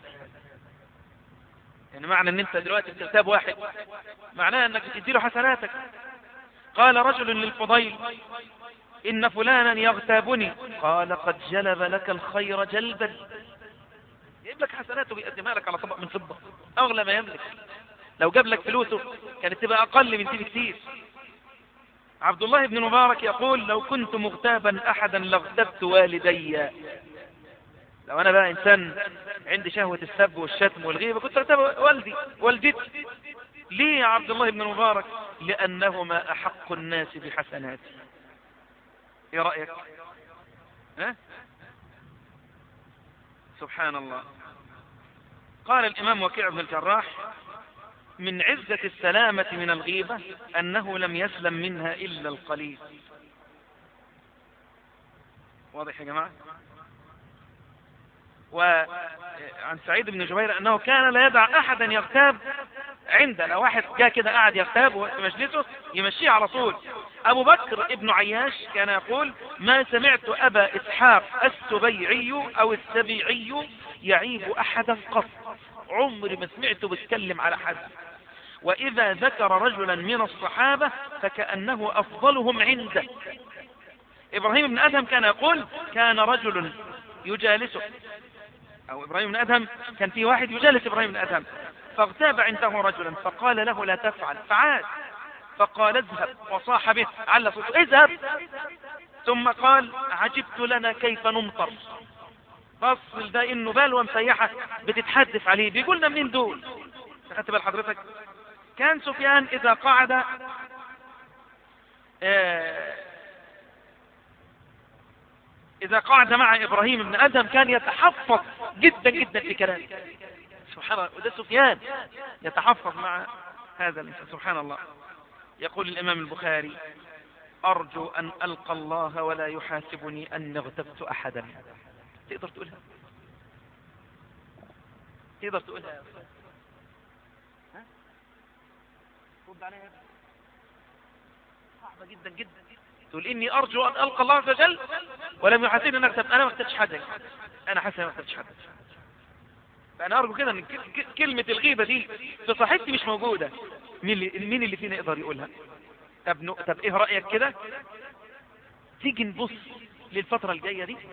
يعني معنى ان انت دلوقتي بتغتاب واحد معناه انك بتديله حسناتك قال رجل للفضيل ان فلانا يغتابني قال قد جلب لك الخير جلبا يجيب لك حسناته بيقدمها لك على طبق من فضة اغلى ما يملك لو جاب لك فلوسه كانت تبقى اقل من دي بكتير عبد الله بن مبارك يقول لو كنت مغتابا احدا لاغتبت والدي لو انا بقى انسان عندي شهوة السب والشتم والغيبة كنت اغتاب والدي والدتي ليه يا عبد الله بن مبارك لانهما احق الناس بحسناتي ايه رأيك ها؟ سبحان الله قال الامام وكيع بن الجراح من عزة السلامة من الغيبة أنه لم يسلم منها إلا القليل واضح يا جماعة وعن سعيد بن جبير أنه كان لا يدع أحدا يغتاب عنده لو واحد جاء كده قاعد يغتاب في مجلسه يمشيه على طول أبو بكر ابن عياش كان يقول ما سمعت أبا إسحاق السبيعي أو السبيعي يعيب أحدا قط عمري ما سمعته بيتكلم على حد وإذا ذكر رجلا من الصحابة فكأنه أفضلهم عنده إبراهيم بن أدهم كان يقول كان رجل يجالسه أو إبراهيم بن أدهم كان في واحد يجالس إبراهيم بن أدهم فاغتاب عنده رجلا فقال له لا تفعل فعاد فقال اذهب وصاح به على صوته اذهب ثم قال عجبت لنا كيف نمطر فصل ده انه بلوى مسيحة بتتحدث عليه بيقولنا منين دول خدت بال حضرتك كان سفيان اذا قعد آه اذا قعد مع ابراهيم بن ادهم كان يتحفظ جدا جدا في كلامه سبحان الله وده سفيان يتحفظ مع هذا الانسان سبحان الله يقول الامام البخاري ارجو ان القى الله ولا يحاسبني اني اغتبت احدا تقدر تقولها تقدر تقولها ها رد عليها صعبة جدا جدا تقول اني ارجو ان القى الله عز وجل ولم يحاسبني ان اغتبت انا ما اغتبتش حدا انا حاسس ما اغتبتش حدا فانا ارجو كده ان ك- ك- كلمة الغيبة دي في صحيحتي مش موجودة مين اللي, مين اللي فينا يقدر يقولها طب نو... طب ايه رأيك كده تيجي نبص للفترة الجاية دي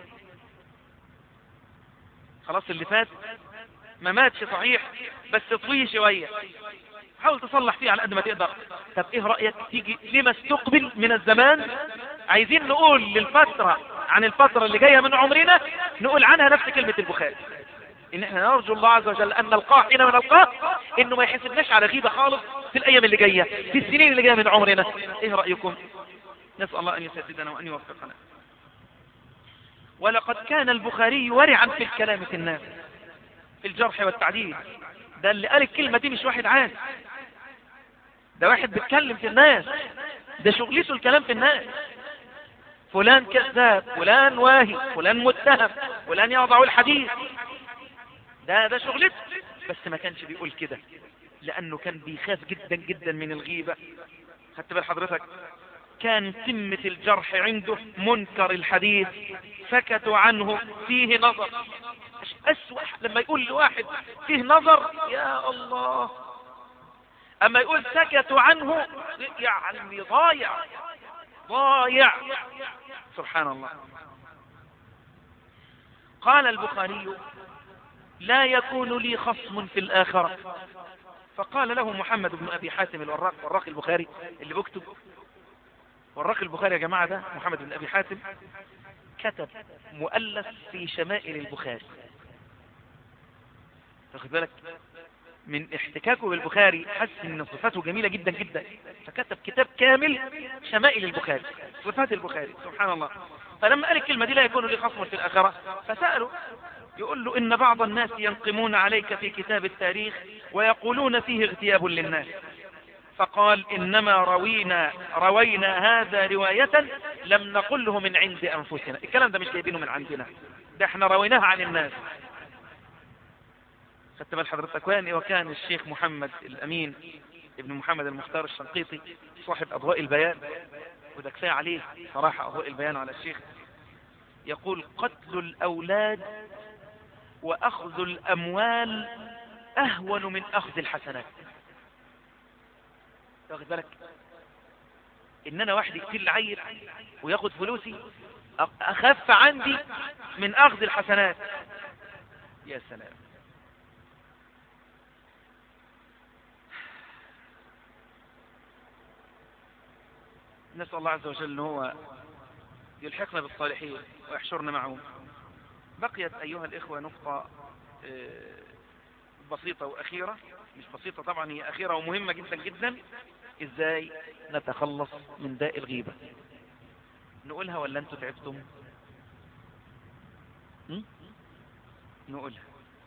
خلاص اللي فات ما ماتش صحيح بس طويه شوية حاول تصلح فيه على قد ما تقدر طب ايه رأيك تيجي لما استقبل من الزمان عايزين نقول للفترة عن الفترة اللي جاية من عمرنا نقول عنها نفس كلمة البخاري ان احنا نرجو الله عز وجل ان نلقاه حين نلقاه انه ما يحسبناش على غيبة خالص في الايام اللي جاية في السنين اللي جاية من عمرنا ايه رأيكم نسأل الله ان يسددنا وان يوفقنا ولقد كان البخاري ورعا في الكلام في الناس في الجرح والتعديل ده اللي قال الكلمة دي مش واحد عادي ده واحد بيتكلم في الناس ده شغلته الكلام في الناس فلان كذاب فلان واهي فلان متهم فلان يضع الحديث ده ده شغلته بس ما كانش بيقول كده لانه كان بيخاف جدا جدا من الغيبة خدت بال حضرتك كان قمة الجرح عنده منكر الحديث سكتوا عنه فيه نظر أسوأ لما يقول لواحد فيه نظر يا الله أما يقول سكتوا عنه يعني ضايع ضايع سبحان الله قال البخاري لا يكون لي خصم في الآخرة فقال له محمد بن أبي حاتم الوراق وراق البخاري اللي بكتب وراق البخاري يا جماعة ده محمد بن أبي حاتم كتب مؤلف في شمائل البخاري واخد بالك من احتكاكه بالبخاري حس ان صفاته جميلة جدا جدا فكتب كتاب كامل شمائل البخاري صفات البخاري سبحان الله فلما قال الكلمة دي لا يكون لي خصم في الآخرة فسأله يقول له إن بعض الناس ينقمون عليك في كتاب التاريخ ويقولون فيه اغتياب للناس فقال إنما روينا روينا هذا رواية لم نقله من عند أنفسنا الكلام ده مش جايبينه من عندنا ده احنا رويناه عن الناس خدت بال حضرتك وين وكان الشيخ محمد الأمين ابن محمد المختار يقول قتل الأولاد وأخذ الأموال أهون من أخذ الحسنات واخد بالك إن أنا واحد يقتل عيل وياخد فلوسي أ- أخف عندي من أخذ الحسنات يا سلام نسأل الله عز وجل أن هو يلحقنا بالصالحين ويحشرنا معهم بقيت أيها الإخوة نقطة آه، بسيطة وأخيرة مش بسيطة طبعا هي أخيرة ومهمة جدا جدا إزاي نتخلص من داء الغيبة نقولها ولا أنتوا تعبتم م? نقولها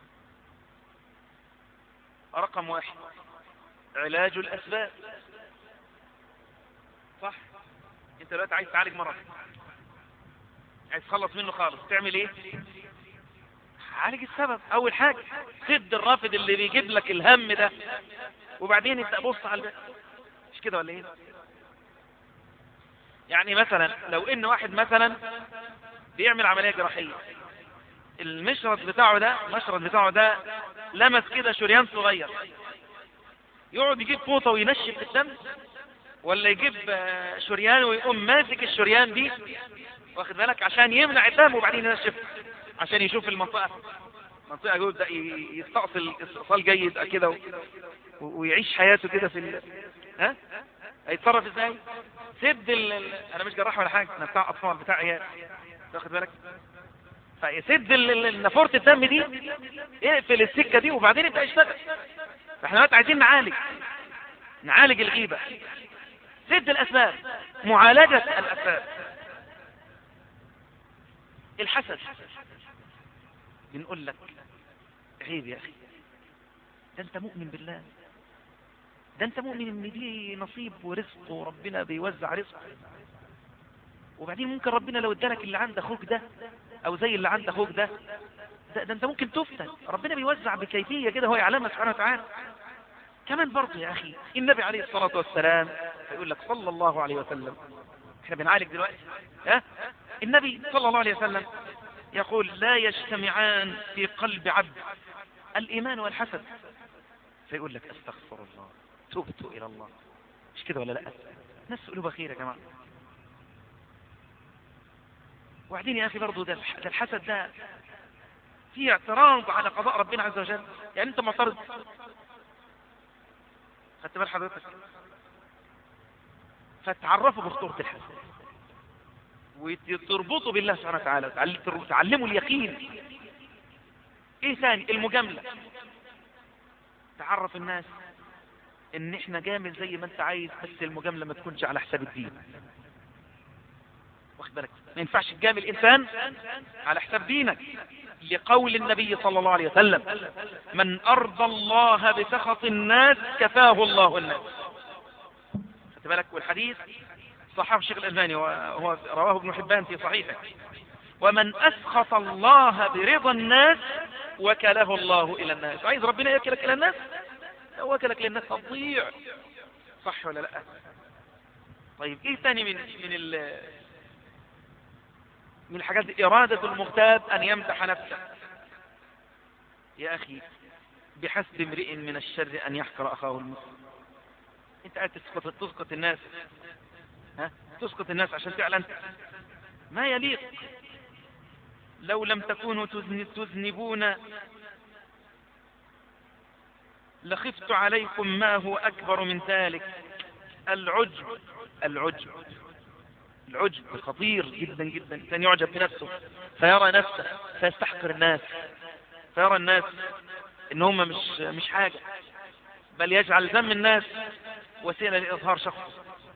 رقم واحد علاج الأسباب صح انت دلوقتي عايز تعالج مرض عايز تخلص منه خالص تعمل ايه عالج السبب اول حاجة سد الرافد اللي بيجيب لك الهم ده وبعدين انت بص على الباقي مش كده ولا ايه يعني مثلا لو ان واحد مثلا بيعمل عملية جراحية المشرط بتاعه ده المشرط بتاعه ده لمس كده شريان صغير يقعد يجيب فوطة وينشف الدم ولا يجيب آه، شريان ويقوم ماسك الشريان دي واخد بالك عشان يمنع الدم وبعدين ينشف عشان يشوف المنطقة منطقة يبدأ ي- يستأصل استئصال جيد كده و- و- ويعيش حياته كده في ال... ها هيتصرف ازاي سد ال... ال- انا مش جراح ولا حاجة انا بتاع اطفال بتاع عيال واخد بالك فيسد ال- ال- نافورة الدم دي اقفل السكة دي وبعدين يبدأ يشتغل فاحنا دلوقتي عايزين نعالج نعالج الغيبة سد الأسباب معالجة الأسباب الحسد بنقول لك عيب يا أخي ده أنت مؤمن بالله ده أنت مؤمن إن دي نصيب ورزق وربنا بيوزع رزق وبعدين ممكن ربنا لو ادالك اللي عند أخوك ده أو زي اللي عند أخوك ده ده, ده أنت ممكن تفتن ربنا بيوزع بكيفية كده هو يعلمها سبحانه وتعالى كمان برضه يا أخي النبي عليه الصلاة والسلام يقول لك صلى الله عليه وسلم احنا بنعالج دلوقتي ها النبي صلى الله عليه وسلم يقول لا يجتمعان في قلب عبد الإيمان والحسد فيقول لك استغفر الله تبت إلى الله مش كده ولا لا ناس قلوبها خير يا جماعة وبعدين يا أخي برضه ده الح- ده الحسد ده فيه اعتراض على قضاء ربنا عز وجل يعني أنت معترض خدت بال حضرتك فتعرفوا بخطورة الحسد وتربطوا بالله سبحانه وتعالى وتعل- تعلموا اليقين ايه ثاني المجاملة تعرف الناس ان احنا جامل زي ما انت عايز بس المجاملة ما تكونش على حساب الدين واخد بالك ما ينفعش تجامل انسان على حساب دينك لقول النبي صلى الله عليه وسلم من ارضى الله بسخط الناس كفاه الله الناس خدت بالك والحديث صححه الشيخ الألباني وهو رواه ابن حبان في صحيحه ومن أسخط الله برضا الناس وكله الله إلى الناس عايز ربنا يكلك إلى الناس لو وكلك للناس هتضيع صح ولا لا طيب ايه تاني من من ال من الحاجات دي؟ إرادة المغتاب أن يمدح نفسه يا أخي بحسب امرئ من الشر أن يحقر أخاه المسلم أنت قاعد تسقط تسقط الناس ها تسقط الناس عشان تعلن ما يليق لو لم تكونوا تذن- تذنبون لخفت عليكم ما هو أكبر من ذلك العجب العجب العجب خطير جدا جدا الإنسان يعجب بنفسه فيرى نفسه فيستحقر الناس فيرى الناس إن هم مش مش حاجة بل يجعل ذم الناس وسيلة لإظهار شخصه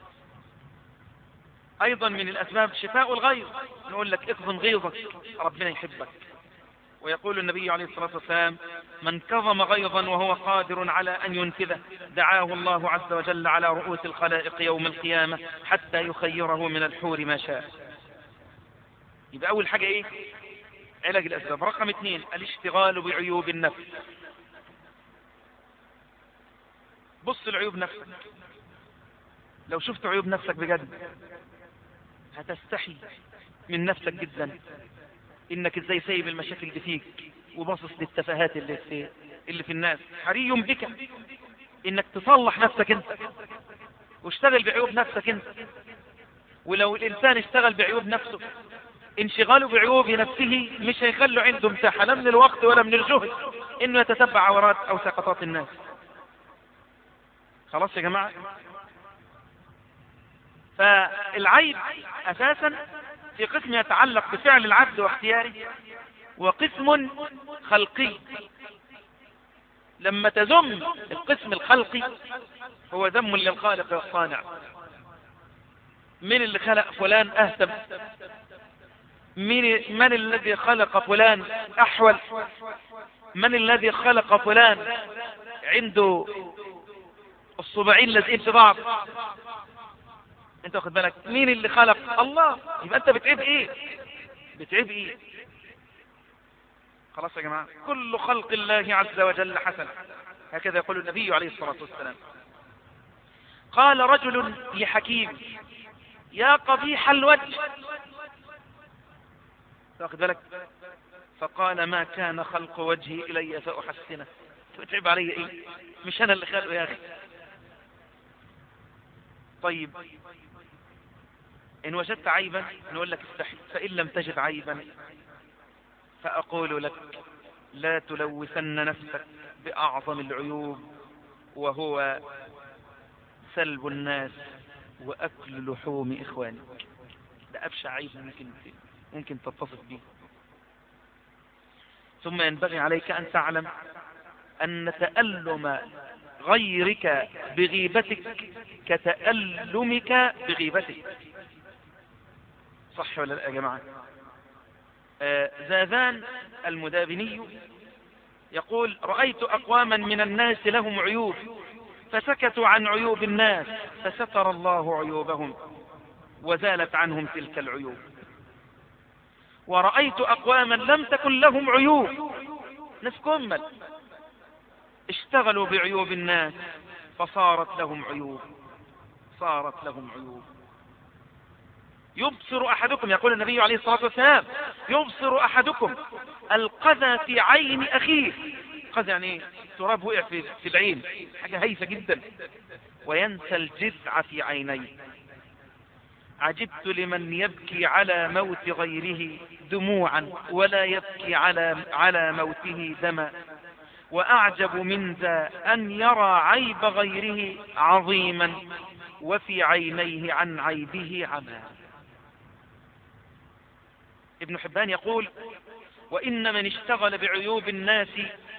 أيضا من الأسباب شفاء الغيظ نقول لك اكظم غيظك ربنا يحبك ويقول النبي عليه الصلاة والسلام من كظم غيظا وهو قادر على أن ينفذه دعاه الله عز وجل على رؤوس الخلائق يوم القيامة حتى يخيره من الحور ما شاء يبقى أول حاجة إيه علاج الأسباب رقم اثنين الاشتغال بعيوب النفس بص لعيوب نفسك لو شفت عيوب نفسك بجد هتستحي من نفسك جدا انك ازاي سايب المشاكل دي فيك وباصص للتفاهات اللي في اللي في الناس حري بك انك تصلح نفسك انت واشتغل بعيوب نفسك انت ولو الانسان اشتغل بعيوب نفسه انشغاله بعيوب نفسه مش هيخلوا عنده مساحة لا من الوقت ولا من الجهد انه يتتبع عورات او سقطات الناس خلاص يا جماعة فالعيب اساسا في قسم يتعلق بفعل العبد واختياره وقسم خلقي لما تذم القسم الخلقي هو ذم للخالق والصانع من اللي خلق فلان اهتم من, من الذي خلق فلان احول من الذي خلق فلان عنده الصباعين لازقين في بعض انت واخد بالك مين اللي خلق الله يبقى انت بتعيب ايه بتعيب ايه خلاص يا جماعة كل خلق الله عز وجل حسن هكذا يقول النبي عليه الصلاة والسلام قال رجل لحكيم يا قبيح الوجه واخد بالك فقال ما كان خلق وجهي إلي فأحسنه تعب علي إيه مش أنا اللي خلقه يا أخي طيب إن وجدت عيبا نقول لك استحي فإن لم تجد عيبا فأقول لك لا تلوثن نفسك بأعظم العيوب وهو سلب الناس وأكل لحوم إخوانك ده أبشع عيب ممكن ممكن تتصف به ثم ينبغي عليك أن تعلم أن تألم غيرك بغيبتك كتألمك بغيبتك صح ولا لا يا جماعة آه زاذان المدابني يقول رأيت أقواما من الناس لهم عيوب فسكتوا عن عيوب الناس فستر الله عيوبهم وزالت عنهم تلك العيوب ورأيت أقواما لم تكن لهم عيوب ناس كمل اشتغلوا بعيوب الناس فصارت لهم عيوب صارت لهم عيوب يبصر أحدكم يقول النبي عليه الصلاة والسلام يبصر أحدكم القذى في عين أخيه قذى يعني ايه تراب وقع في, في العين حاجة هيفة جدا وينسى الجذع في عينيه عجبت لمن يبكي على موت غيره دموعا ولا يبكي على على موته دما وأعجب من ذا أن يرى عيب غيره عظيما وفي عينيه عن عيبه عمى ابن حبان يقول وإن من اشتغل بعيوب الناس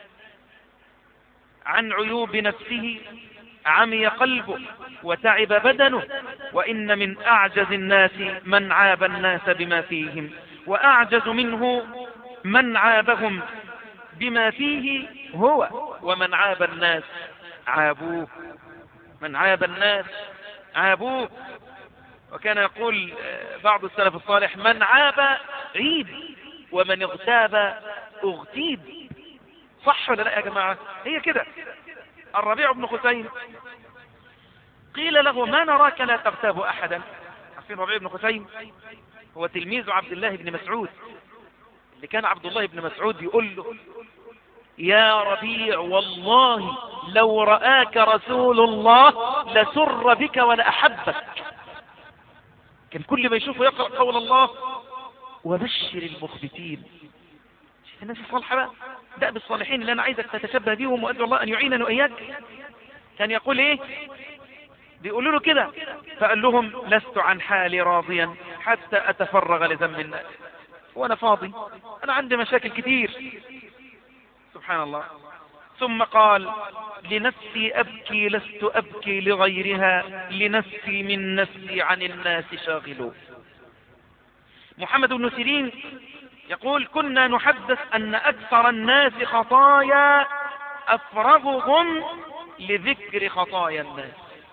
عن عيوب نفسه عمي قلبه وتعب بدنه وإن من أعجز الناس من عاب الناس بما فيهم وأعجز منه من عابهم بما فيه هو ومن عاب الناس عابوه من عاب الناس عابوه وكان يقول بعض السلف الصالح من عاب عيب ومن اغتاب اغتيب صح ولا لا يا جماعة هي كده الربيع بن خثيم قيل له ما نراك لا تغتاب أحدا عارفين ربيع بن خثيم هو تلميذ عبد الله بن مسعود اللي كان عبد الله بن مسعود يقول له يا ربيع والله لو رآك رسول الله لسر بك ولأحبك كان كل ما يشوفه يقرأ قول الله وبشر المخبتين الناس الصالحة بقى دأب الصالحين اللي أنا عايزك تتشبه بيهم وأدعو الله أن يعيننا وإياك كان يقول إيه بيقولوا له كده فقال لهم لست عن حالي راضيا حتى أتفرغ لذنب الناس وأنا فاضي أنا عندي مشاكل كتير سبحان الله ثم قال لنفسي أبكي لست أبكي لغيرها لنفسي من نفسي عن الناس شاغلون محمد بن سيرين يقول كنا نحدث أن أكثر الناس خطايا أفرغهم لذكر خطايا الناس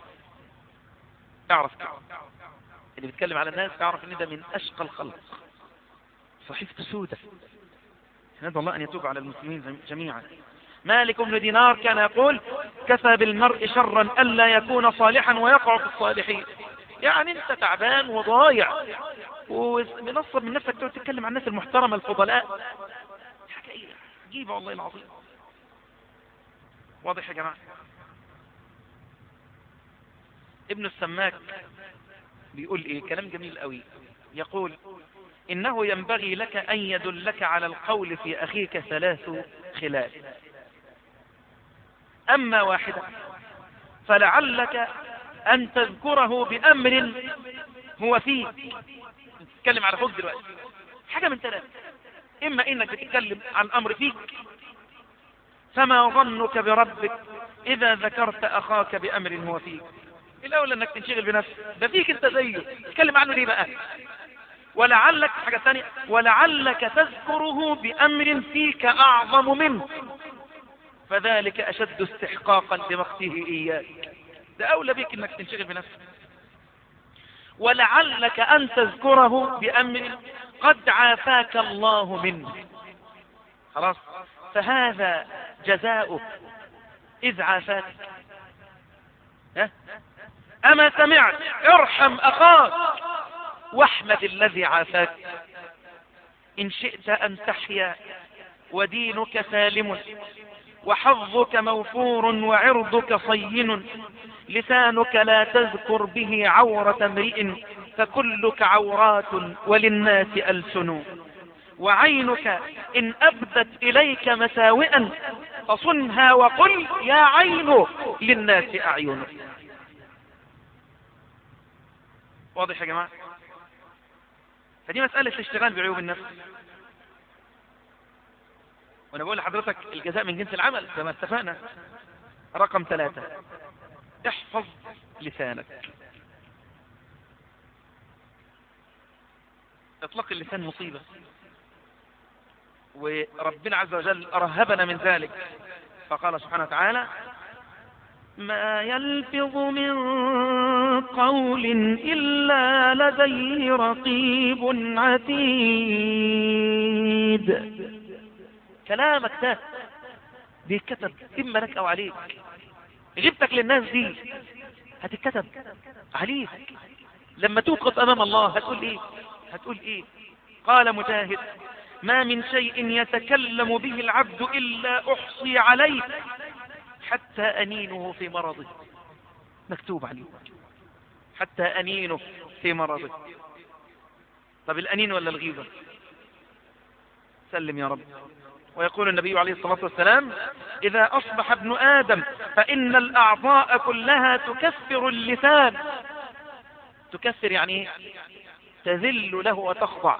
اعرف كده اللي بيتكلم على الناس يعرف ان ده من أشقى الخلق صحيفة سودة ندعو الله أن يتوب على المسلمين جميعا مالك بن دينار كان يقول كفى بالمرء شرا ألا يكون صالحا ويقع في الصالحين يعني انت تعبان وضايع ومنصب من نفسك تقعد تتكلم عن الناس المحترمة الفضلاء حاجة ايه عجيبة والله العظيم واضح يا جماعة ابن السماك بيقول ايه كلام جميل قوي يقول انه ينبغي لك ان يدلك على القول في اخيك ثلاث خلال اما واحدة فلعلك ان تذكره بامر هو فيك نتكلم على اخوك دلوقتي حاجة من ثلاثة اما انك بتتكلم عن امر فيك فما ظنك بربك اذا ذكرت اخاك بامر هو فيك الاول انك تنشغل بنفسك ده فيك انت زيه تتكلم عنه ليه بقى ولعلك حاجة ثانية ولعلك تذكره بأمر فيك أعظم منه فذلك أشد استحقاقا لمقته إياك ده أولى بك أنك تنشغل بنفسك ولعلك أن تذكره بأمر قد عافاك الله منه خلاص فهذا جزاؤك إذ عافاك ها؟ أما سمعت ارحم أخاك واحمد الذي عافاك إن شئت أن تحيا ودينك سالم وحظك موفور وعرضك صين لسانك لا تذكر به عورة امرئ فكلك عورات وللناس ألسن وعينك إن أبدت إليك مساوئا فصنها وقل يا عين للناس أعين واضح يا جماعة فدي مسألة الاشتغال بعيوب النفس وانا بقول لحضرتك الجزاء من جنس العمل كما اتفقنا رقم ثلاثة احفظ لسانك اطلاق اللسان مصيبة وربنا عز وجل رهبنا من ذلك فقال سبحانه وتعالى ما يلفظ من قول إلا لديه رقيب عتيد كلامك ده بيتكتب إما لك أو عليك غيبتك للناس دي هتتكتب عليك لما توقف أمام الله هتقول إيه هتقول إيه قال مجاهد ما من شيء يتكلم به العبد إلا أحصي عليه حتى أنينه في مرضه مكتوب عليه حتى أنينه في مرضه طب الأنين ولا الغيبة سلم يا رب ويقول النبي عليه الصلاة والسلام إذا أصبح ابن آدم فإن الأعضاء كلها تكفر اللسان تكفر يعني إيه؟ تذل له وتخضع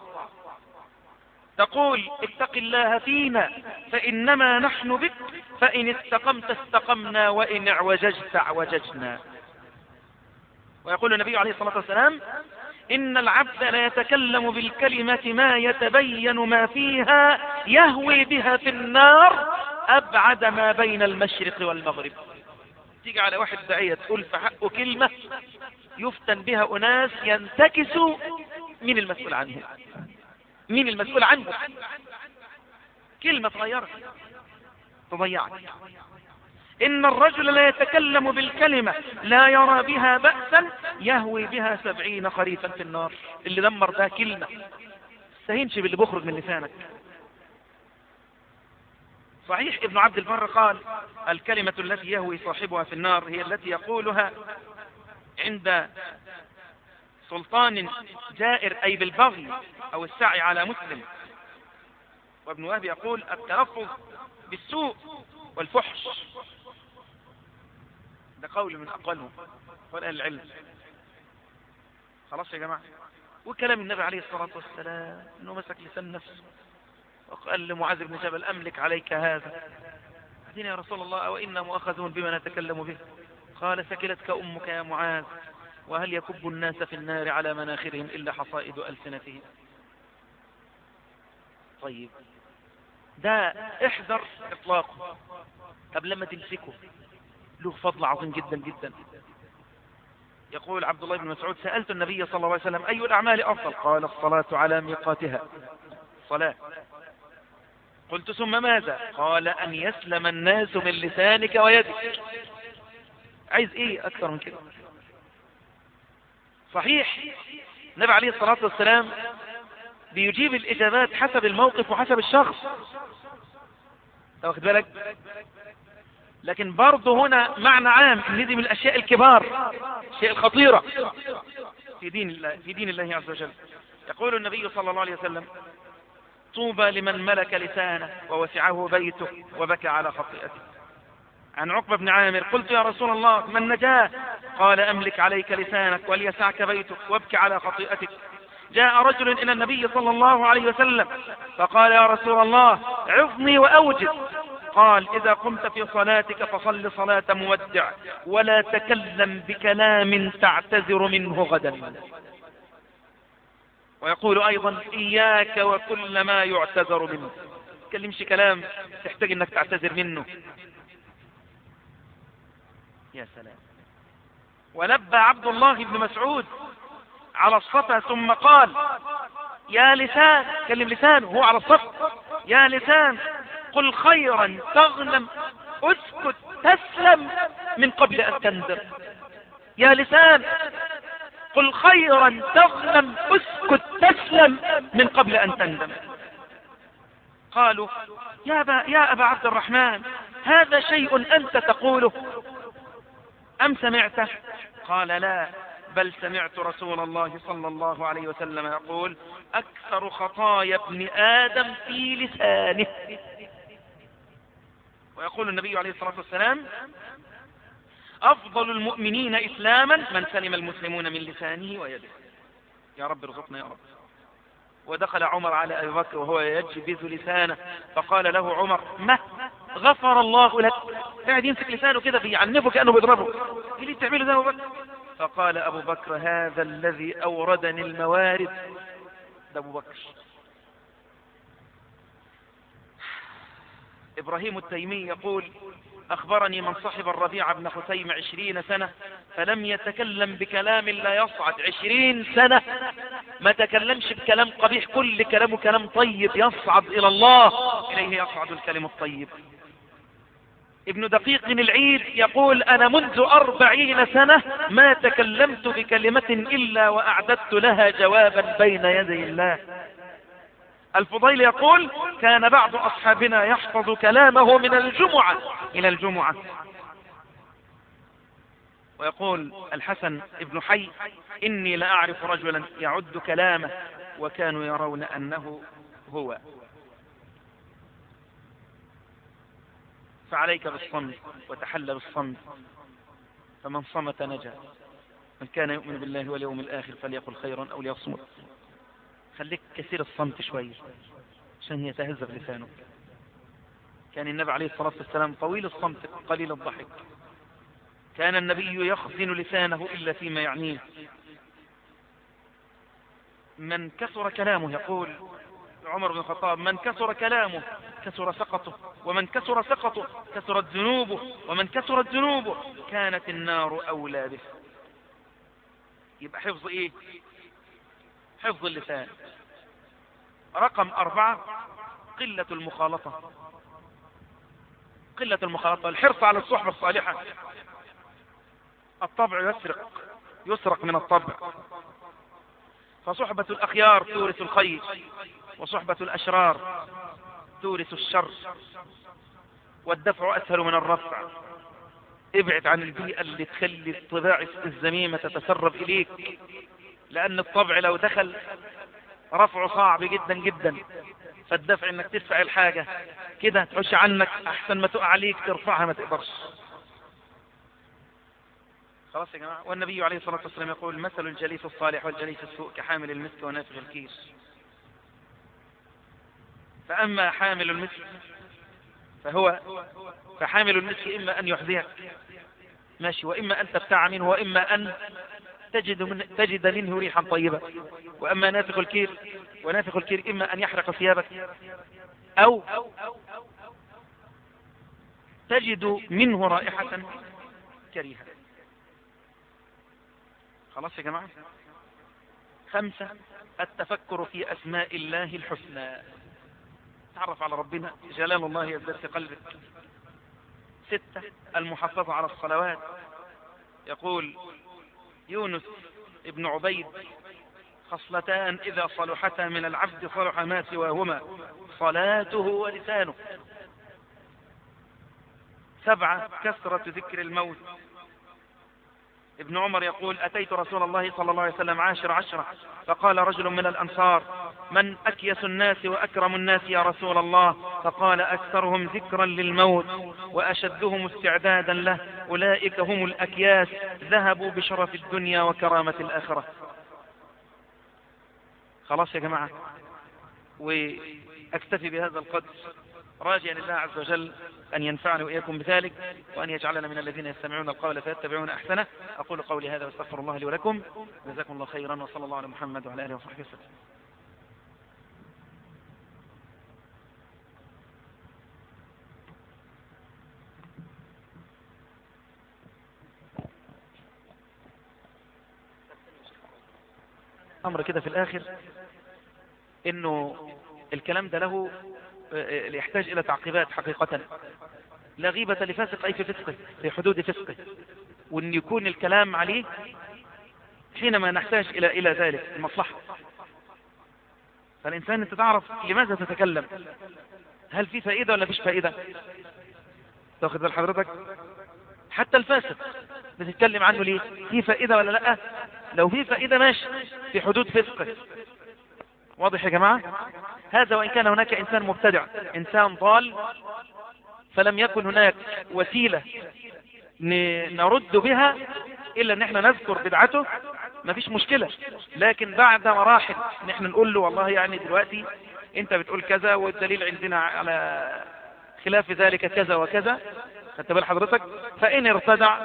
تقول اتق الله فينا فإنما نحن بك فإن استقمت استقمنا وإن اعوججت اعوججنا ويقول النبي عليه الصلاة والسلام إن العبد لا يتكلم بالكلمة ما يتبين ما فيها يهوي بها في النار أبعد ما بين المشرق والمغرب تيجي على واحد داعية تقول في حقه كلمة يفتن بها أناس ينتكسوا من المسؤول عنه مين المسؤول عنه كلمة تغيرك تضيعك إن الرجل لا يتكلم بالكلمة لا يرى بها بأسا يهوي بها سبعين خريفا في النار اللي دمر ده كلمة استهينش باللي بخرج من لسانك صحيح ابن عبد البر قال الكلمة التي يهوي صاحبها في النار هي التي يقولها عند سلطان جائر أي بالبغي أو السعي على مسلم وابن وهب يقول التلفظ بالسوء والفحش ده قول من أقوالهم قول أهل العلم خلاص يا جماعة وكلام النبي عليه الصلاة والسلام أنه مسك لسان نفسه وقال لمعاذ بن جبل أملك عليك هذا بعدين يا رسول الله أو إنا مؤخذون بما نتكلم به قال سكلتك أمك يا معاذ وهل يكب الناس في النار على مناخرهم إلا حصائد ألسنتهم طيب ده احذر إطلاقه طب لما تمسكه له فضل عظيم جدا جدا يقول عبد الله بن مسعود سألت النبي صلى الله عليه وسلم أي الأعمال أفضل قال الصلاة على ميقاتها صلاة قلت ثم ماذا قال أن يسلم الناس من لسانك ويدك عايز إيه أكثر من كده صحيح النبي عليه الصلاة والسلام بيجيب الإجابات حسب الموقف وحسب الشخص أنت واخد بالك لكن برضه هنا معنى عام ان دي من الاشياء الكبار الاشياء الخطيرة في دين الله في دين الله عز وجل يقول النبي صلى الله عليه وسلم طوبى لمن ملك لسانه ووسعه بيته وبكى على خطيئته عن عقبة بن عامر قلت يا رسول الله من نجاه قال أملك عليك لسانك وليسعك بيتك وابك على خطيئتك جاء رجل إلى النبي صلى الله عليه وسلم فقال يا رسول الله عظني وأوجد قال إذا قمت في صلاتك فصل صلاة مودع ولا تكلم بكلام تعتذر منه غدا ويقول أيضا إياك وكل ما يعتذر منه تكلمش كلام تحتاج أنك تعتذر منه يا سلام ولبى عبد الله بن مسعود على الصفا ثم قال يا لسان كلم لسانه هو على الصفا يا لسان قل خيرا تغنم اسكت تسلم من قبل ان تندم يا لسان قل خيرا تغنم اسكت تسلم من قبل ان تندم قالوا يا أبا, يا أبا عبد الرحمن هذا شيء أنت تقوله أم سمعته قال لا بل سمعت رسول الله صلى الله عليه وسلم يقول أكثر خطايا ابن آدم في لسانه ويقول النبي عليه الصلاة والسلام أفضل المؤمنين إسلاما من سلم المسلمون من لسانه ويده يا رب ارزقنا يا رب ودخل عمر على أبي بكر وهو يجبز لسانه فقال له عمر ما غفر الله لك قاعد يمسك لسانه كده بيعنفه كأنه بيضربه ايه اللي تعمله ده أبو بكر فقال أبو بكر هذا الذي أوردني الموارد ده أبو بكر إبراهيم التيمي يقول أخبرني من صحب الربيع بن خثيم عشرين سنة فلم يتكلم بكلام لا يصعد عشرين سنة ما تكلمش بكلام قبيح كل كلامه كلام طيب يصعد إلى الله إليه يصعد الكلم الطيب ابن دقيق العيد يقول أنا منذ أربعين سنة ما تكلمت بكلمة إلا وأعددت لها جوابا بين يدي الله الفضيل يقول كان بعض أصحابنا يحفظ كلامه من الجمعة إلى الجمعة ويقول الحسن ابن حي إني لأعرف رجلا يعد كلامه وكانوا يرون أنه هو فعليك بالصمت وتحلى بالصمت فمن صمت نجا من كان يؤمن بالله واليوم الآخر فليقل خيرا أو ليصمت خليك كثير الصمت شوية عشان يتهذب لسانك كان النبي عليه الصلاة والسلام طويل الصمت قليل الضحك كان النبي يخزن لسانه إلا فيما يعنيه من كثر كلامه يقول عمر بن الخطاب من كثر كلامه كثر سقطه ومن كثر سقطه كثرت ذنوبه ومن كثرت ذنوبه كانت النار أولى به يبقى حفظ ايه حفظ اللسان رقم أربعة قلة المخالطة قلة المخالطة الحرص على الصحبة الصالحة الطبع يسرق يسرق من الطبع فصحبة الأخيار تورث الخير وصحبة الأشرار تورث الشر والدفع أسهل من الرفع ابعد عن البيئة اللي تخلي الطباع الزميمة تتسرب إليك لأن الطبع لو دخل رفعه صعب جدا جدا فالدفع انك تدفع الحاجة كده تحش عنك احسن ما تقع عليك ترفعها ما تقدرش خلاص يا جماعة والنبي عليه الصلاة والسلام يقول مثل الجليس الصالح والجليس السوء كحامل المسك ونافخ الكيس فأما حامل المسك فهو فحامل المسك إما أن يحذيك ماشي وإما أن تبتاع منه وإما أن تجد, من تجد منه ريحا طيبة وأما نافخ الكير ونافخ الكير إما أن يحرق ثيابك أو تجد منه رائحة كريهة خلاص يا جماعة خمسة التفكر في أسماء الله الحسنى تعرف على ربنا جلال الله يزداد في قلبك ستة المحافظة على الصلوات يقول يونس ابن عبيد خصلتان إذا صلحتا من العبد صلح ما سواهما صلاته ولسانه سبعة كثرة ذكر الموت ابن عمر يقول أتيت رسول الله صلى الله عليه وسلم عاشر عشرة فقال رجل من الأنصار من أكيس الناس وأكرم الناس يا رسول الله فقال أكثرهم ذكرا للموت وأشدهم استعدادا له أولئك هم الأكياس ذهبوا بشرف الدنيا وكرامة الآخرة خلاص يا جماعة وأكتفي بهذا القدر راجيا الله عز وجل أن ينفعني وإياكم بذلك وأن يجعلنا من الذين يستمعون القول فيتبعون أحسنه أقول قولي هذا واستغفر الله لي ولكم جزاكم الله خيرا وصلى الله على محمد وعلى آله وصحبه وسلم أمر كده في الآخر إنه الكلام ده له آه، يحتاج إلى تعقيبات حقيقة لا غيبة لفاسق أي في فسقه في حدود فسقه وأن يكون الكلام عليه حينما نحتاج إلى إلى ذلك المصلحة فالإنسان أنت تعرف لماذا تتكلم هل في فائدة ولا فيش فائدة تاخذ بال حضرتك حتى الفاسق بتتكلم عنه ليه في فائدة ولا لا لو في فائدة ماشي في حدود فسقه واضح يا جماعة هذا وإن كان هناك إنسان مبتدع إنسان ضال فلم يكن هناك وسيلة ن- نرد بها إلا أن احنا نذكر بدعته ما فيش مشكلة لكن بعد مراحل نحن نقول له والله يعني دلوقتي انت بتقول كذا والدليل عندنا على خلاف ذلك كذا وكذا خدت بال حضرتك فإن ارتدع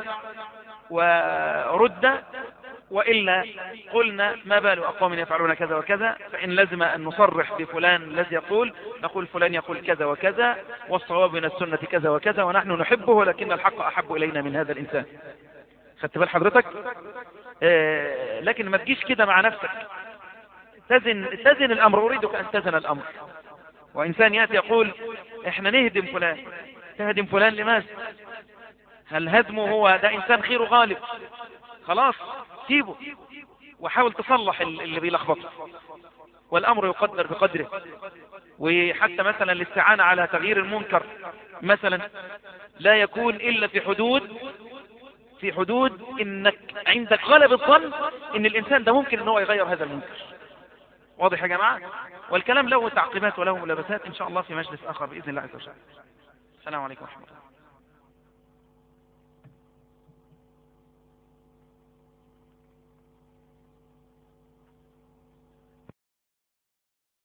ورد وإلا قلنا ما بال أقوام يفعلون كذا وكذا فإن لزم أن نصرح بفلان الذي يقول نقول فلان يقول كذا وكذا والصواب من السنة كذا وكذا ونحن نحبه ولكن الحق أحب إلينا من هذا الإنسان خدت بال حضرتك آه لكن ما تجيش كده مع نفسك تزن, تزن الأمر أريدك أن تزن الأمر وإنسان يأتي يقول إحنا نهدم فلان تهدم فلان لماذا هل هدمه هو ده إنسان خير غالب خلاص سيبه وحاول تصلح اللي بيلخبطه والأمر يقدر بقدره وحتى مثلا الاستعانة على تغيير المنكر مثلا لا يكون إلا في حدود في حدود انك عندك غلب الظن ان الانسان ده ممكن ان هو يغير هذا المنكر واضح يا جماعة والكلام له تعقيبات وله ملابسات ان شاء الله في مجلس اخر باذن الله عز وجل السلام عليكم ورحمة الله